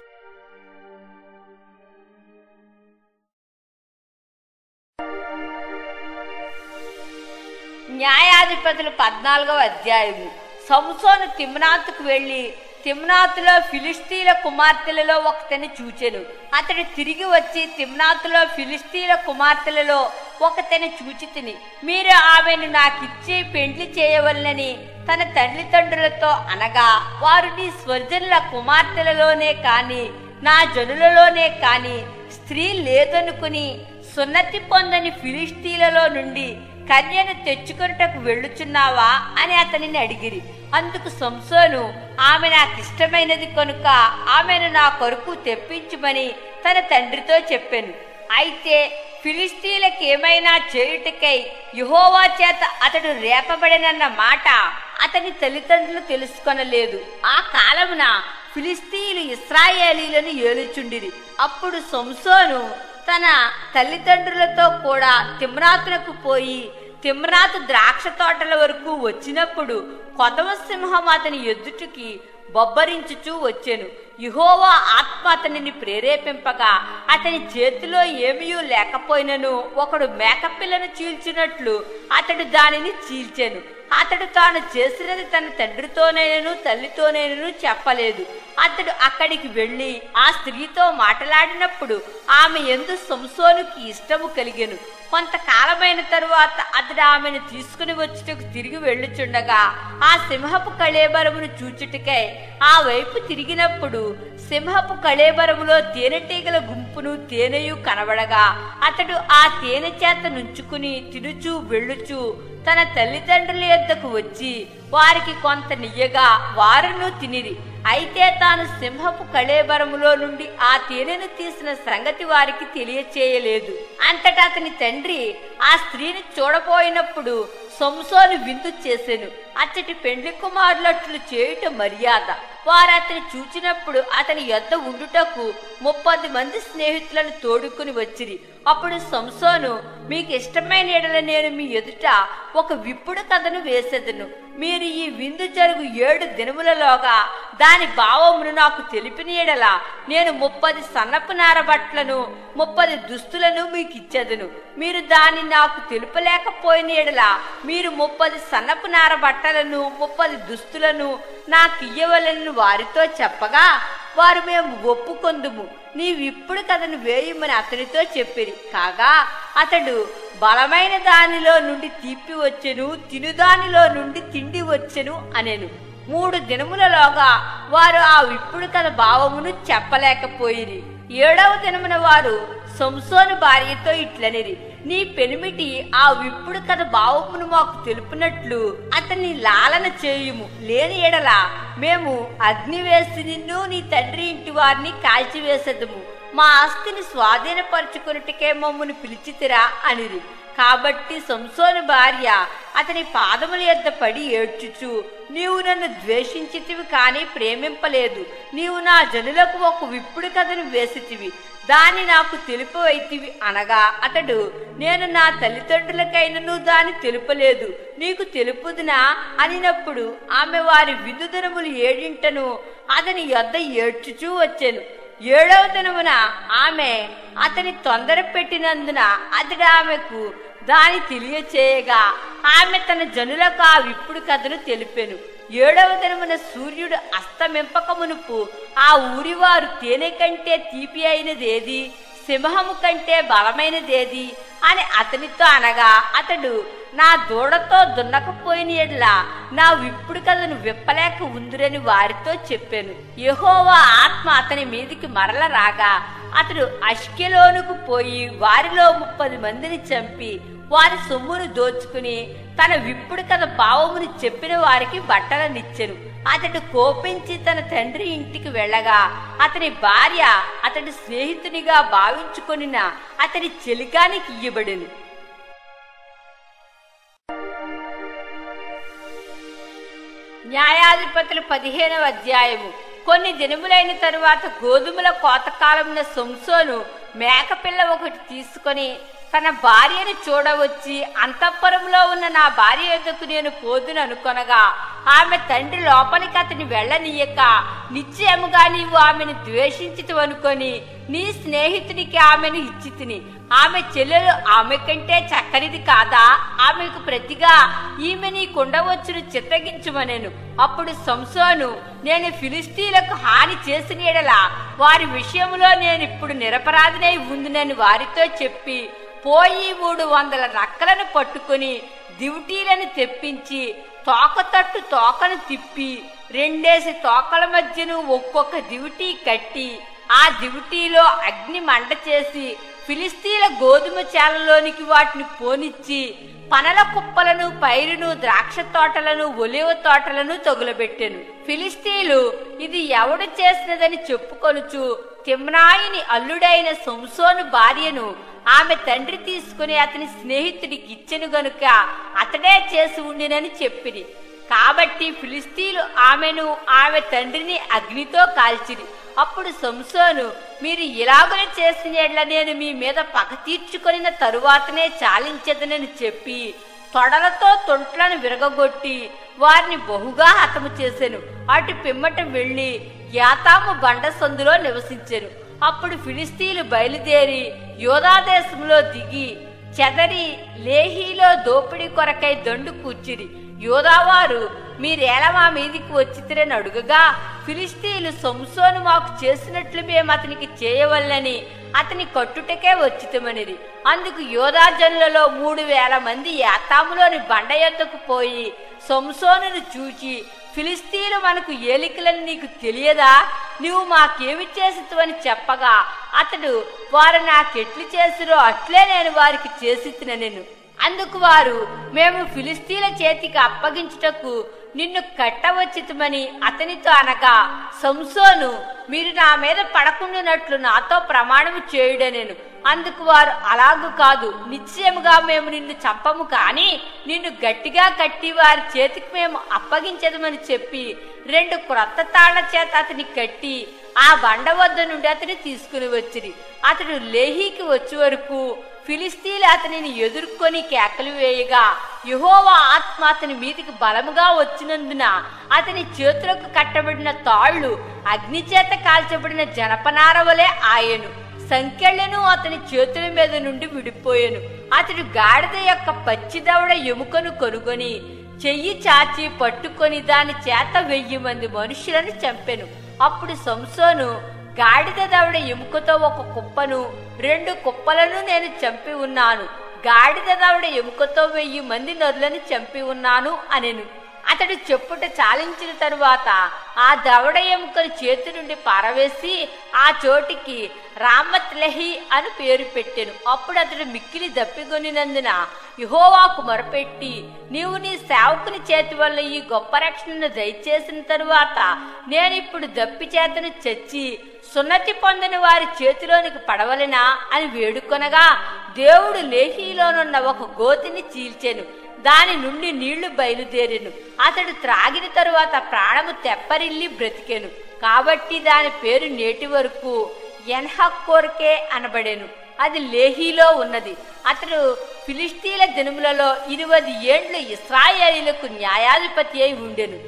S1: న్యాయాధిపతులు పద్నాలుగవ అధ్యాయము సంసోను తిమ్నాతుకు వెళ్ళి తిమ్నాతులో ఫిలిస్తీన్ల కుమార్తెలలో ఒకతని చూచెను అతడు తిరిగి వచ్చి తిమ్నాతులో ఫిలిస్తీన్ల కుమార్తెలలో ఒకతని చూచి తిని మీరు ఆమెను నాకిచ్చి పెండ్లి చేయవలనని తన తల్లిదండ్రులతో అనగా వారు నీ స్వర్జనుల కుమార్తెలలోనే కాని నా జనులలోనే కాని స్త్రీ లేదనుకుని సున్నతి పొందని ఫిలిస్తీన్లలో నుండి కన్యను తెచ్చుకొనుటకు వెళ్ళుచున్నావా అని అతనిని అడిగిరి అందుకు సంసోను ఆమె నాకు ఇష్టమైనది కనుక ఆమెను నా కొరకు తెప్పించుమని తన తండ్రితో చెప్పాను అయితే ఫిలిస్తీన్లకు ఏమైనా చేయుటకై యుహోవా చేత అతడు రేపబడినన్న మాట అతని తల్లిదండ్రులు తెలుసుకొనలేదు ఆ కాలమున ఫిలిస్తీన్లు ఇస్రాయేలీలను ఏలుచుండిరి అప్పుడు సంసోను తన తల్లిదండ్రులతో కూడా తిమ్రాతునకు పోయి తిమ్రాతు ద్రాక్ష తోటల వరకు వచ్చినప్పుడు కొదవ సింహం అతని ఎదుటికి బొబ్బరించుచూ వచ్చెను యుహోవా ఆత్మ అతనిని ప్రేరేపింపగా అతని చేతిలో ఏమీ లేకపోయినను ఒకడు మేకపిల్లను చీల్చినట్లు అతడు దానిని చీల్చెను అతడు తాను చేసినది తన తండ్రితోనైనను తల్లితోనైనను చెప్పలేదు అతడు అక్కడికి వెళ్ళి ఆ స్త్రీతో మాట్లాడినప్పుడు ఆమె ఎందు సంసోనుకి ఇష్టము కలిగెను కొంతకాలమైన తరువాత అతడు ఆమెను తీసుకుని వచ్చుటకు తిరిగి వెళ్ళుచుండగా ఆ సింహపు కళేబరమును చూచుటకై ఆ వైపు తిరిగినప్పుడు సింహపు కళేబరములో తేనెటీగల గుంపును తేనెయు కనబడగా అతడు ఆ తేనె చేత నుంచుకుని తినుచూ వెళ్ళుచూ తన తల్లిదండ్రుల యొద్దకు వచ్చి వారికి కొంత నియ్యగా వారును తినిరి అయితే తాను సింహపు కళేబరములో నుండి ఆ తేనెను తీసిన సంగతి వారికి తెలియచేయలేదు అంతటా అతని తండ్రి ఆ స్త్రీని చూడపోయినప్పుడు సంసోను విందు చేసెను అచ్చటి పెండ్లి కుమారులట్లు చేయుట మర్యాద వారు అతని చూచినప్పుడు అతని యొద్ద ఉండుటకు ముప్పది మంది స్నేహితులను తోడుకుని వచ్చిరి అప్పుడు సంసోను మీకు ఇష్టమైన ఎడల నేను మీ ఎదుట ఒక విప్పుడు కథను వేసేదను మీరు ఈ విందు జరుగు ఏడు దినములలోగా దాని భావమును నాకు తెలిపిన ఎడల నేను ముప్పది సన్నపు నారబట్లను ముప్పది దుస్తులను మీకు ఇచ్చేదను మీరు దాన్ని నాకు తెలుపలేకపోయిన ఎడల మీరు ముప్పది సన్నపు నార బట్టలను ముప్పది దుస్తులను నాకు ఇయ్యవలని వారితో చెప్పగా వారు మేము ఒప్పుకొందుము నీవిప్పుడు కథను వేయమని అతనితో చెప్పిరి కాగా అతడు బలమైన దానిలో నుండి తీపి వచ్చెను తినుదానిలో నుండి తిండి వచ్చెను అనెను మూడు దినములలోగా వారు ఆ విప్పుడు కథ భావమును చెప్పలేకపోయిరి ఏడవ దినమున వారు సంసోను భార్యతో ఇట్లనిరి నీ పెనిమిటి ఆ విప్పుడు కథ భావమును మాకు తెలుపునట్లు అతన్ని లాలన చేయుము లేని ఎడల మేము అగ్ని వేసి నిన్ను నీ తండ్రి ఇంటి వారిని కాల్చివేసెదము మా ఆస్తిని స్వాధీనపరుచుకున్నట్టుకే మమ్మల్ని పిలిచితిరా అనిరి కాబట్టి సంసోను భార్య అతని పాదముల యొద్ద పడి ఏడ్చుచు నీవు నన్ను ద్వేషించితివి కానీ ప్రేమింపలేదు నీవు నా జనులకు ఒక విప్పుడు కథను వేసితివి దాని నాకు తెలుపవైతివి అనగా అతడు నేను నా తల్లిదండ్రులకైనను దాని తెలుపలేదు నీకు తెలుపుదునా అనినప్పుడు ఆమె వారి విందుదనములు ఏడింటను అతని యొద్ద ఏడ్చుచూ వచ్చెను ఏడవ దినమున ఆమె అతని తొందర పెట్టినందున అతడు ఆమెకు దాని తెలియచేయగా ఆమె తన జనులకు ఆ విప్పుడు కథను తెలిపెను ఏడవ దినమున సూర్యుడు అస్తమింపక మునుపు ఆ ఊరివారు తేనె కంటే తీపి అయినదేది సింహము కంటే బలమైనదేది అని అతనితో అనగా అతడు నా దూడతో దున్నకపోయిన ఎడ్ల నా విప్పుడు కథను విప్పలేక ఉందిరని వారితో చెప్పాను యెహోవా ఆత్మ అతని మీదికి మరల రాగా అతడు అష్కెలోనుకు పోయి వారిలో ముప్పది మందిని చంపి వారి సొమ్మును దోచుకుని తన విప్పుడు కథ భావముని చెప్పిన వారికి బట్టలనిచ్చెను అతడు కోపించి తన తండ్రి ఇంటికి వెళ్ళగా అతని భార్య అతడి స్నేహితునిగా భావించుకొనిన అతని చెలికానికి ఇయ్యబడెను న్యాయాధిపతులు పదిహేనవ అధ్యాయము కొన్ని దినములైన తరువాత గోధుమల కోతకాలమున సంసోను మేకపిల్ల ఒకటి తీసుకొని తన భార్యను చూడవచ్చి అంతఃపురంలో ఉన్న నా భార్య యొద్దకు నేను పోదును అనుకొనగా ఆమె తండ్రి లోపలికి అతని వెళ్ళనీయక నిశ్చయముగా నీవు ఆమెను ద్వేషించుతు అనుకొని నీ స్నేహితునికి ఆమెను ఇచ్చి తిని ఆమె చెల్లెలు ఆమె కంటే చక్కనిది కాదా ఆమెకు ప్రతిగా ఈమె నీకుండవచ్చును చిత్తగించుమనెను అప్పుడు సంసోను నేను ఫిలిస్తీలకు హాని చేసిన ఎడల వారి విషయంలో నేను ఇప్పుడు నిరపరాధినై ఉందినని వారితో చెప్పి పోయి మూడు వందల నక్కలను పట్టుకుని దివిటీలను తెప్పించి తోకతట్టు తోకను తిప్పి రెండేసి తోకల మధ్యను ఒక్కొక్క దివిటీ కట్టి ఆ దివిటీలో అగ్ని మంట చేసి ఫిలిస్తీన్ల గోధుమ చేలలోనికి వాటిని పోనిచ్చి పనల కుప్పలను పైరును ద్రాక్ష తోటలను ఒలివ తోటలను తగులబెట్టెను ఫిలిస్తీన్లు ఇది ఎవడు చేసినదని చెప్పుకొనుచు తిమ్నాయిని అల్లుడైన సంసోను భార్యను ఆమె తండ్రి తీసుకుని అతని స్నేహితుడికి ఇచ్చెను గనుక అతడే చేసి ఉండినని చెప్పిరి కాబట్టి ఫిలిస్తీన్లు ఆమెను ఆమె తండ్రిని అగ్నితో కాల్చిరి అప్పుడు సంసోను మీరు ఇలాగనే చేసిన యెడల నేను మీ మీద పగ తీర్చుకొనిన తరువాతనే చాలించదనని చెప్పి తొడలతో తొంట్లను విరగగొట్టి వారిని బహుగా హతము చేసెను అటు పిమ్మట వెళ్లి యాతాము బండ సందులో నివసించెను అప్పుడు ఫిలిస్తీన్లు బయలుదేరి యోధాదేశంలో దిగి చెదరి లేహీలో దోపిడీ కొరకై దండు కూర్చిరి యోధావారు మీరేలా మా మీదికి వచ్చితిరని అడుగగా ఫిలిస్తీన్లు సంసోను మాకు చేసినట్లు మేము అతనికి చేయవల్లని అతని కట్టుటకే వచ్చితమనిది అందుకు యోధాజనులలో మూడు వేల మంది యాతాములోని బండ యొద్దకు పోయి సంసోనును చూచి ఫిలిస్తీన్లు మనకు ఏలికలని నీకు తెలియదా నువ్వు మాకేమి చేసితువని చెప్పగా అతడు వారు నాకెట్లు చేసిరో అట్లే నేను వారికి చేసి నేను అందుకు వారు మేము ఫిలిస్తీన్ల చేతికి అప్పగించుటకు నిన్ను కట్టవచ్చితమని అతనితో అనగా సంసోను మీరు నా మీద పడకుండానట్లు నాతో ప్రమాణము చేయుడనెను అందుకు వారు అలాగు కాదు నిశ్చయముగా మేము నిన్ను చంపము కాని నిన్ను గట్టిగా కట్టి వారి చేతికి మేము అప్పగించదమని చెప్పి రెండు క్రొత్త తాళ్ల చేత అతని కట్టి ఆ బండ వద్ద నుండి అతని తీసుకుని వచ్చిరి అతడు లేహీకి వచ్చే వరకు ఫిలిస్తీన్లు అతనిని ఎదుర్కొని కేకలు వేయగా యహోవా ఆత్మ అతని మీదికి బలముగా వచ్చినందున అతని చేతులకు కట్టబడిన తాళ్లు అగ్ని చేత కాల్చబడిన జనపనార వలె ఆయను సంఖ్యలను అతని చేతుల మీద నుండి విడిపోయాను అతడు గాడిద యొక్క పచ్చిదవడ ఎముకను కొనుగొని చెయ్యి చాచి పట్టుకొని దాని చేత వెయ్యి మంది మనుషులను చంపెను అప్పుడు సంసోను గాడిద దవడ ఎముకతో ఒక కుప్పను రెండు కుప్పలను నేను చంపి ఉన్నాను గాడిద దవడ ఎముకతో వెయ్యి మంది నరులను చంపి ఉన్నాను అనెను అతడు చెప్పుట చాలించిన తరువాత ఆ దవడ ఎముకను చేతి నుండి పారవేసి ఆ చోటికి రామత్లహి అని పేరు పెట్టెను అప్పుడు అతడు మిక్కిలి దప్పిగొనినందున యహోవాకు మొరపెట్టి నీవు నీ సేవకుని చేతి వల్ల ఈ గొప్ప రక్షణను దయచేసిన తరువాత నేనిప్పుడు దప్పి చేతను చచ్చి సున్నతి పొందిన వారి చేతిలోనికి పడవలెనా అని వేడుకొనగా దేవుడు లేహీలోనున్న ఒక గోతిని చీల్చెను దాని నుండి నీళ్లు బయలుదేరెను అతడు త్రాగిన తరువాత ప్రాణము తెప్పరిల్లి బ్రతికెను కాబట్టి దాని పేరు నేటి వరకు ఎన్హక్కోర్కే అనబడెను అది లేహీలో ఉన్నది అతడు ఫిలిస్తీన్ల దినములలో ఇరవై ఏండ్లు ఇస్రాయేలీలకు న్యాయాధిపతి అయి ఉండెను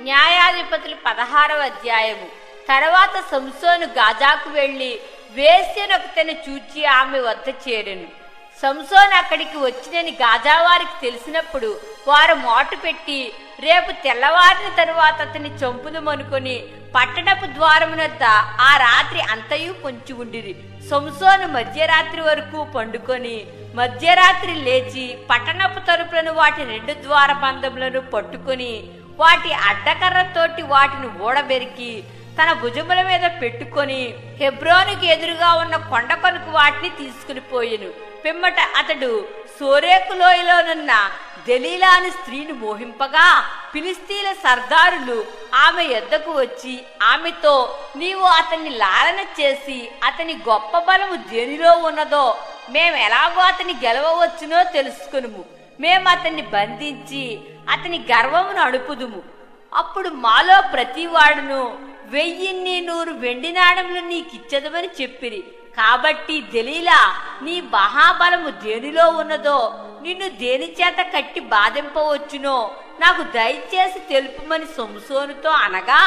S1: న్యాయాధిపతులు పదహారవ అధ్యాయము తర్వాత సంసోను గాజాకు వెళ్లి వేశ్యనొకతను చూచి ఆమె వద్ద చేరెను సంసోన్ అక్కడికి వచ్చినని గాజావారికి తెలిసినప్పుడు వారు మోటు పెట్టి రేపు తెల్లవారిన తరువాత అతన్ని చంపుదమనుకొని పట్టణపు ద్వారమునద్ద ఆ రాత్రి అంతయు పొంచి ఉండిరి సంసోను మధ్యరాత్రి వరకు పండుకొని మధ్యరాత్రి లేచి పట్టణపు తలుపులను వాటి రెండు ద్వార బంధములను పట్టుకొని వాటి అడ్డకర్రతోటి వాటిని ఊడబెరికి తన భుజముల మీద పెట్టుకొని హెబ్రోనుకి ఎదురుగా ఉన్న కొండ కొనుకు వాటిని తీసుకుని పోయెను పిమ్మట అతడు సోరేకు లోయలోనున్న దలీలా అని స్త్రీని మోహింపగా ఫిలిస్తీన్ల సర్దారులు ఆమె యొద్దకు వచ్చి ఆమెతో నీవు అతన్ని లాలన చేసి అతని గొప్ప బలము దేనిలో ఉన్నదో మేము ఎలాగో అతని గెలవవచ్చునో తెలుసుకునుము మేము అతన్ని బంధించి అతని గర్వమును అడుపుదుము అప్పుడు మాలో ప్రతివాడును వెయ్యిన్ని నూరు వెండి నాణములు నీకిచ్చదమని చెప్పిరి కాబట్టి దలీలా నీ మహాబలము దేనిలో ఉన్నదో నిన్ను దేని చేత కట్టి బాధింపవచ్చునో నాకు దయచేసి తెలుపుమని సంసోనుతో అనగా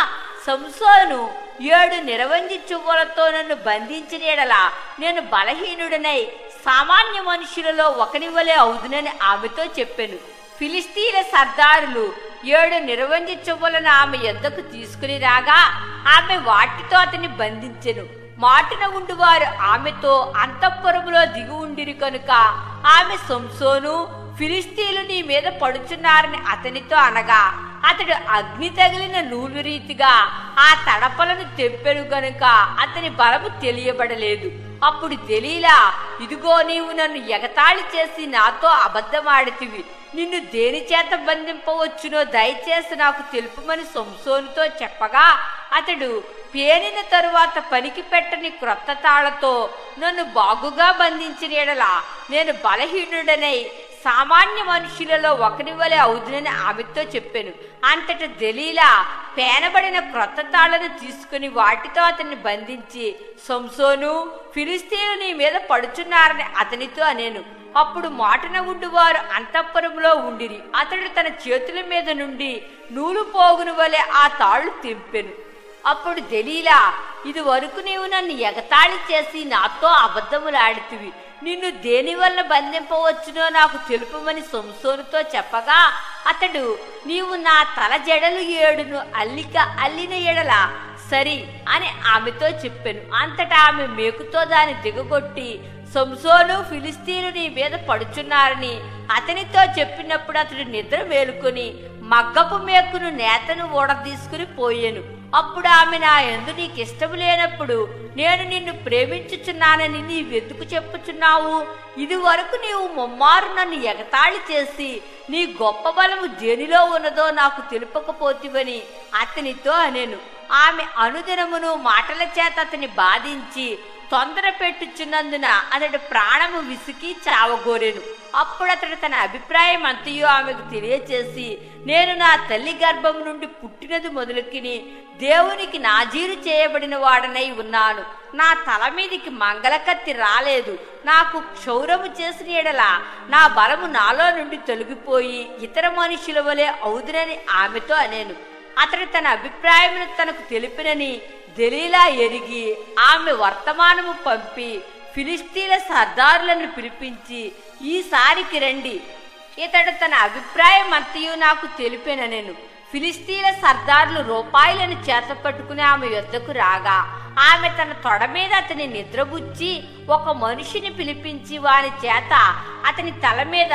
S1: సంసోను ఏడు నిరవంజి చువ్వలతో నన్ను బంధించిన ఎడలా నేను బలహీనుడనై సామాన్య మనుషులలో ఒకనివలే అవుదునని ఆమెతో చెప్పాను ఫిలిస్తీన్ల సర్దారులు ఏడు నిరవంజి చువ్వలను ఆమె ఎద్దకు తీసుకుని రాగా ఆమె వాటితో అతన్ని బంధించెను మాటున ఉండువారు ఆమెతో అంతఃపురములో దిగి ఉండిరి కనుక ఆమె సంసోను ఫిలిస్తీన్లు నీ మీద పడుచున్నారని అతనితో అనగా అతడు అగ్ని తగిలిన నూలు రీతిగా ఆ తడపలను తెప్పెను గనుక అతని బలము తెలియబడలేదు అప్పుడు దలీలా ఇదిగో నీవు నన్ను ఎగతాళి చేసి నాతో అబద్ధమాడితివి నిన్ను దేని చేత బంధింపవచ్చునో దయచేసి నాకు తెలుపుమని సంసోనుతో చెప్పగా అతడు పేనిన తరువాత పనికి పెట్టని క్రొత్త తాళ్లతో నన్ను బాగుగా బంధించిన ఎడలా నేను బలహీనుడనై సామాన్య మనుషులలో ఒకరి వలె అవుదునని ఆమెతో చెప్పాను అంతట దలీలా పేనబడిన క్రొత్త తాళ్లను తీసుకుని వాటితో అతన్ని బంధించి సంసోను ఫిలిస్తీన్లు నీ మీద పడుచున్నారని అతనితో అనేను అప్పుడు మాటన ఉండువారు అంతఃపురంలో ఉండిరి అతడు తన చేతుల మీద నుండి నూలు పోగును వలె ఆ తాళ్లు తెంపెను అప్పుడు దలీలా ఇది వరకు నీవు నన్ను ఎగతాళి చేసి నాతో అబద్ధములాడితివి నిన్ను దేని వల్ల బంధింపవచ్చునో నాకు తెలుపమని సంసోనుతో చెప్పగా అతడు నీవు నా తల జడలు ఏడును అల్లిక అల్లిన ఎడల సరి అని ఆమెతో చెప్పాను అంతటా ఆమె మేకుతో దాన్ని దిగగొట్టి సంసోను ఫిలిస్తీను నీ మీద పడుచున్నారని అతనితో చెప్పినప్పుడు అతడు నిద్ర మేలుకొని మగ్గపు మేకును నేతను ఊడదీసుకుని పోయాను అప్పుడు ఆమె నా ఎందు నీకు ఇష్టము లేనప్పుడు నేను నిన్ను ప్రేమించుచున్నానని నీవెందుకు చెప్పుచున్నావు ఇది వరకు నీవు ముమ్మారు నన్ను ఎగతాళి చేసి నీ గొప్ప బలము దేనిలో ఉన్నదో నాకు తెలుపకపోతివని అతనితో అనేను ఆమె అనుదినమును మాటల చేత అతని బాధించి తొందర పెట్టుచున్నందున అతడు ప్రాణము విసికి చావగోరెను అప్పుడు అతడు తన అభిప్రాయం అంతయో ఆమెకు తెలియచేసి నేను నా తల్లి గర్భం నుండి పుట్టినది మొదలుకిని దేవునికి నాజీరు చేయబడిన వాడనై ఉన్నాను నా తల మీదికి మంగళకత్తి రాలేదు నాకు క్షౌరము చేసిన ఎడల నా బలము నాలో నుండి తొలగిపోయి ఇతర మనుషుల వలె అవుదునని ఆమెతో అనేను అతడు తన అభిప్రాయమును తనకు తెలిపినని దలీలా ఎరిగి ఆమె వర్తమానము పంపి ఫిలిస్తీన్ల సర్దారులను పిలిపించి ఈసారికి రండి ఇతడు తన అభిప్రాయం అంతయు నాకు తెలిపిన నేను ఫిలిస్తీన్ల సర్దారులు రూపాయలను చేత పట్టుకుని ఆమె యొద్దకు రాగా ఆమె తన తొడ మీద అతని నిద్రబుచ్చి ఒక మనిషిని పిలిపించి వాని చేత అతని తల మీద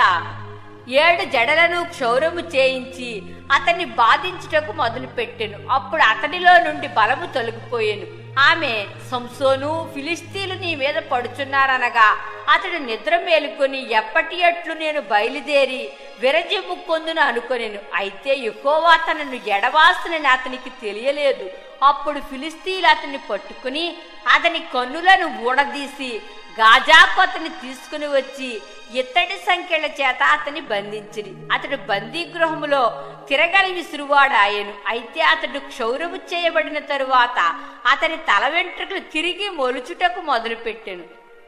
S1: ఏడు జడలను క్షౌరము చేయించి అతన్ని బాధించుటకు మొదలుపెట్టెను అప్పుడు అతనిలో నుండి బలము తొలగిపోయెను ఆమె సంసోను ఫిలిస్తీన్లు నీ మీద పడుచున్నారనగా అతడు నిద్ర మేలుకొని ఎప్పటి ఎట్లు నేను బయలుదేరి విరజిమ్ముకొందును అనుకొనెను అయితే ఎక్కువ తనను ఎడవాసనని అతనికి తెలియలేదు అప్పుడు ఫిలిస్తీన్లు అతన్ని పట్టుకుని అతని కన్నులను ఊడదీసి గాజాకు అతన్ని తీసుకుని వచ్చి ఇత్తడి సంఖ్యల చేత అతని బంధించిరి అతడు బందీ గృహములో తిరగలి విసురువాడాయను అయితే అతడు క్షౌరము చేయబడిన తరువాత అతని తల వెంట్రుకలు తిరిగి మొలుచుటకు మొదలుపెట్టెను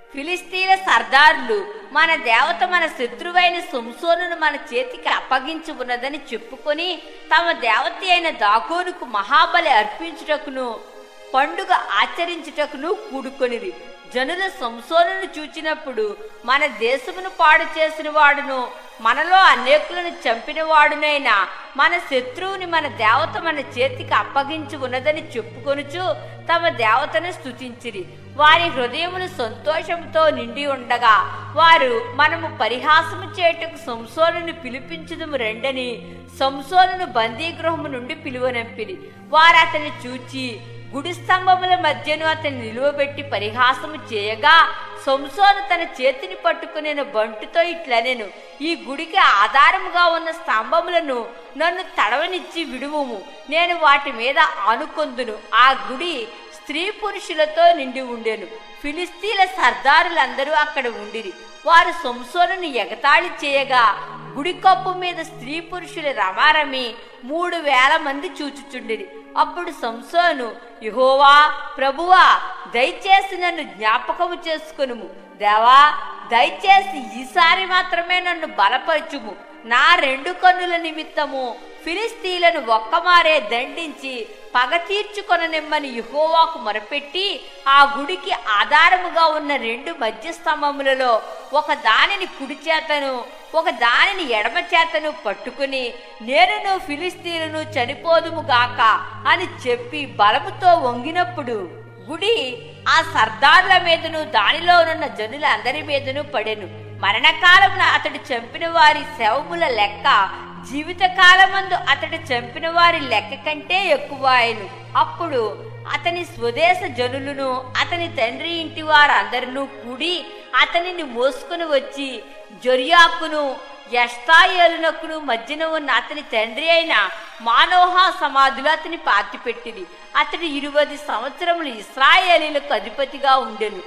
S1: ఫిలిస్తీన్ల సర్దారులు మన దేవత మన శత్రువైన సంసోనును మన చేతికి అప్పగించి ఉన్నదని చెప్పుకొని తమ దేవత అయిన దాగోనుకు మహాబలి అర్పించుటకును పండుగ ఆచరించుటకును కూడుకొనిది జనుల సంసోనును చూచినప్పుడు మన దేశమును పాడు చేసిన వాడును మనలో అనేకులను చంపిన వాడునైనా మన శత్రువుని మన దేవత మన చేతికి అప్పగించి ఉన్నదని చెప్పుకొనుచు తమ దేవతను స్తుతించిరి వారి హృదయములు సంతోషంతో నిండి ఉండగా వారు మనము పరిహాసము చేయుటకు సంసోనుని పిలిపించుదము రెండని సంసోనును బందీగృహము నుండి పిలువనంపిరి వారు అతన్ని చూచి గుడి స్తంభముల మధ్యను అతన్ని నిలువబెట్టి పరిహాసము చేయగా సంసోను తన చేతిని పట్టుకునే బంటుతో ఇట్లనెను ఈ గుడికి ఆధారముగా ఉన్న స్తంభములను నన్ను తడవనిచ్చి విడువుము నేను వాటి మీద ఆనుకొందును ఆ గుడి స్త్రీ పురుషులతో నిండి ఉండెను ఫిలిస్తీన్ల సర్దారులందరూ అక్కడ ఉండిరి వారు సంసోనుని ఎగతాళి చేయగా గుడి కప్పు మీద స్త్రీ పురుషుల రమారమి మూడు వేల మంది చూచుచుండిరి అప్పుడు సంసోను యహోవా ప్రభువా దయచేసి నన్ను జ్ఞాపకము చేసుకొనుము దేవా దయచేసి ఈసారి మాత్రమే నన్ను బలపరచుము నా రెండు కన్నుల నిమిత్తము ఫిలిస్తీన్లను ఒక్కమారే దండించి పగ తీర్చుకొననిమ్మని యహోవాకు మొరపెట్టి ఆ గుడికి ఆధారముగా ఉన్న రెండు మధ్య స్తంభములలో ఒక దానిని కుడి చేతను ఒక దానిని ఎడమ చేతను పట్టుకుని నేనును ఫిలిస్తీనును చనిపోదుము గాక అని చెప్పి బలముతో వంగినప్పుడు గుడి ఆ సర్దార్ల మీదను దానిలో ఉన్న జనుల అందరి మీదను పడెను మరణకాలమున అతడు చంపిన వారి శవముల లెక్క జీవిత కాలమందు అతడు చంపిన వారి లెక్క కంటే ఎక్కువ ఆయను అప్పుడు అతని స్వదేశ జనులను అతని తండ్రి ఇంటి వారందరినూ కూడి అతనిని మోసుకుని వచ్చి జొరియాకును ఎష్టాయేలునకును మధ్యన ఉన్న అతని తండ్రి అయిన మానోహ సమాధులు అతని పాతిపెట్టింది అతడు ఇరవై సంవత్సరములు ఇస్రాయేలీలకు అధిపతిగా ఉండెను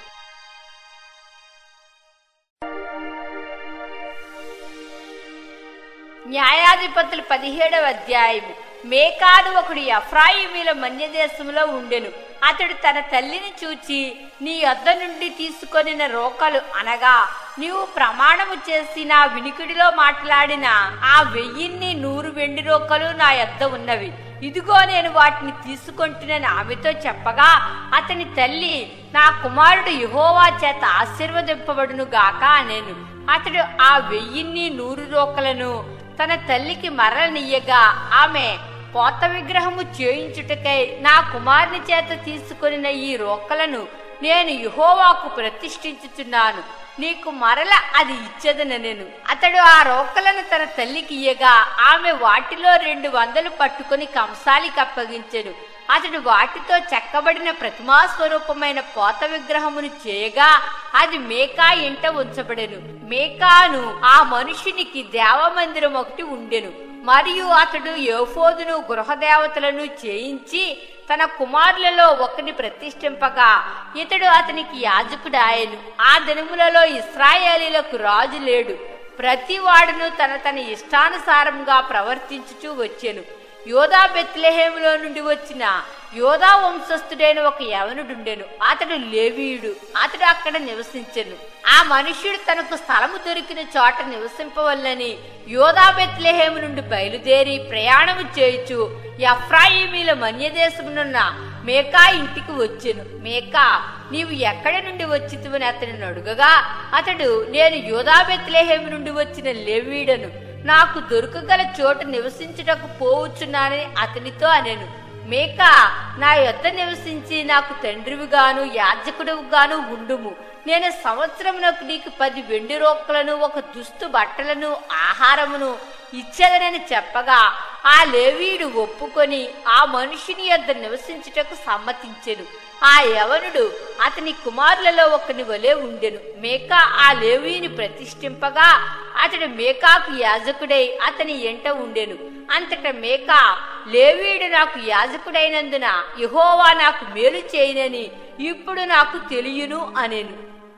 S1: న్యాయాధిపతులు పదిహేడవ అధ్యాయము మేకాడు ఒకడు ఎఫ్రాయిమీల మన్యదేశంలో ఉండెను అతడు తన తల్లిని చూచి నీ యొద్ద నుండి తీసుకొనిన రోకలు అనగా నీవు ప్రమాణము చేసి నా వినికిడిలో మాట్లాడిన ఆ వెయ్యిన్ని నూరు వెండి రోకలు నా యొద్ద ఉన్నవి ఇదిగో నేను వాటిని తీసుకొంటునని ఆమెతో చెప్పగా అతని తల్లి నా కుమారుడు యహోవా చేత ఆశీర్వదింపబడును గాక అనేను అతడు ఆ వెయ్యిన్ని నూరు రోకలను తన తల్లికి మరలనియ్యగా ఆమె పోత విగ్రహము చేయించుటకై నా కుమారుని చేత తీసుకొనిన ఈ రోకలను నేను యుహోవాకు ప్రతిష్ఠించుచున్నాను నీకు మరల అది ఇచ్చదనెను అతడు ఆ రోకలను తన తల్లికి ఇయ్యగా ఆమె వాటిలో రెండు వందలు పట్టుకుని కంసాలికి అప్పగించెను అతడు వాటితో చెక్కబడిన ప్రతిమా స్వరూపమైన పోత విగ్రహమును చేయగా అది మేకా ఇంట ఉంచబడెను మేకాను ఆ మనుషునికి దేవమందిరం ఒకటి ఉండెను మరియు అతడు యోఫోదును గృహదేవతలను చేయించి తన కుమారులలో ఒకని ప్రతిష్ఠింపగా ఇతడు అతనికి యాజకుడాయను ఆ దినములలో ఇస్రాయేలీలకు రాజు లేడు ప్రతి వాడును తన తన ఇష్టానుసారంగా ప్రవర్తించుచూ వచ్చెను యోధా బెత్లెహేములో నుండి వచ్చిన యోధా వంశస్థుడైన ఒక యవనుడుండెను అతడు లేవీయుడు అతడు అక్కడ నివసించెను ఆ మనుష్యుడు తనకు స్థలము దొరికిన చోట నివసింపవల్లని యోధా బెత్లెహేము నుండి బయలుదేరి ప్రయాణము చేయుచు ఎఫ్రాయిమీల మన్యదేశమునున్న మేకా ఇంటికి వచ్చెను మేకా నీవు ఎక్కడి నుండి వచ్చితువని అతనిని అడుగగా అతడు నేను యోధా బెత్లెహేము నుండి వచ్చిన లేవీడను నాకు దొరకగల చోటు నివసించుటకు పోవచ్చున్నానని అతనితో అనెను మేక నా యొద్ద నివసించి నాకు తండ్రివిగాను యాజకుడివిగాను ఉండుము నేను సంవత్సరమునకు నీకు పది వెండి రోక్కలను ఒక దుస్తు బట్టలను ఆహారమును ఇచ్చేదనని చెప్పగా ఆ లేవీయుడు ఒప్పుకొని ఆ మనుషుని యొద్ద నివసించుటకు సమ్మతించెను ఆ యవనుడు అతని కుమారులలో ఒకని వలె ఉండెను మేకా ఆ లేవీని ప్రతిష్ఠింపగా అతడు మేకాకు యాజకుడై అతని ఎంట ఉండెను అంతట మేకా లేవీయుడు నాకు యాజకుడైనందున యహోవా నాకు మేలు చేయనని ఇప్పుడు నాకు తెలియను అనెను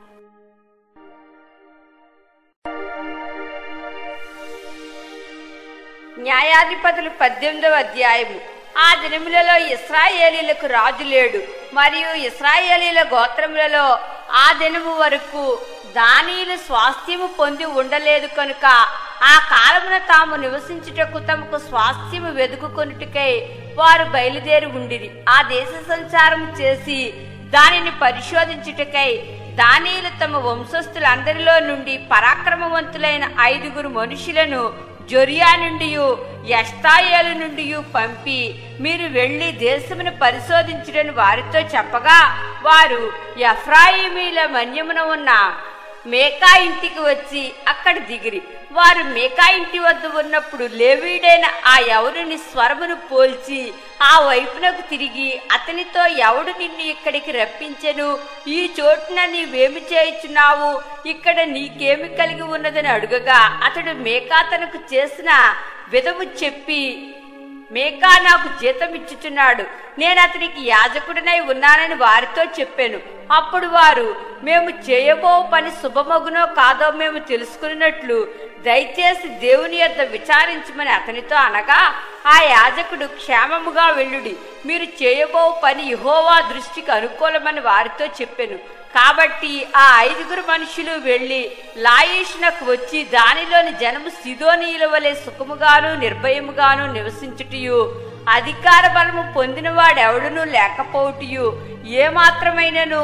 S1: న్యాయాధిపతులు పద్దెనిమిదవ అధ్యాయము ఆ దినములలో ఇస్రాయేలీలకు రాజు లేడు మరియు ఇస్రాయేలీల గోత్రములలో ఆ దినము వరకు దానిలు స్వాస్థ్యము పొంది ఉండలేదు కనుక ఆ కాలమున తాము నివసించుటకు తమకు స్వాస్థ్యము వెదుకుకొనుటకై వారు బయలుదేరి ఉండిరి ఆ దేశ సంచారం చేసి దానిని పరిశోధించుటకై దానిలు తమ వంశస్థులందరిలో నుండి పరాక్రమవంతులైన ఐదుగురు మనుషులను జొరియా నుండి ఎస్తాయేలు నుండి పంపి మీరు వెళ్లి దేశమును పరిశోధించుడని వారితో చెప్పగా వారు ఎఫ్రాయిమీల మన్యమున ఉన్న మేకా ఇంటికి వచ్చి అక్కడ దిగిరి వారు మేకా ఇంటి వద్ద ఉన్నప్పుడు లేవీడైన ఆ ఎవరుని స్వరమును పోల్చి ఆ వైపునకు తిరిగి అతనితో ఎవడు నిన్ను ఇక్కడికి రప్పించెను ఈ చోటున నీవేమి చేయుచున్నావు ఇక్కడ నీకేమి కలిగి ఉన్నదని అడుగగా అతడు మేకా తనకు చేసిన విధము చెప్పి మేకా నాకు జీతం ఇచ్చుచున్నాడు నేను అతనికి యాజకుడినై ఉన్నానని వారితో చెప్పాను అప్పుడు వారు మేము చేయబో పని శుభమగునో కాదో మేము తెలుసుకున్నట్లు దయచేసి దేవుని యొద్ద విచారించమని అతనితో అనగా ఆ యాజకుడు క్షేమముగా వెళ్ళుడి మీరు చేయబో పని యహోవా దృష్టికి అనుకూలమని వారితో చెప్పాను కాబట్టి ఆ ఐదుగురు మనుషులు వెళ్లి లాయేషునకు వచ్చి దానిలోని జనము సిదోనీయుల వలె సుఖముగాను నిర్భయముగాను నివసించుటయు అధికార బలము పొందినవాడెవడును లేకపోవటియు ఏమాత్రమైనను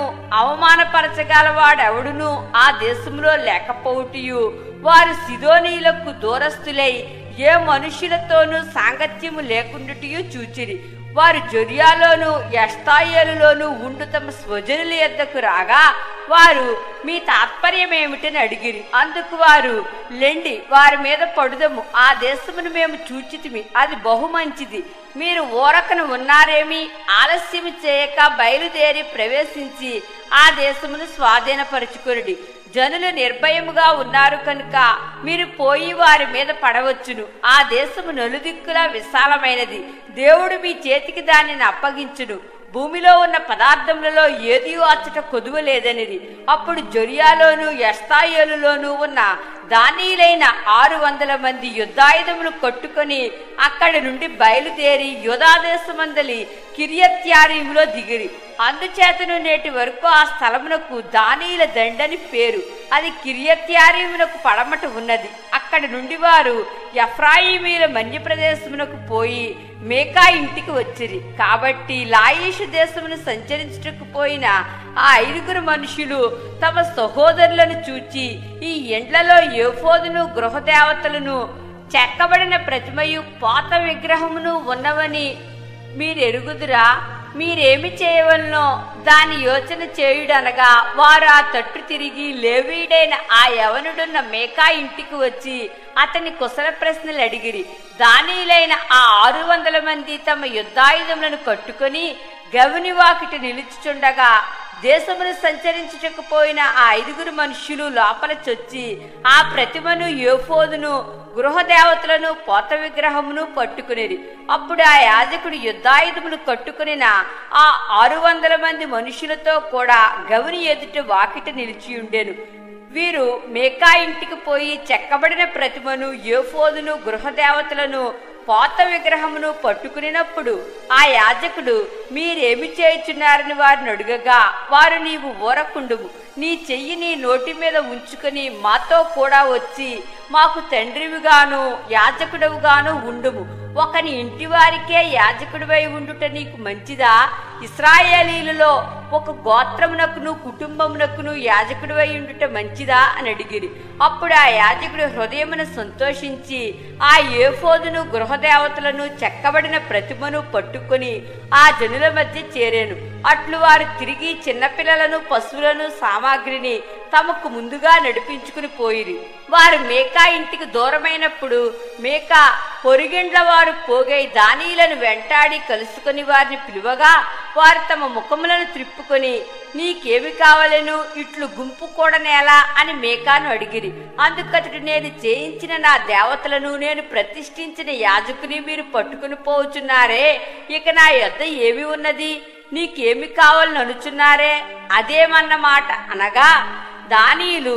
S1: అవమానపరచగలవాడెవడును ఆ దేశంలో లేకపోవటియు వారు సిదోనీయులకు దూరస్తులై ఏ మనుషులతోనూ సాంగత్యము లేకుండాటియు చూచిరి వారు జొరియాలోను ఎస్తాయేలులోను ఉండు తమ స్వజనుల యొద్దకు రాగా వారు మీ తాత్పర్యం ఏమిటని అడిగిరి అందుకు వారు లెండి వారి మీద పడుదము ఆ దేశమును మేము చూచితిమి అది బహు మంచిది మీరు ఊరకను ఉన్నారేమి ఆలస్యం చేయక బయలుదేరి ప్రవేశించి ఆ దేశమును స్వాధీనపరుచుకొనుడి జనులు నిర్భయముగా ఉన్నారు కనుక మీరు పోయి వారి మీద పడవచ్చును ఆ దేశము నలుదిక్కులా విశాలమైనది దేవుడు మీ చేతికి దానిని అప్పగించును భూమిలో ఉన్న పదార్థములలో ఏది అచ్చట కొదువలేదనిది అప్పుడు జొరియాలోను ఎస్తాయోలులోను ఉన్న దానీలైన ఆరు వందల మంది యుద్ధాయుధములు కొట్టుకొని అక్కడి నుండి బయలుదేరి యుధాదేశమందలి కిరియత్యారీములో దిగిరి అందుచేతను నేటి వరకు ఆ స్థలమునకు దానీల దండని పేరు అది కిరియత్యారీమునకు పడమట ఉన్నది అక్కడి నుండి వారు ఎఫ్రాయిమీల మన్య ప్రదేశమునకు పోయి మేకా ఇంటికి వచ్చిరి కాబట్టి లాయేషు దేశమును సంచరించుటకు పోయిన ఆ ఐదుగురు మనుషులు తమ సహోదరులను చూచి ఈ ఎండ్లలో ఏఫోదును గృహదేవతలను చెక్కబడిన ప్రతిమయు పాత విగ్రహమును ఉన్నవని మీరెరుగుదురా మీరేమి చేయవలనో దాని యోచన చేయుడనగా వారు ఆ తట్టు తిరిగి లేవీడైన ఆ యవనుడున్న మేకా ఇంటికి వచ్చి అతని కుశల ప్రశ్నలు అడిగిరి దానిలైన ఆ ఆరు వందల మంది తమ యుద్ధాయుధములను కట్టుకొని గవిని వాకిట నిలుచుచుండగా దేశమును సంచరించుటకు పోయిన ఆ ఐదుగురు మనుష్యులు లోపల చొచ్చి ఆ ప్రతిమను యోఫోదును గృహదేవతలను పోత విగ్రహమును పట్టుకునేది అప్పుడు ఆ యాజకుడు యుద్ధాయుధములు కట్టుకునిన ఆ ఆరు వందల మంది మనుషులతో కూడా గవిని ఎదుట వాకిట నిలిచి ఉండెను వీరు మేకా ఇంటికి పోయి చెక్కబడిన ప్రతిమను యోఫోదును గృహదేవతలను పోత విగ్రహమును పట్టుకునినప్పుడు ఆ యాజకుడు మీరేమి చేయుచున్నారని వారిని అడుగగా వారు నీవు ఊరకుండుము నీ చెయ్యి నీ నోటి మీద ఉంచుకొని మాతో కూడా వచ్చి మాకు తండ్రివిగాను యాజకుడవుగాను ఉండుము ఒకని ఇంటి వారికే యాజకుడివై ఉండుట నీకు మంచిదా ఇస్రాయేలీలలో ఒక గోత్రమునకును కుటుంబమునకును యాజకుడివై ఉండుట మంచిదా అని అడిగిరి అప్పుడు ఆ యాజకుడు హృదయమున సంతోషించి ఆ ఏఫోదును గృహదేవతలను చెక్కబడిన ప్రతిమను పట్టుకొని ఆ జనుల మధ్య చేరాను అట్లు వారు తిరిగి చిన్నపిల్లలను పశువులను సామాగ్రిని తమకు ముందుగా నడిపించుకుని పోయిరి వారు మేకా ఇంటికి దూరమైనప్పుడు మేకా పొరిగిండ్ల వారు పోగై దానీలను వెంటాడి కలుసుకొని వారిని పిలువగా వారు తమ ముఖములను త్రిప్పుకొని నీకేమి కావాలను ఇట్లు గుంపు కూడనేలా అని మేకాను అడిగిరి అందుకతడు నేను చేయించిన నా దేవతలను నేను ప్రతిష్ఠించిన యాజకుని మీరు పట్టుకుని పోవచ్చున్నారే ఇక నా యొద్ద ఏమి ఉన్నది నీకేమి కావాలని అనుచున్నారే అదేమన్నమాట అనగా దానీయులు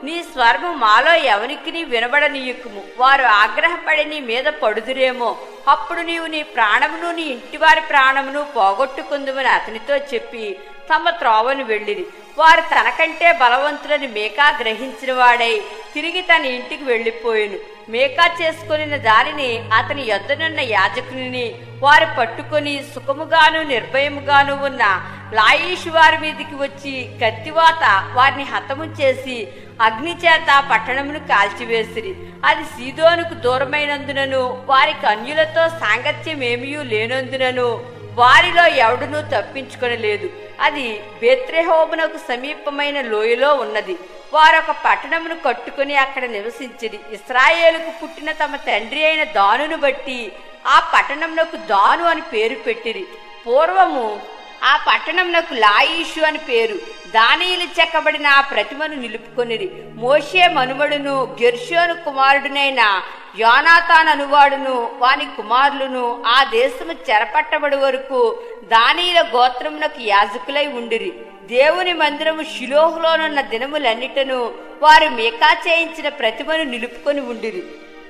S1: నీ స్వరము మాలో ఎవరికి వినబడనీయకుము వారు ఆగ్రహపడి నీ మీద పడుదురేమో అప్పుడు నీవు నీ ప్రాణమును నీ ఇంటివారి ప్రాణమును పోగొట్టుకుందుమని అతనితో చెప్పి తమ త్రోవను వెళ్ళిరి వారు తనకంటే బలవంతులని మేకా గ్రహించిన వాడై తిరిగి తన ఇంటికి వెళ్ళిపోయాను మేకా చేసుకుని దారిని అతని యొద్దనున్న యాజకుని వారు పట్టుకొని సుఖముగాను నిర్భయముగాను ఉన్న లాయిషు వారి మీదికి వచ్చి కత్తివాత వారిని హతము చేసి అగ్ని చేత పట్టణమును కాల్చివేసిరి అది సీదోనుకు దూరమైనందునను వారికి అన్యులతో సాంగత్యమేమీ లేనందునను వారిలో ఎవడునూ తప్పించుకొనలేదు అది బెత్రెహోమునకు సమీపమైన లోయలో ఉన్నది వారొక పట్టణమును కట్టుకుని అక్కడ నివసించిరి ఇస్రాయేలుకు పుట్టిన తమ తండ్రి అయిన దానును బట్టి ఆ పట్టణమునకు దాను అని పేరు పెట్టిరి పూర్వము ఆ పట్టణంనకు లాయిషు అని పేరు దానియులు చెక్కబడిన ఆ ప్రతిమను నిలుపుకొనిరి మోషే మనుమడును గెర్షోను కుమారుడునైన యోనాతాన్ అనువాడును వాని కుమారులను ఆ దేశము చెరపట్టబడి వరకు దానియుల గోత్రమునకు యాజకులై ఉండిరి దేవుని మందిరము శిలోహులోనున్న దినములన్నిటను వారు మేకా చేయించిన ప్రతిమను నిలుపుకొని ఉండిరి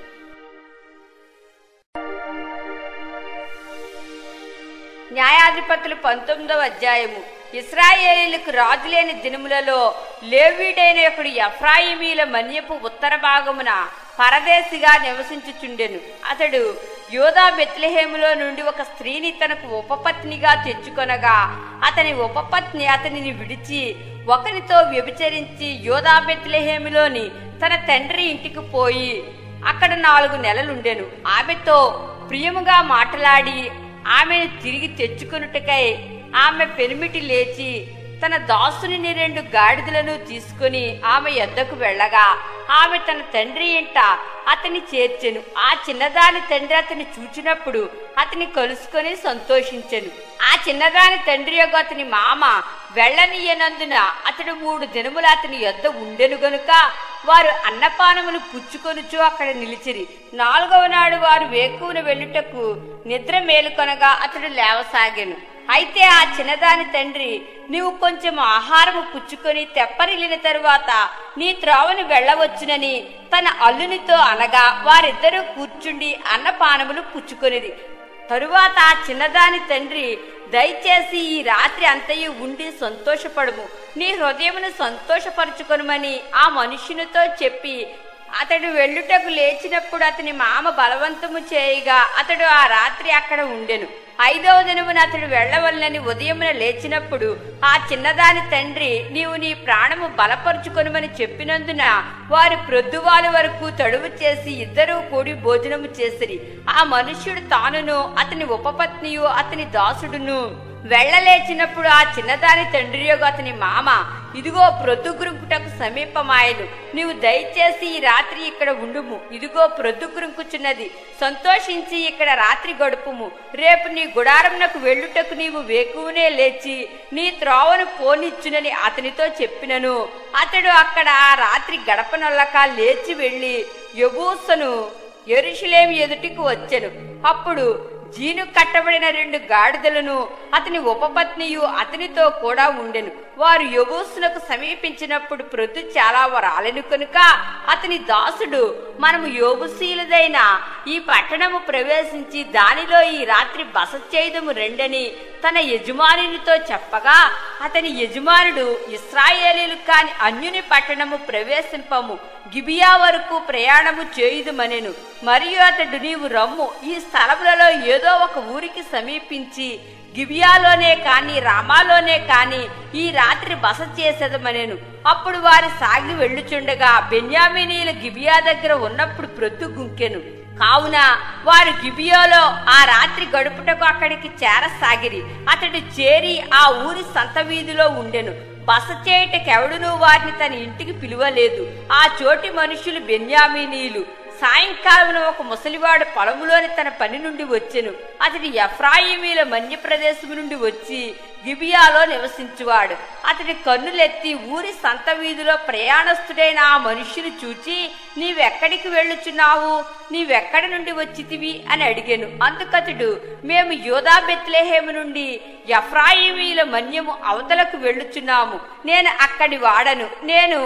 S1: న్యాయాధిపతులు పంతొమ్మిదవ అధ్యాయము ఇస్రాయేలీలకు రాజు లేని దినములలో లేవీడైన ఒకడు ఎఫ్రాయిమీల మన్యపు ఉత్తర భాగమున పరదేశిగా నివసించుచుండెను అతడు యోధా బెత్లెహేములో నుండి ఒక స్త్రీని తనకు ఉపపత్నిగా తెచ్చుకొనగా అతని ఉపపత్ని అతనిని విడిచి ఒకనితో వ్యభిచరించి యోధా బెత్లెహేములోని తన తండ్రి ఇంటికి పోయి అక్కడ నాలుగు నెలలుండెను ఆమెతో ప్రియముగా మాట్లాడి ఆమెను తిరిగి తెచ్చుకొనుటకై ఆమె పెనిమిటి లేచి తన దాసుని రెండు గాడిదలను తీసుకుని ఆమె యొద్దకు వెళ్ళగా ఆమె తన తండ్రి ఇంట అతని చేర్చెను ఆ చిన్నదాని తండ్రి అతని చూచినప్పుడు అతని కలుసుకొని సంతోషించెను ఆ చిన్నదాని తండ్రి యొక్క అతని మామ వెళ్ళనీయనందున అతడు మూడు దినములు అతని యొద్ద ఉండెను గనుక వారు అన్నపానములు పుచ్చుకొనుచు అక్కడ నిలిచిరి నాలుగవ నాడు వారు వేకువన వెళ్ళుటకు నిద్ర మేలుకొనగా అతడు లేవసాగాను అయితే ఆ చిన్నదాని తండ్రి నీవు కొంచెం ఆహారము పుచ్చుకొని తెప్పరిల్లిన తరువాత నీ త్రోవను వెళ్ళవచ్చునని తన అల్లునితో అనగా వారిద్దరూ కూర్చుండి అన్నపానములు పుచ్చుకొనిది తరువాత ఆ చిన్నదాని తండ్రి దయచేసి ఈ రాత్రి అంతయు ఉండి సంతోషపడుము నీ హృదయమును సంతోషపరుచుకొనుమని ఆ మనుష్యునితో చెప్పి అతడు వెళ్ళుటకు లేచినప్పుడు అతని మామ బలవంతము చేయగా అతడు ఆ రాత్రి అక్కడ ఉండెను ఐదవ దినమున అతడు వెళ్ళవలనని ఉదయమున లేచినప్పుడు ఆ చిన్నదాని తండ్రి నీవు నీ ప్రాణము బలపరుచుకొనుమని చెప్పినందున వారు ప్రొద్దువాలు వరకు తడువు చేసి ఇద్దరూ కూడి భోజనము చేసిరి ఆ మనుష్యుడు తానును అతని ఉపపత్నియు అతని దాసుడును వెళ్ళలేచినప్పుడు ఆ చిన్నదాని తండ్రి యొక్క అతని మామ ఇదిగో ప్రొద్దుగురుంకుటకు సమీపమాయను నీవు దయచేసి ఈ రాత్రి ఇక్కడ ఉండుము ఇదిగో ప్రొద్దుగురుంకుచున్నది సంతోషించి ఇక్కడ రాత్రి గడుపుము రేపు నీ గుడారంనకు వెళ్ళుటకు నీవు వేకువనే లేచి నీ త్రోవను పోనిచ్చునని అతనితో చెప్పినను అతడు అక్కడ ఆ రాత్రి గడపనొల్లక లేచి వెళ్ళి యబూసను ఎరుషులేం ఎదుటికి వచ్చెను అప్పుడు జీను కట్టబడిన రెండు గాడిదలను అతని ఉపపత్నియు అతనితో కూడా ఉండెను వారు యబూసునకు సమీపించినప్పుడు ప్రొద్దు చాలా రాలెను కనుక అతని దాసుడు మనము యోబుశీలదైన ఈ పట్టణము ప్రవేశించి దానిలో ఈ రాత్రి బస చేయదము రెండని తన యజమానునితో చెప్పగా అతని యజమానుడు ఇస్రాయేలీలు కాని అన్యుని పట్టణము ప్రవేశింపము గిబియా వరకు ప్రయాణము చేయుదుమనెను మరియు అతడు నీవు రమ్ము ఈ స్థలములలో ఏదో ఒక ఊరికి సమీపించి గిబియాలోనే కాని రామాలోనే కాని ఈ రాత్రి బస చేసేదమనెను అప్పుడు వారి సాగి వెళ్ళుచుండగా బెన్యామినీల గిబియా దగ్గర ఉన్నప్పుడు ప్రొద్దు గుంకెను కావున వారు గిబియోలో ఆ రాత్రి గడుపుటకు అక్కడికి చేరసాగిరి అతడు చేరి ఆ ఊరి సంత వీధిలో ఉండెను బస చేయుటకెవడునూ వారిని తన ఇంటికి పిలువలేదు ఆ చోటి మనుషులు బెన్యామినీలు సాయంకాలమున ఒక ముసలివాడు పొలములోని తన పని నుండి వచ్చెను అతడి ఎఫ్రాయిమీల మన్య ప్రదేశము నుండి వచ్చి గిబియాలో నివసించువాడు అతడి కన్నులెత్తి ఊరి సంత వీధిలో ప్రయాణస్తుడైన ఆ మనుష్యుని చూచి నీవెక్కడికి వెళ్ళుచున్నావు నీవెక్కడి నుండి వచ్చితివి అని అడిగాను అందుకతడు మేము యోధా బెత్లేహేము నుండి ఎఫ్రాయిమీల మన్యము అవతలకు వెళ్ళుచున్నాము నేను అక్కడి వాడను నేను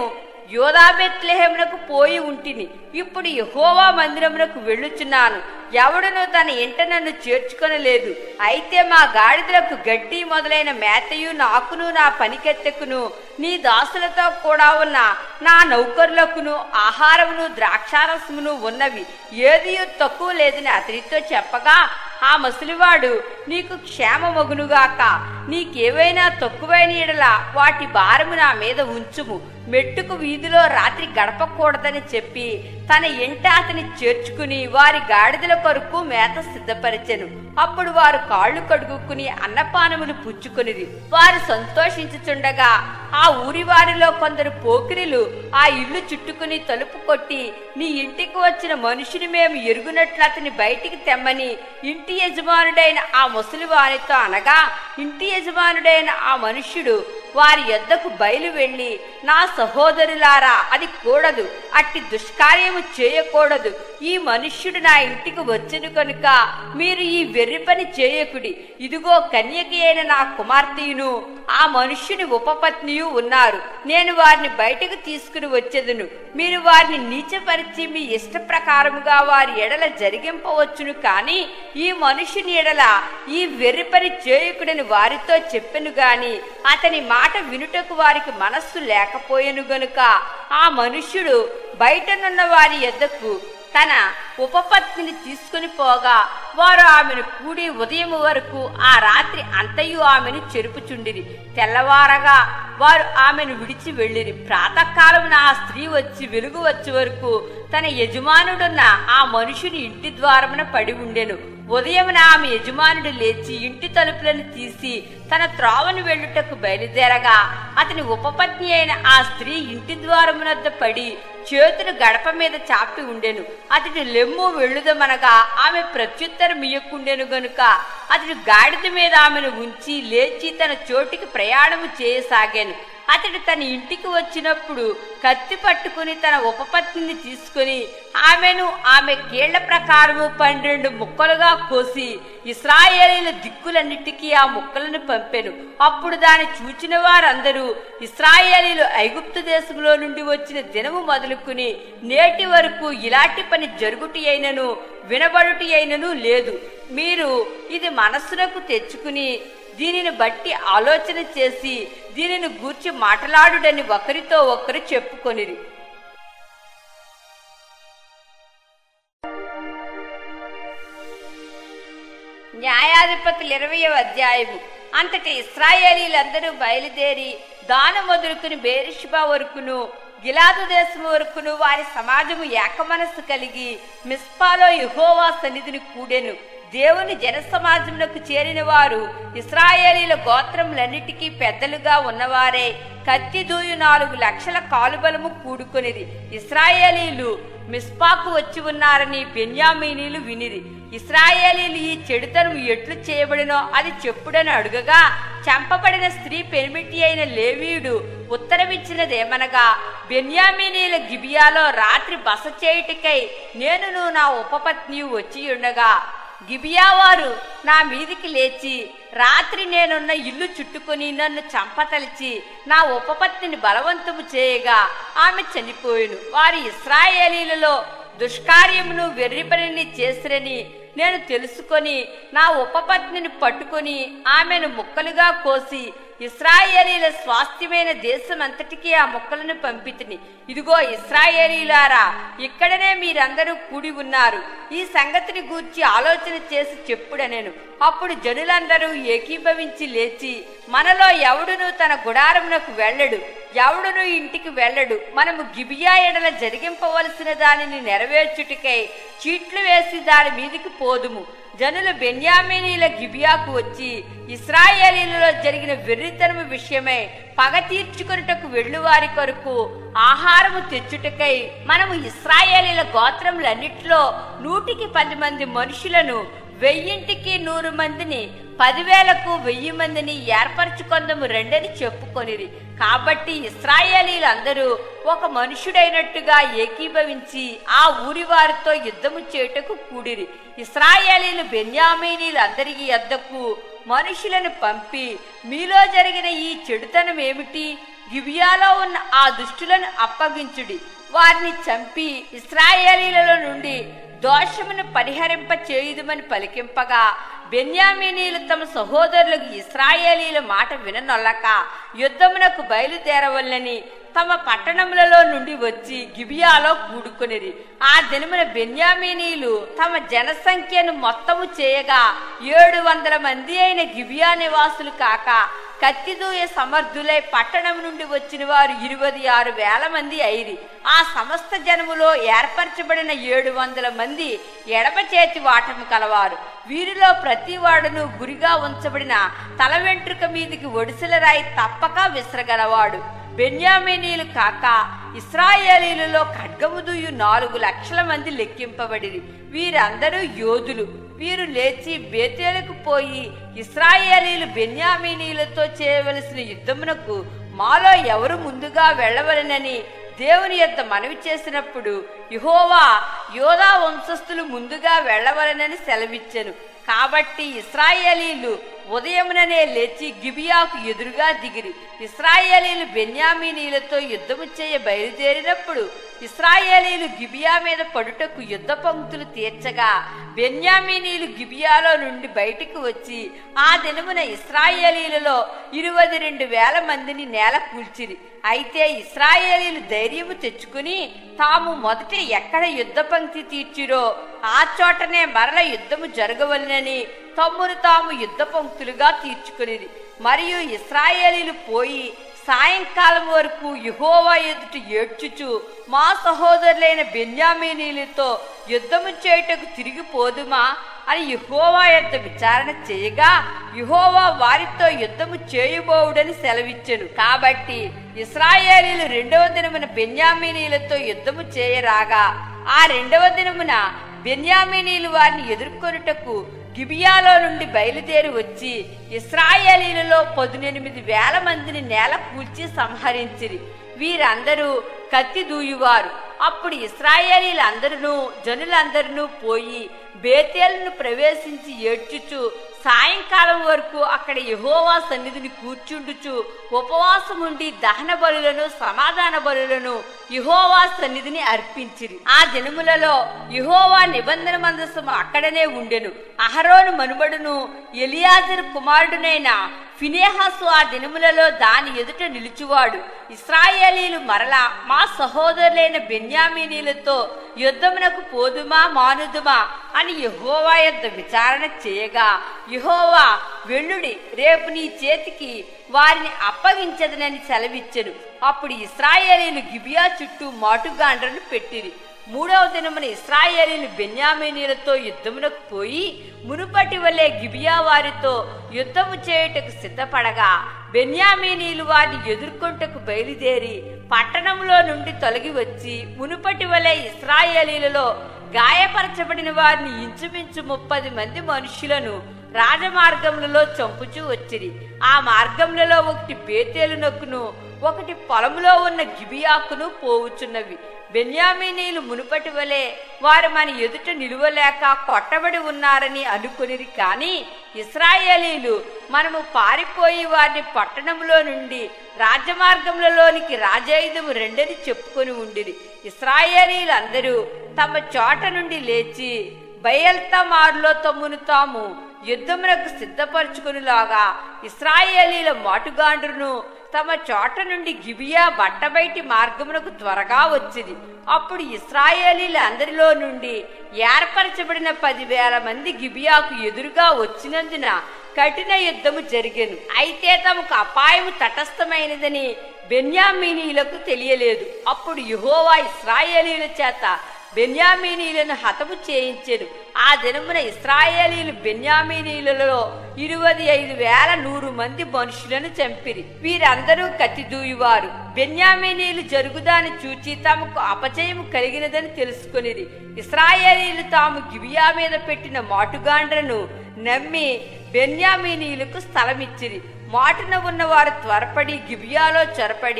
S1: యోధాబెత్లెహమునకు పోయి ఉంటిని ఇప్పుడు యహోవా మందిరమునకు వెళ్ళుచున్నాను ఎవడును తన ఇంట నన్ను చేర్చుకొనలేదు అయితే మా గాడిదలకు గడ్డి మొదలైన మేతయు నాకును నా పనికెత్తెకును నీ దాసులతో కూడా ఉన్న నా నౌకరులకును ఆహారమును ద్రాక్షారసమును ఉన్నవి ఏది తక్కువ లేదని అతనితో చెప్పగా ఆ ముసలివాడు నీకు క్షేమమగునుగాక నీకేవైనా తక్కువైన ఎడల వాటి భారము నా మీద ఉంచుము మెట్టుకు వీధిలో రాత్రి గడపకూడదని చెప్పి తన ఇంట అతని చేర్చుకుని వారి గాడిదల కొరకు మేత సిద్ధపరిచెను అప్పుడు వారు కాళ్ళు కడుగుకుని అన్నపానములు పుచ్చుకొనిది వారు సంతోషించుచుండగా ఆ ఊరి వారిలో కొందరు పోకిరిలు ఆ ఇల్లు చుట్టుకుని తలుపు కొట్టి నీ ఇంటికి వచ్చిన మనుషుని మేము ఎరుగునట్లు అతని బయటికి తెమ్మని ఇంటి యజమానుడైన ఆ ముసలి వారితో అనగా ఇంటి యజమానుడైన ఆ మనుష్యుడు వారి యొద్దకు బయలు వెళ్ళి నా సహోదరులారా అది కూడదు అట్టి దుష్కార్యము చేయకూడదు ఈ మనుష్యుడు నా ఇంటికి వచ్చును కనుక మీరు ఈ వెర్రి పని చేయకుడి ఇదిగో కన్యకి అయిన నా కుమార్తెయును ఆ మనుష్యుని ఉపపత్నియు ఉన్నారు నేను వారిని బయటకు తీసుకుని వచ్చేదును మీరు వారిని నీచపరిచి మీ ఇష్ట ప్రకారముగా వారి ఎడల జరిగింపవచ్చును కానీ ఈ మనుషుని ఎడల ఈ వెర్రి పని చేయకుడని వారితో చెప్పెను గాని అతని మాట వినుటకు వారికి మనస్సు లేకపోయెను గనుక ఆ మనుష్యుడు బయటనున్న వారి యొద్దకు తన ఉపపత్నిని తీసుకుని పోగా వారు ఆమెను కూడి ఉదయం వరకు ఆ రాత్రి అంతయు ఆమెను చెరుపుచుండిరి తెల్లవారగా వారు ఆమెను విడిచి వెళ్ళిరి ప్రాతకాలమున ఆ స్త్రీ వచ్చి వెలుగు వచ్చే వరకు తన యజమానుడున్న ఆ మనుషుని ఇంటి ద్వారమున పడి ఉండెను ఉదయమున ఆమె యజమానుడు లేచి ఇంటి తలుపులను తీసి తన త్రోవను వెళ్ళుటకు బయలుదేరగా అతని ఉపపత్ని అయిన ఆ స్త్రీ ఇంటి ద్వారమునద్ద పడి చేతులు గడప మీద చాపి ఉండెను అతడు లెమ్ము వెళ్ళుదమనగా ఆమె ప్రత్యుత్తరం ఇయ్యకుండెను గనుక అతడు గాడిద మీద ఆమెను ఉంచి లేచి తన చోటికి ప్రయాణము చేయసాగాను అతడు తన ఇంటికి వచ్చినప్పుడు కత్తి పట్టుకుని తన ఉపపత్నిని తీసుకుని ఆమెను ఆమె కీళ్ల ప్రకారము పన్నెండు ముక్కలుగా కోసి ఇస్రాయేలీల దిక్కులన్నిటికీ ఆ ముక్కలను పంపెను అప్పుడు దాన్ని చూచిన వారందరూ ఇస్రాయేలీలు ఐగుప్తు దేశంలో నుండి వచ్చిన దినము మొదలుకుని నేటి వరకు ఇలాంటి పని జరుగుటి అయినను వినబడుటి అయినను లేదు మీరు ఇది మనస్సునకు తెచ్చుకుని దీనిని బట్టి ఆలోచన చేసి దీనిని గూర్చి మాట్లాడుడని ఒకరితో ఒకరు చెప్పుకొనిరి న్యాయాధిపతులు ఇరవయవ అధ్యాయము అంతటి ఇస్రాయేలీలందరూ బయలుదేరి దాను మొదలుకుని బేరిషిబా వరకును గిలాదు దేశం వరకును వారి సమాజము ఏకమనస్సు కలిగి మిస్పాలో యెహోవా సన్నిధిని కూడెను దేవుని జన సమాజమునకు చేరిన వారు ఇస్రాయేలీల గోత్రములన్నిటికీ పెద్దలుగా ఉన్నవారే కత్తి దూయు నాలుగు లక్షల కాలుబలము కూడుకొనిది ఇస్రాయేలీలు మిస్పాకు వచ్చి ఉన్నారని బెన్యామీనీలు వినిరి ఇస్రాయేలీలు ఈ చెడుతనం ఎట్లు చేయబడినో అది చెప్పుడని అడుగగా చంపబడిన స్త్రీ పెనిమిటి అయిన లేవీయుడు ఉత్తరమిచ్చినదేమనగా బెన్యామీనీల గిబియాలో రాత్రి బస చేయుటకై నేను నా ఉపపత్ని వచ్చి ఉండగా గిబియా వారు నా మీదికి లేచి రాత్రి నేనున్న ఇల్లు చుట్టుకొని నన్ను చంపతలిచి నా ఉపపత్నిని బలవంతము చేయగా ఆమె చనిపోయిను వారి ఇస్రాయేలీలలో దుష్కార్యమును వెర్రిపనిని చేసిరని నేను తెలుసుకొని నా ఉపపత్నిని పట్టుకొని ఆమెను ముక్కలుగా కోసి ఇస్రాయేలీల స్వాస్థ్యమైన దేశం అంతటికీ ఆ ముక్కలను పంపితిని ఇదిగో ఇస్రాయేలీలారా ఇక్కడనే మీరందరూ కూడి ఉన్నారు ఈ సంగతిని గూర్చి ఆలోచన చేసి చెప్పుడనెను అప్పుడు జనులందరూ ఏకీభవించి లేచి మనలో ఎవడును తన గుడారమునకు వెళ్ళడు ఎవడును ఇంటికి వెళ్ళడు మనము గిబియా ఎడల జరిగింపవలసిన దానిని నెరవేర్చుటకై చీట్లు వేసి దాని మీదికి పోదుము జనులు బెన్యామీనీల గిబియాకు వచ్చి ఇస్రాయేలీలలో జరిగిన వెర్రితనము విషయమై పగ తీర్చుకొనుటకు వెళ్ళువారి కొరకు ఆహారము తెచ్చుటకై మనము ఇస్రాయేలీల గోత్రములన్నిటిలో నూటికి పది మంది మనుషులను వెయ్యింటికి నూరు మందిని పదివేలకు వెయ్యి మందిని ఏర్పరచుకొందము రెండని చెప్పుకొనిరి కాబట్టి ఇస్రాయేలీలందరూ ఒక మనుషుడైనట్టుగా ఏకీభవించి ఆ ఊరి వారితో యుద్ధము చేయుటకు కూడిరి ఇస్రాయేలీలు బెన్యామీనీలందరి యొద్దకు మనుషులను పంపి మీలో జరిగిన ఈ చెడుతనం ఏమిటి గిబియాలో ఉన్న ఆ దుష్టులను అప్పగించుడి వారిని చంపి ఇస్రాయేలీలలో నుండి దోషమును పరిహరింప చేయుదుమని పలికింపగా బెన్యామీనీలు తమ సహోదరులకు ఇస్రాయేలీల మాట విననొల్లక యుద్ధమునకు బయలుదేరవల్లని తమ పట్టణములలో నుండి వచ్చి గిబియాలో కూడుకొనిరి ఆ దినమున బెన్యామీనీలు తమ జనసంఖ్యను మొత్తము చేయగా ఏడు వందల మంది అయిన గిబియా నివాసులు కాక కత్తిదూయ సమర్థులై పట్టణం నుండి వచ్చిన వారు ఇరవై ఆరు వేల మంది అయిరి ఆ సమస్త జనములో ఏర్పరచబడిన ఏడు వందల మంది ఎడమ చేతి వాటము కలవారు వీరిలో ప్రతి వాడును గురిగా ఉంచబడిన తల వెంట్రుక మీదికి ఒడిసెల రాయి తప్పక విసరగలవాడు బెన్యామినీలు కాక ఇస్రాయేలీలలో ఖడ్గముదుయు నాలుగు లక్షల మంది లెక్కింపబడిరి వీరందరూ యోధులు వీరు లేచి బేతేలకు పోయి ఇస్రాయేలీలు బెన్యామీనీలతో చేయవలసిన యుద్ధమునకు మాలో ఎవరు ముందుగా వెళ్ళవలనని దేవుని యొద్ద మనవి చేసినప్పుడు యహోవా యోధా వంశస్థులు ముందుగా వెళ్ళవలనని సెలవిచ్చెను కాబట్టి ఇస్రాయేలీలు ఉదయముననే లేచి గిబియాకు ఎదురుగా దిగిరి ఇస్రాయేలీలు బెన్యామీనీలతో యుద్ధము చేయ బయలుదేరినప్పుడు ఇస్రాయేలీలు గిబియా మీద పడుటకు యుద్ధ పంక్తులు తీర్చగా బెన్యామీనీలు గిబియాలో నుండి బయటికి వచ్చి ఆ దినమున ఇస్రాయేలీలలో ఇరవై రెండు వేల మందిని నేల కూల్చిరి అయితే ఇస్రాయేలీలు ధైర్యము తెచ్చుకుని తాము మొదట ఎక్కడ యుద్ధ పంక్తి తీర్చిరో ఆ చోటనే మరల యుద్ధము జరగవలనని తమ్మును తాము యుద్ధ పంక్తులుగా తీర్చుకునిది మరియు ఇస్రాయేలీలు పోయి సాయంకాలం వరకు యహోవా ఎదుట ఏడ్చుచు మా సహోదరులైన బెన్యామీనీలతో యుద్ధము చేయుటకు తిరిగి పోదుమా అని యహోవా యొక్క విచారణ చేయగా యహోవా వారితో యుద్ధము చేయబోవుడని సెలవిచ్చెను కాబట్టి ఇస్రాయేలీలు రెండవ దినమున బెన్యామీనీలతో యుద్ధము చేయరాగా ఆ రెండవ దినమున బెన్యామీనీలు వారిని ఎదుర్కొనుటకు గిబియాలో నుండి బయలుదేరి వచ్చి ఇస్రాయేలీలలో పదునెనిమిది వేల మందిని నేల కూల్చి సంహరించిరి వీరందరూ కత్తి దూయువారు అప్పుడు ఇస్రాయేలీలందరూ జనులందరూ పోయి బేతేలను ప్రవేశించి ఏడ్చుచు సాయంకాలం వరకు అక్కడ యహోవా సన్నిధిని కూర్చుండుచు ఉపవాసం ఉండి దహన బలులను సమాధాన బలులను యహోవా సన్నిధిని అర్పించిరి ఆ దినములలో యహోవా నిబంధన మందసము అక్కడనే ఉండెను అహరోను మనుమడును ఎలియాజరు కుమారుడునైన ఫినేహాసు ఆ దినములలో దాని ఎదుట నిలుచువాడు ఇస్రాయేలీలు మరలా మా సహోదరులైన బెన్యామీనీలతో యుద్ధమునకు పోదుమా మానుదుమా అని యహోవా యొద్ద విచారణ చేయగా యహోవా వెళ్ళుడి రేపు నీ చేతికి వారిని అప్పగించదనని సెలవిచ్చెను అప్పుడు ఇస్రాయేలీలు గిబియా చుట్టూ మాటుగాండ్రను పెట్టిరి మూడవ దినమున ఇస్రాయేలీలు బెన్యామీనీలతో యుద్ధమునకు పోయి మునుపటి వలె గిబియా వారితో యుద్ధము చేయుటకు సిద్ధపడగా బెన్యామీనీలు వారిని ఎదుర్కొంటకు బయలుదేరి పట్టణంలో నుండి తొలగి వచ్చి మునుపటి వలె ఇస్రాయేలీలలో గాయపరచబడిన వారిని ఇంచుమించు ముప్పది మంది మనుషులను రాజమార్గములలో చంపుచూ వచ్చిరి ఆ మార్గములలో ఒకటి బేతేలునకును ఒకటి పొలములో ఉన్న గిబియాకును పోవుచున్నవి బెన్యామీనీలు మునుపటి వలె వారు మన ఎదుట నిలువలేక కొట్టబడి ఉన్నారని అనుకునిరి కాని ఇస్రాయేలీలు మనము పారిపోయి వారిని పట్టణంలో నుండి రాజమార్గములలోనికి రాజాయుధము రెండని చెప్పుకొని ఉండిరి ఇస్రాయేలీలందరూ తమ చోట నుండి లేచి బయల్తమారులో తమ్మును తాము యుద్ధమునకు సిద్ధపరచుకునిలాగా ఇస్రాయేలీల మాటుగాండ్రును తమ చోట నుండి గిబియా బట్టబయటి మార్గమునకు త్వరగా వచ్చింది అప్పుడు ఇస్రాయేలీల అందరిలో నుండి ఏర్పరచబడిన పదివేల మంది గిబియాకు ఎదురుగా వచ్చినందున కఠిన యుద్ధము జరిగెను అయితే తమకు అపాయము తటస్థమైనదని బెన్యామీనీలకు తెలియలేదు అప్పుడు యహోవా ఇస్రాయేలీల చేత బెన్యామీనీలను హతము చేయించెను ఆ దినమున ఇస్రాయేలీలు బెన్యామీనీలలో ఇరవై ఐదు వేల నూరు మంది మనుషులను చంపిరి వీరందరూ కత్తి దూయువారు బెన్యామీనీలు జరుగుదాని చూచి తమకు అపజయము కలిగినదని తెలుసుకొనిరి ఇస్రాయేలీలు తాము గిబియా మీద పెట్టిన మాటుగాండ్రను నమ్మి బెన్యామీనీలకు స్థలమిచ్చిరి మాటున ఉన్నవారు త్వరపడి గిబియాలో చొరపడి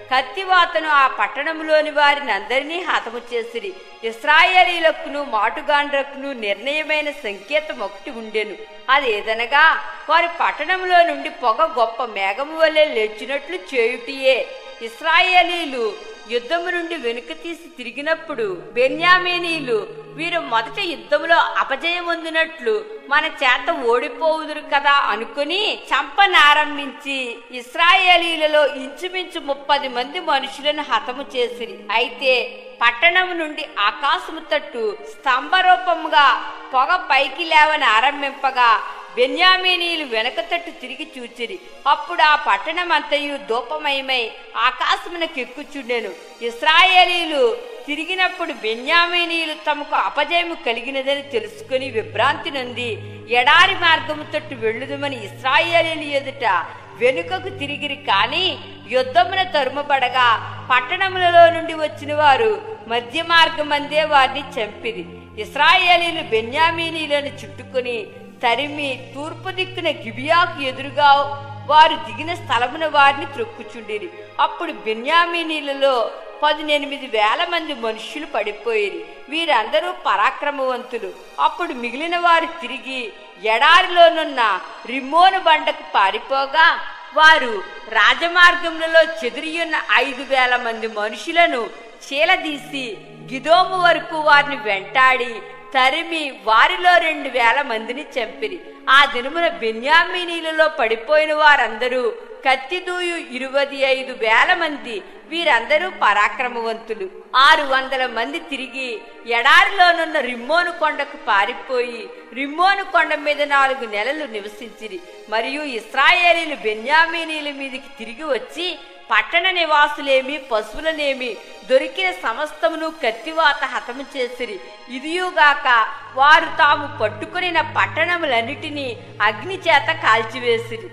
S1: కత్తివాతను ఆ పట్టణంలోని వారిని అందరినీ హతము చేసిరి ఇస్రాయేలీలకును మాటుగాండ్రకును నిర్ణయమైన సంకేతం ఒకటి ఉండెను అదేదనగా వారి పట్టణంలో నుండి పొగ గొప్ప మేఘము వలె లేచినట్లు చేయుటియే ఇస్రాయేలీలు యుద్ధము నుండి వెనుక తీసి తిరిగినప్పుడు బెన్యామీనీలు వీరు మొదట యుద్ధంలో అపజయం పొందినట్లు మన చేత ఓడిపోవుదురు కదా అనుకుని చంపనారంభించి ఇస్రాయేలీలలో ఇంచుమించు ముప్పది మంది మనుషులను హతము చేసిరి అయితే పట్టణం నుండి ఆకాశము తట్టు స్తంభరూపముగా పొగ పైకి లేవని ఆరంభింపగా బెన్యామీనీలు వెనక తట్టు తిరిగి చూచిరి అప్పుడు ఆ పట్టణమంతయు దూపమయమై ఆకాశమునకు ఎక్కుచుండెను ఇస్రాయేలీలు తిరిగినప్పుడు బెన్యామీనీలు తమకు అపజయము కలిగినదని తెలుసుకుని విభ్రాంతి నొంది ఎడారి మార్గము తట్టు వెళ్ళుదమని ఇస్రాయేలీలు ఎదుట వెనుకకు తిరిగిరి కాని యుద్ధమున తరుమబడగా పట్టణములలో నుండి వచ్చిన వారు మధ్య మార్గమందే వారిని చంపిరి ఇస్రాయేలీలు బెన్యామీనీలను చుట్టుకుని తరిమి తూర్పు దిక్కున గిబియాకు ఎదురుగా వారు దిగిన స్థలమున వారిని త్రొక్కుచుండిరి అప్పుడు బెన్యామీనీలలో పదినెనిమిది వేల మంది మనుష్యులు పడిపోయిరి వీరందరూ పరాక్రమవంతులు అప్పుడు మిగిలిన వారు తిరిగి ఎడారిలోనున్న రిమ్మోను బండకు పారిపోగా వారు రాజమార్గములలో చెదిరియున్న ఐదు వేల మంది మనుషులను చీలదీసి గిదోము వరకు వారిని వెంటాడి తరిమి వారిలో రెండు వేల మందిని చంపిరి ఆ దినమున బెన్యామీనీలలో పడిపోయిన వారందరూ కత్తిదూయు ఇరవై ఐదు వేల మంది వీరందరూ పరాక్రమవంతులు ఆరు వందల మంది తిరిగి ఎడారిలోనున్న రిమ్మోను కొండకు పారిపోయి రిమ్మోను కొండ మీద నాలుగు నెలలు నివసించిరి మరియు ఇస్రాయేలీలు బెన్యామీనీల మీదకి తిరిగి వచ్చి పట్టణ నివాసులేమి పశువులనేమి దొరికిన సమస్తమును కత్తివాత హతము చేసిరి ఇదియుగాక వారు తాము పట్టుకునిన పట్టణములన్నిటినీ అగ్ని చేత కాల్చివేసిరి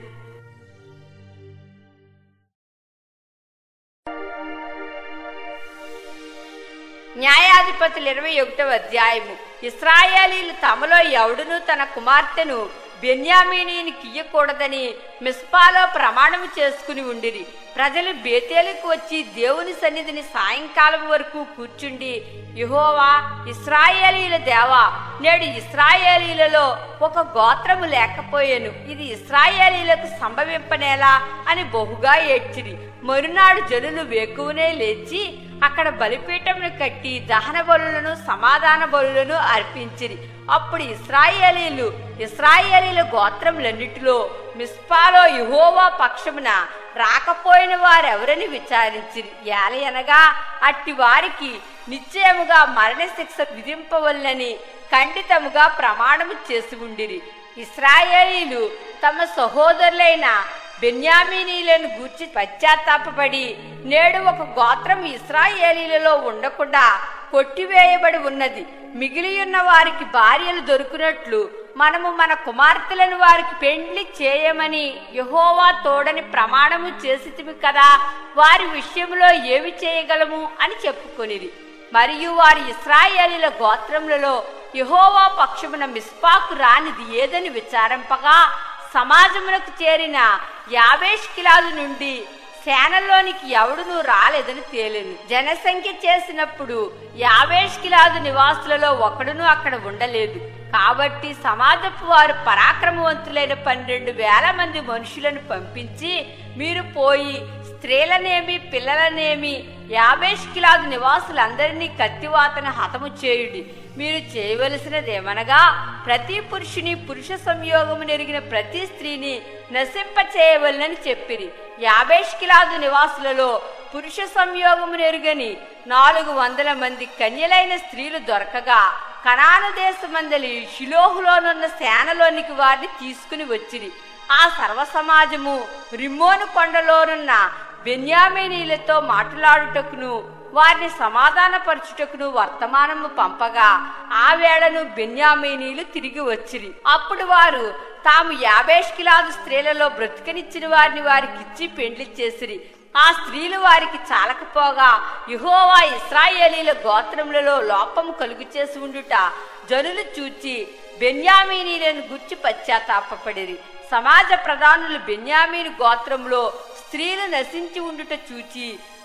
S1: న్యాయాధిపతులు ఇరవై ఒకటవ అధ్యాయము ఇస్రాయేలీలు తమలో ఎవడును తన కుమార్తెను బెన్యామీనీని కియ్యకూడదని మిస్పాలో ప్రమాణము చేసుకుని ఉండిరి ప్రజలు బేతేలుకు వచ్చి దేవుని సన్నిధిని సాయంకాలం వరకు కూర్చుండి యహోవా ఇస్రాయేలీల దేవా నేడు ఇస్రాయేలీలలో ఒక గోత్రము లేకపోయాను ఇది ఇస్రాయేలీలకు సంభవింపనేలా అని బహుగా ఏడ్చిరి మరునాడు జనులు వేకువనే లేచి అక్కడ బలిపీఠమును కట్టి దహన బలులను సమాధాన బలులను అర్పించిరి అప్పుడు ఇస్రాయేలీలు ఇస్రాయేలీల గోత్రములన్నిటిలో మిస్పాలో యహోవా పక్షమున రాకపోయిన వారెవరని విచారించిరి ఏలయనగా అట్టి వారికి నిశ్చయముగా మరణశిక్ష విధింపవల్లని ఖండితముగా ప్రమాణము చేసి ఉండిరి ఇస్రాయేలీలు తమ సహోదరులైన బెన్యామీనీలను గూర్చి పశ్చాత్తాపడి నేడు ఒక గోత్రం ఇస్రాయేలీలలో ఉండకుండా కొట్టివేయబడి ఉన్నది మిగిలియున్న వారికి భార్యలు దొరుకునట్లు మనము మన కుమార్తెలను వారికి పెండ్లి చేయమని యహోవా తోడని ప్రమాణము చేసితిమి కదా వారి విషయంలో ఏమి చేయగలము అని చెప్పుకొనిది మరియు వారి ఇస్రాయేలీల గోత్రములలో యహోవా పక్షమున మిస్పాకు రానిది ఏదని విచారింపగా సమాజమునకు చేరిన యాభేష్ కిలాదు నుండి సేనలోనికి ఎవడునూ రాలేదని తేలింది జనసంఖ్య చేసినప్పుడు యాభేష్ కిలాదు నివాసులలో ఒకడును అక్కడ ఉండలేదు కాబట్టి సమాజపు వారు పరాక్రమవంతులైన పన్నెండు వేల మంది మనుషులను పంపించి మీరు పోయి స్త్రీలనేమి పిల్లలనేమి యాభేష్ కిలాదు నివాసులందరినీ కత్తివాతను హతము చేయుడి మీరు చేయవలసినదేమనగా ప్రతి పురుషుని పురుష సంయోగము నెరిగిన ప్రతి స్త్రీని నశింప చేయవలనని చెప్పిరి యాభేష్ కిలాదు నివాసులలో పురుష సంయోగము నెరుగని నాలుగు వందల మంది కన్యలైన స్త్రీలు దొరకగా కనాను దేశమందలి షిలోహులోనున్న సేనలోనికి వారిని తీసుకుని వచ్చిరి ఆ సర్వ సమాజము రిమ్మోను కొండలోనున్న బెన్యామీనీలతో మాట్లాడుటకును వారిని సమాధానపరచుటకును వర్తమానము పంపగా ఆ వేళను బెన్యామీనీలు తిరిగి వచ్చిరి అప్పుడు వారు తాము యాభేష్కిలాదు స్త్రీలలో బ్రతికనిచ్చిన వారిని వారికిచ్చి పెండ్లి చేసిరి ఆ స్త్రీలు వారికి చాలకపోగా యహోవా ఇస్రాయేలీల గోత్రములలో లోపము కలుగు చేసి ఉండుట జనులు చూచి బెన్యామీనీలను గుర్చి పశ్చాత్తాపడిరి సమాజ ప్రధానులు బెన్యామీను గోత్రంలో స్త్రీలు నశించి ఉండుట చూచి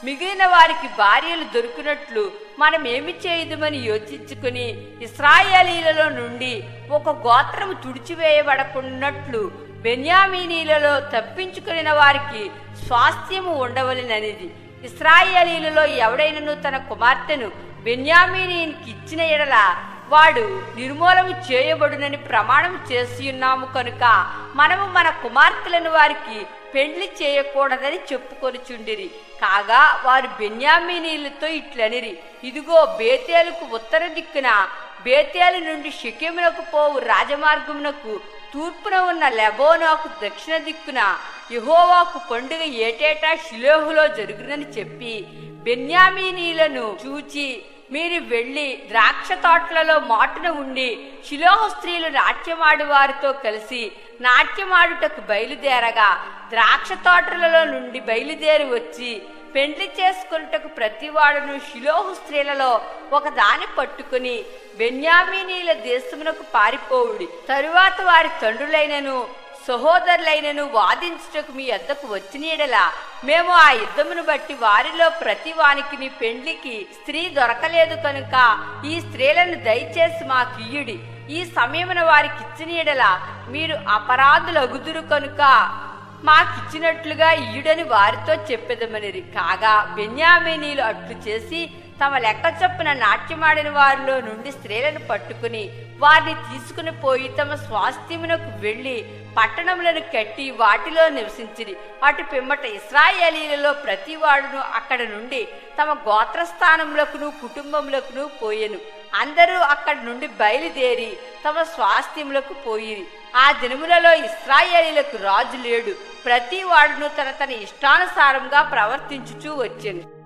S1: మిగిలిన వారికి భార్యలు దొరికినట్లు మనం ఏమి చేయదుమని యోచించుకుని ఇస్రాయేలీలలో నుండి ఒక గోత్రము తుడిచివేయబడకున్నట్లు బెన్యామీనీలలో తప్పించుకుని వారికి స్వాస్థ్యము ఉండవలెననిది ఇస్రాయేలీలలో ఎవడైనను తన కుమార్తెను బెన్యామీనీకి ఇచ్చిన ఎడల వాడు నిర్మూలము చేయబడునని ప్రమాణం చేసి ఉన్నాము కనుక మనము మన కుమార్తెలను వారికి పెండ్లి చేయకూడదని చెప్పుకొనిచుండిరి కాగా వారు బెన్యామీనీలతో ఇట్లనిరి ఇదిగో బేతేలుకు ఉత్తర దిక్కున బేతేలు నుండి షికెమునకు పోవు రాజమార్గమునకు తూర్పున ఉన్న లెబోనాకు దక్షిణ దిక్కున యహోవాకు పండుగ ఏటేటా షిలోహులో జరుగునని చెప్పి బెన్యామీనీలను చూచి మీరు వెళ్ళి ద్రాక్ష తోటలలో మాటున ఉండి శిలోహ స్త్రీలు నాట్యమాడు వారితో కలిసి నాట్యమాడుటకు బయలుదేరగా ద్రాక్ష తోటలలో నుండి బయలుదేరి వచ్చి పెండ్లి చేసుకున్నటకు ప్రతివాడును శిలోహు స్త్రీలలో ఒక దాని పట్టుకుని బెన్యామీనీల దేశమునకు పారిపోవుడి తరువాత వారి తండ్రులైనను సహోదరులైనను వాదించుటకు మీ వద్దకు వచ్చినీడలా మేము ఆ యుద్ధమును బట్టి వారిలో ప్రతి వానికి పెండ్లికి స్త్రీ దొరకలేదు కనుక ఈ స్త్రీలను దయచేసి మాకియ్యుడి ఈ సమయమున వారికి ఇచ్చినీడలా మీరు అపరాధులగుదురు కనుక మాకిచ్చినట్లుగా ఇయుడని వారితో చెప్పెదమనిరి కాగా బెన్యామీనీలు అట్లు చేసి తమ లెక్క చొప్పున నాట్యమాడిన వారిలో నుండి స్త్రీలను పట్టుకుని వారిని తీసుకుని పోయి తమ స్వాస్థ్యమునకు వెళ్లి పట్టణములను కట్టి వాటిలో నివసించిరి అటు పిమ్మట ఇస్రాయేలీలలో ప్రతి వాడును అక్కడ నుండి తమ గోత్రస్థానములకును కుటుంబములకును పోయెను అందరూ అక్కడి నుండి బయలుదేరి తమ స్వాస్థ్యములకు పోయిరి ఆ దినములలో ఇస్రాయేలీలకు రాజు లేడు ప్రతి వాడును తన తన ఇష్టానుసారంగా ప్రవర్తించుచూ వచ్చెను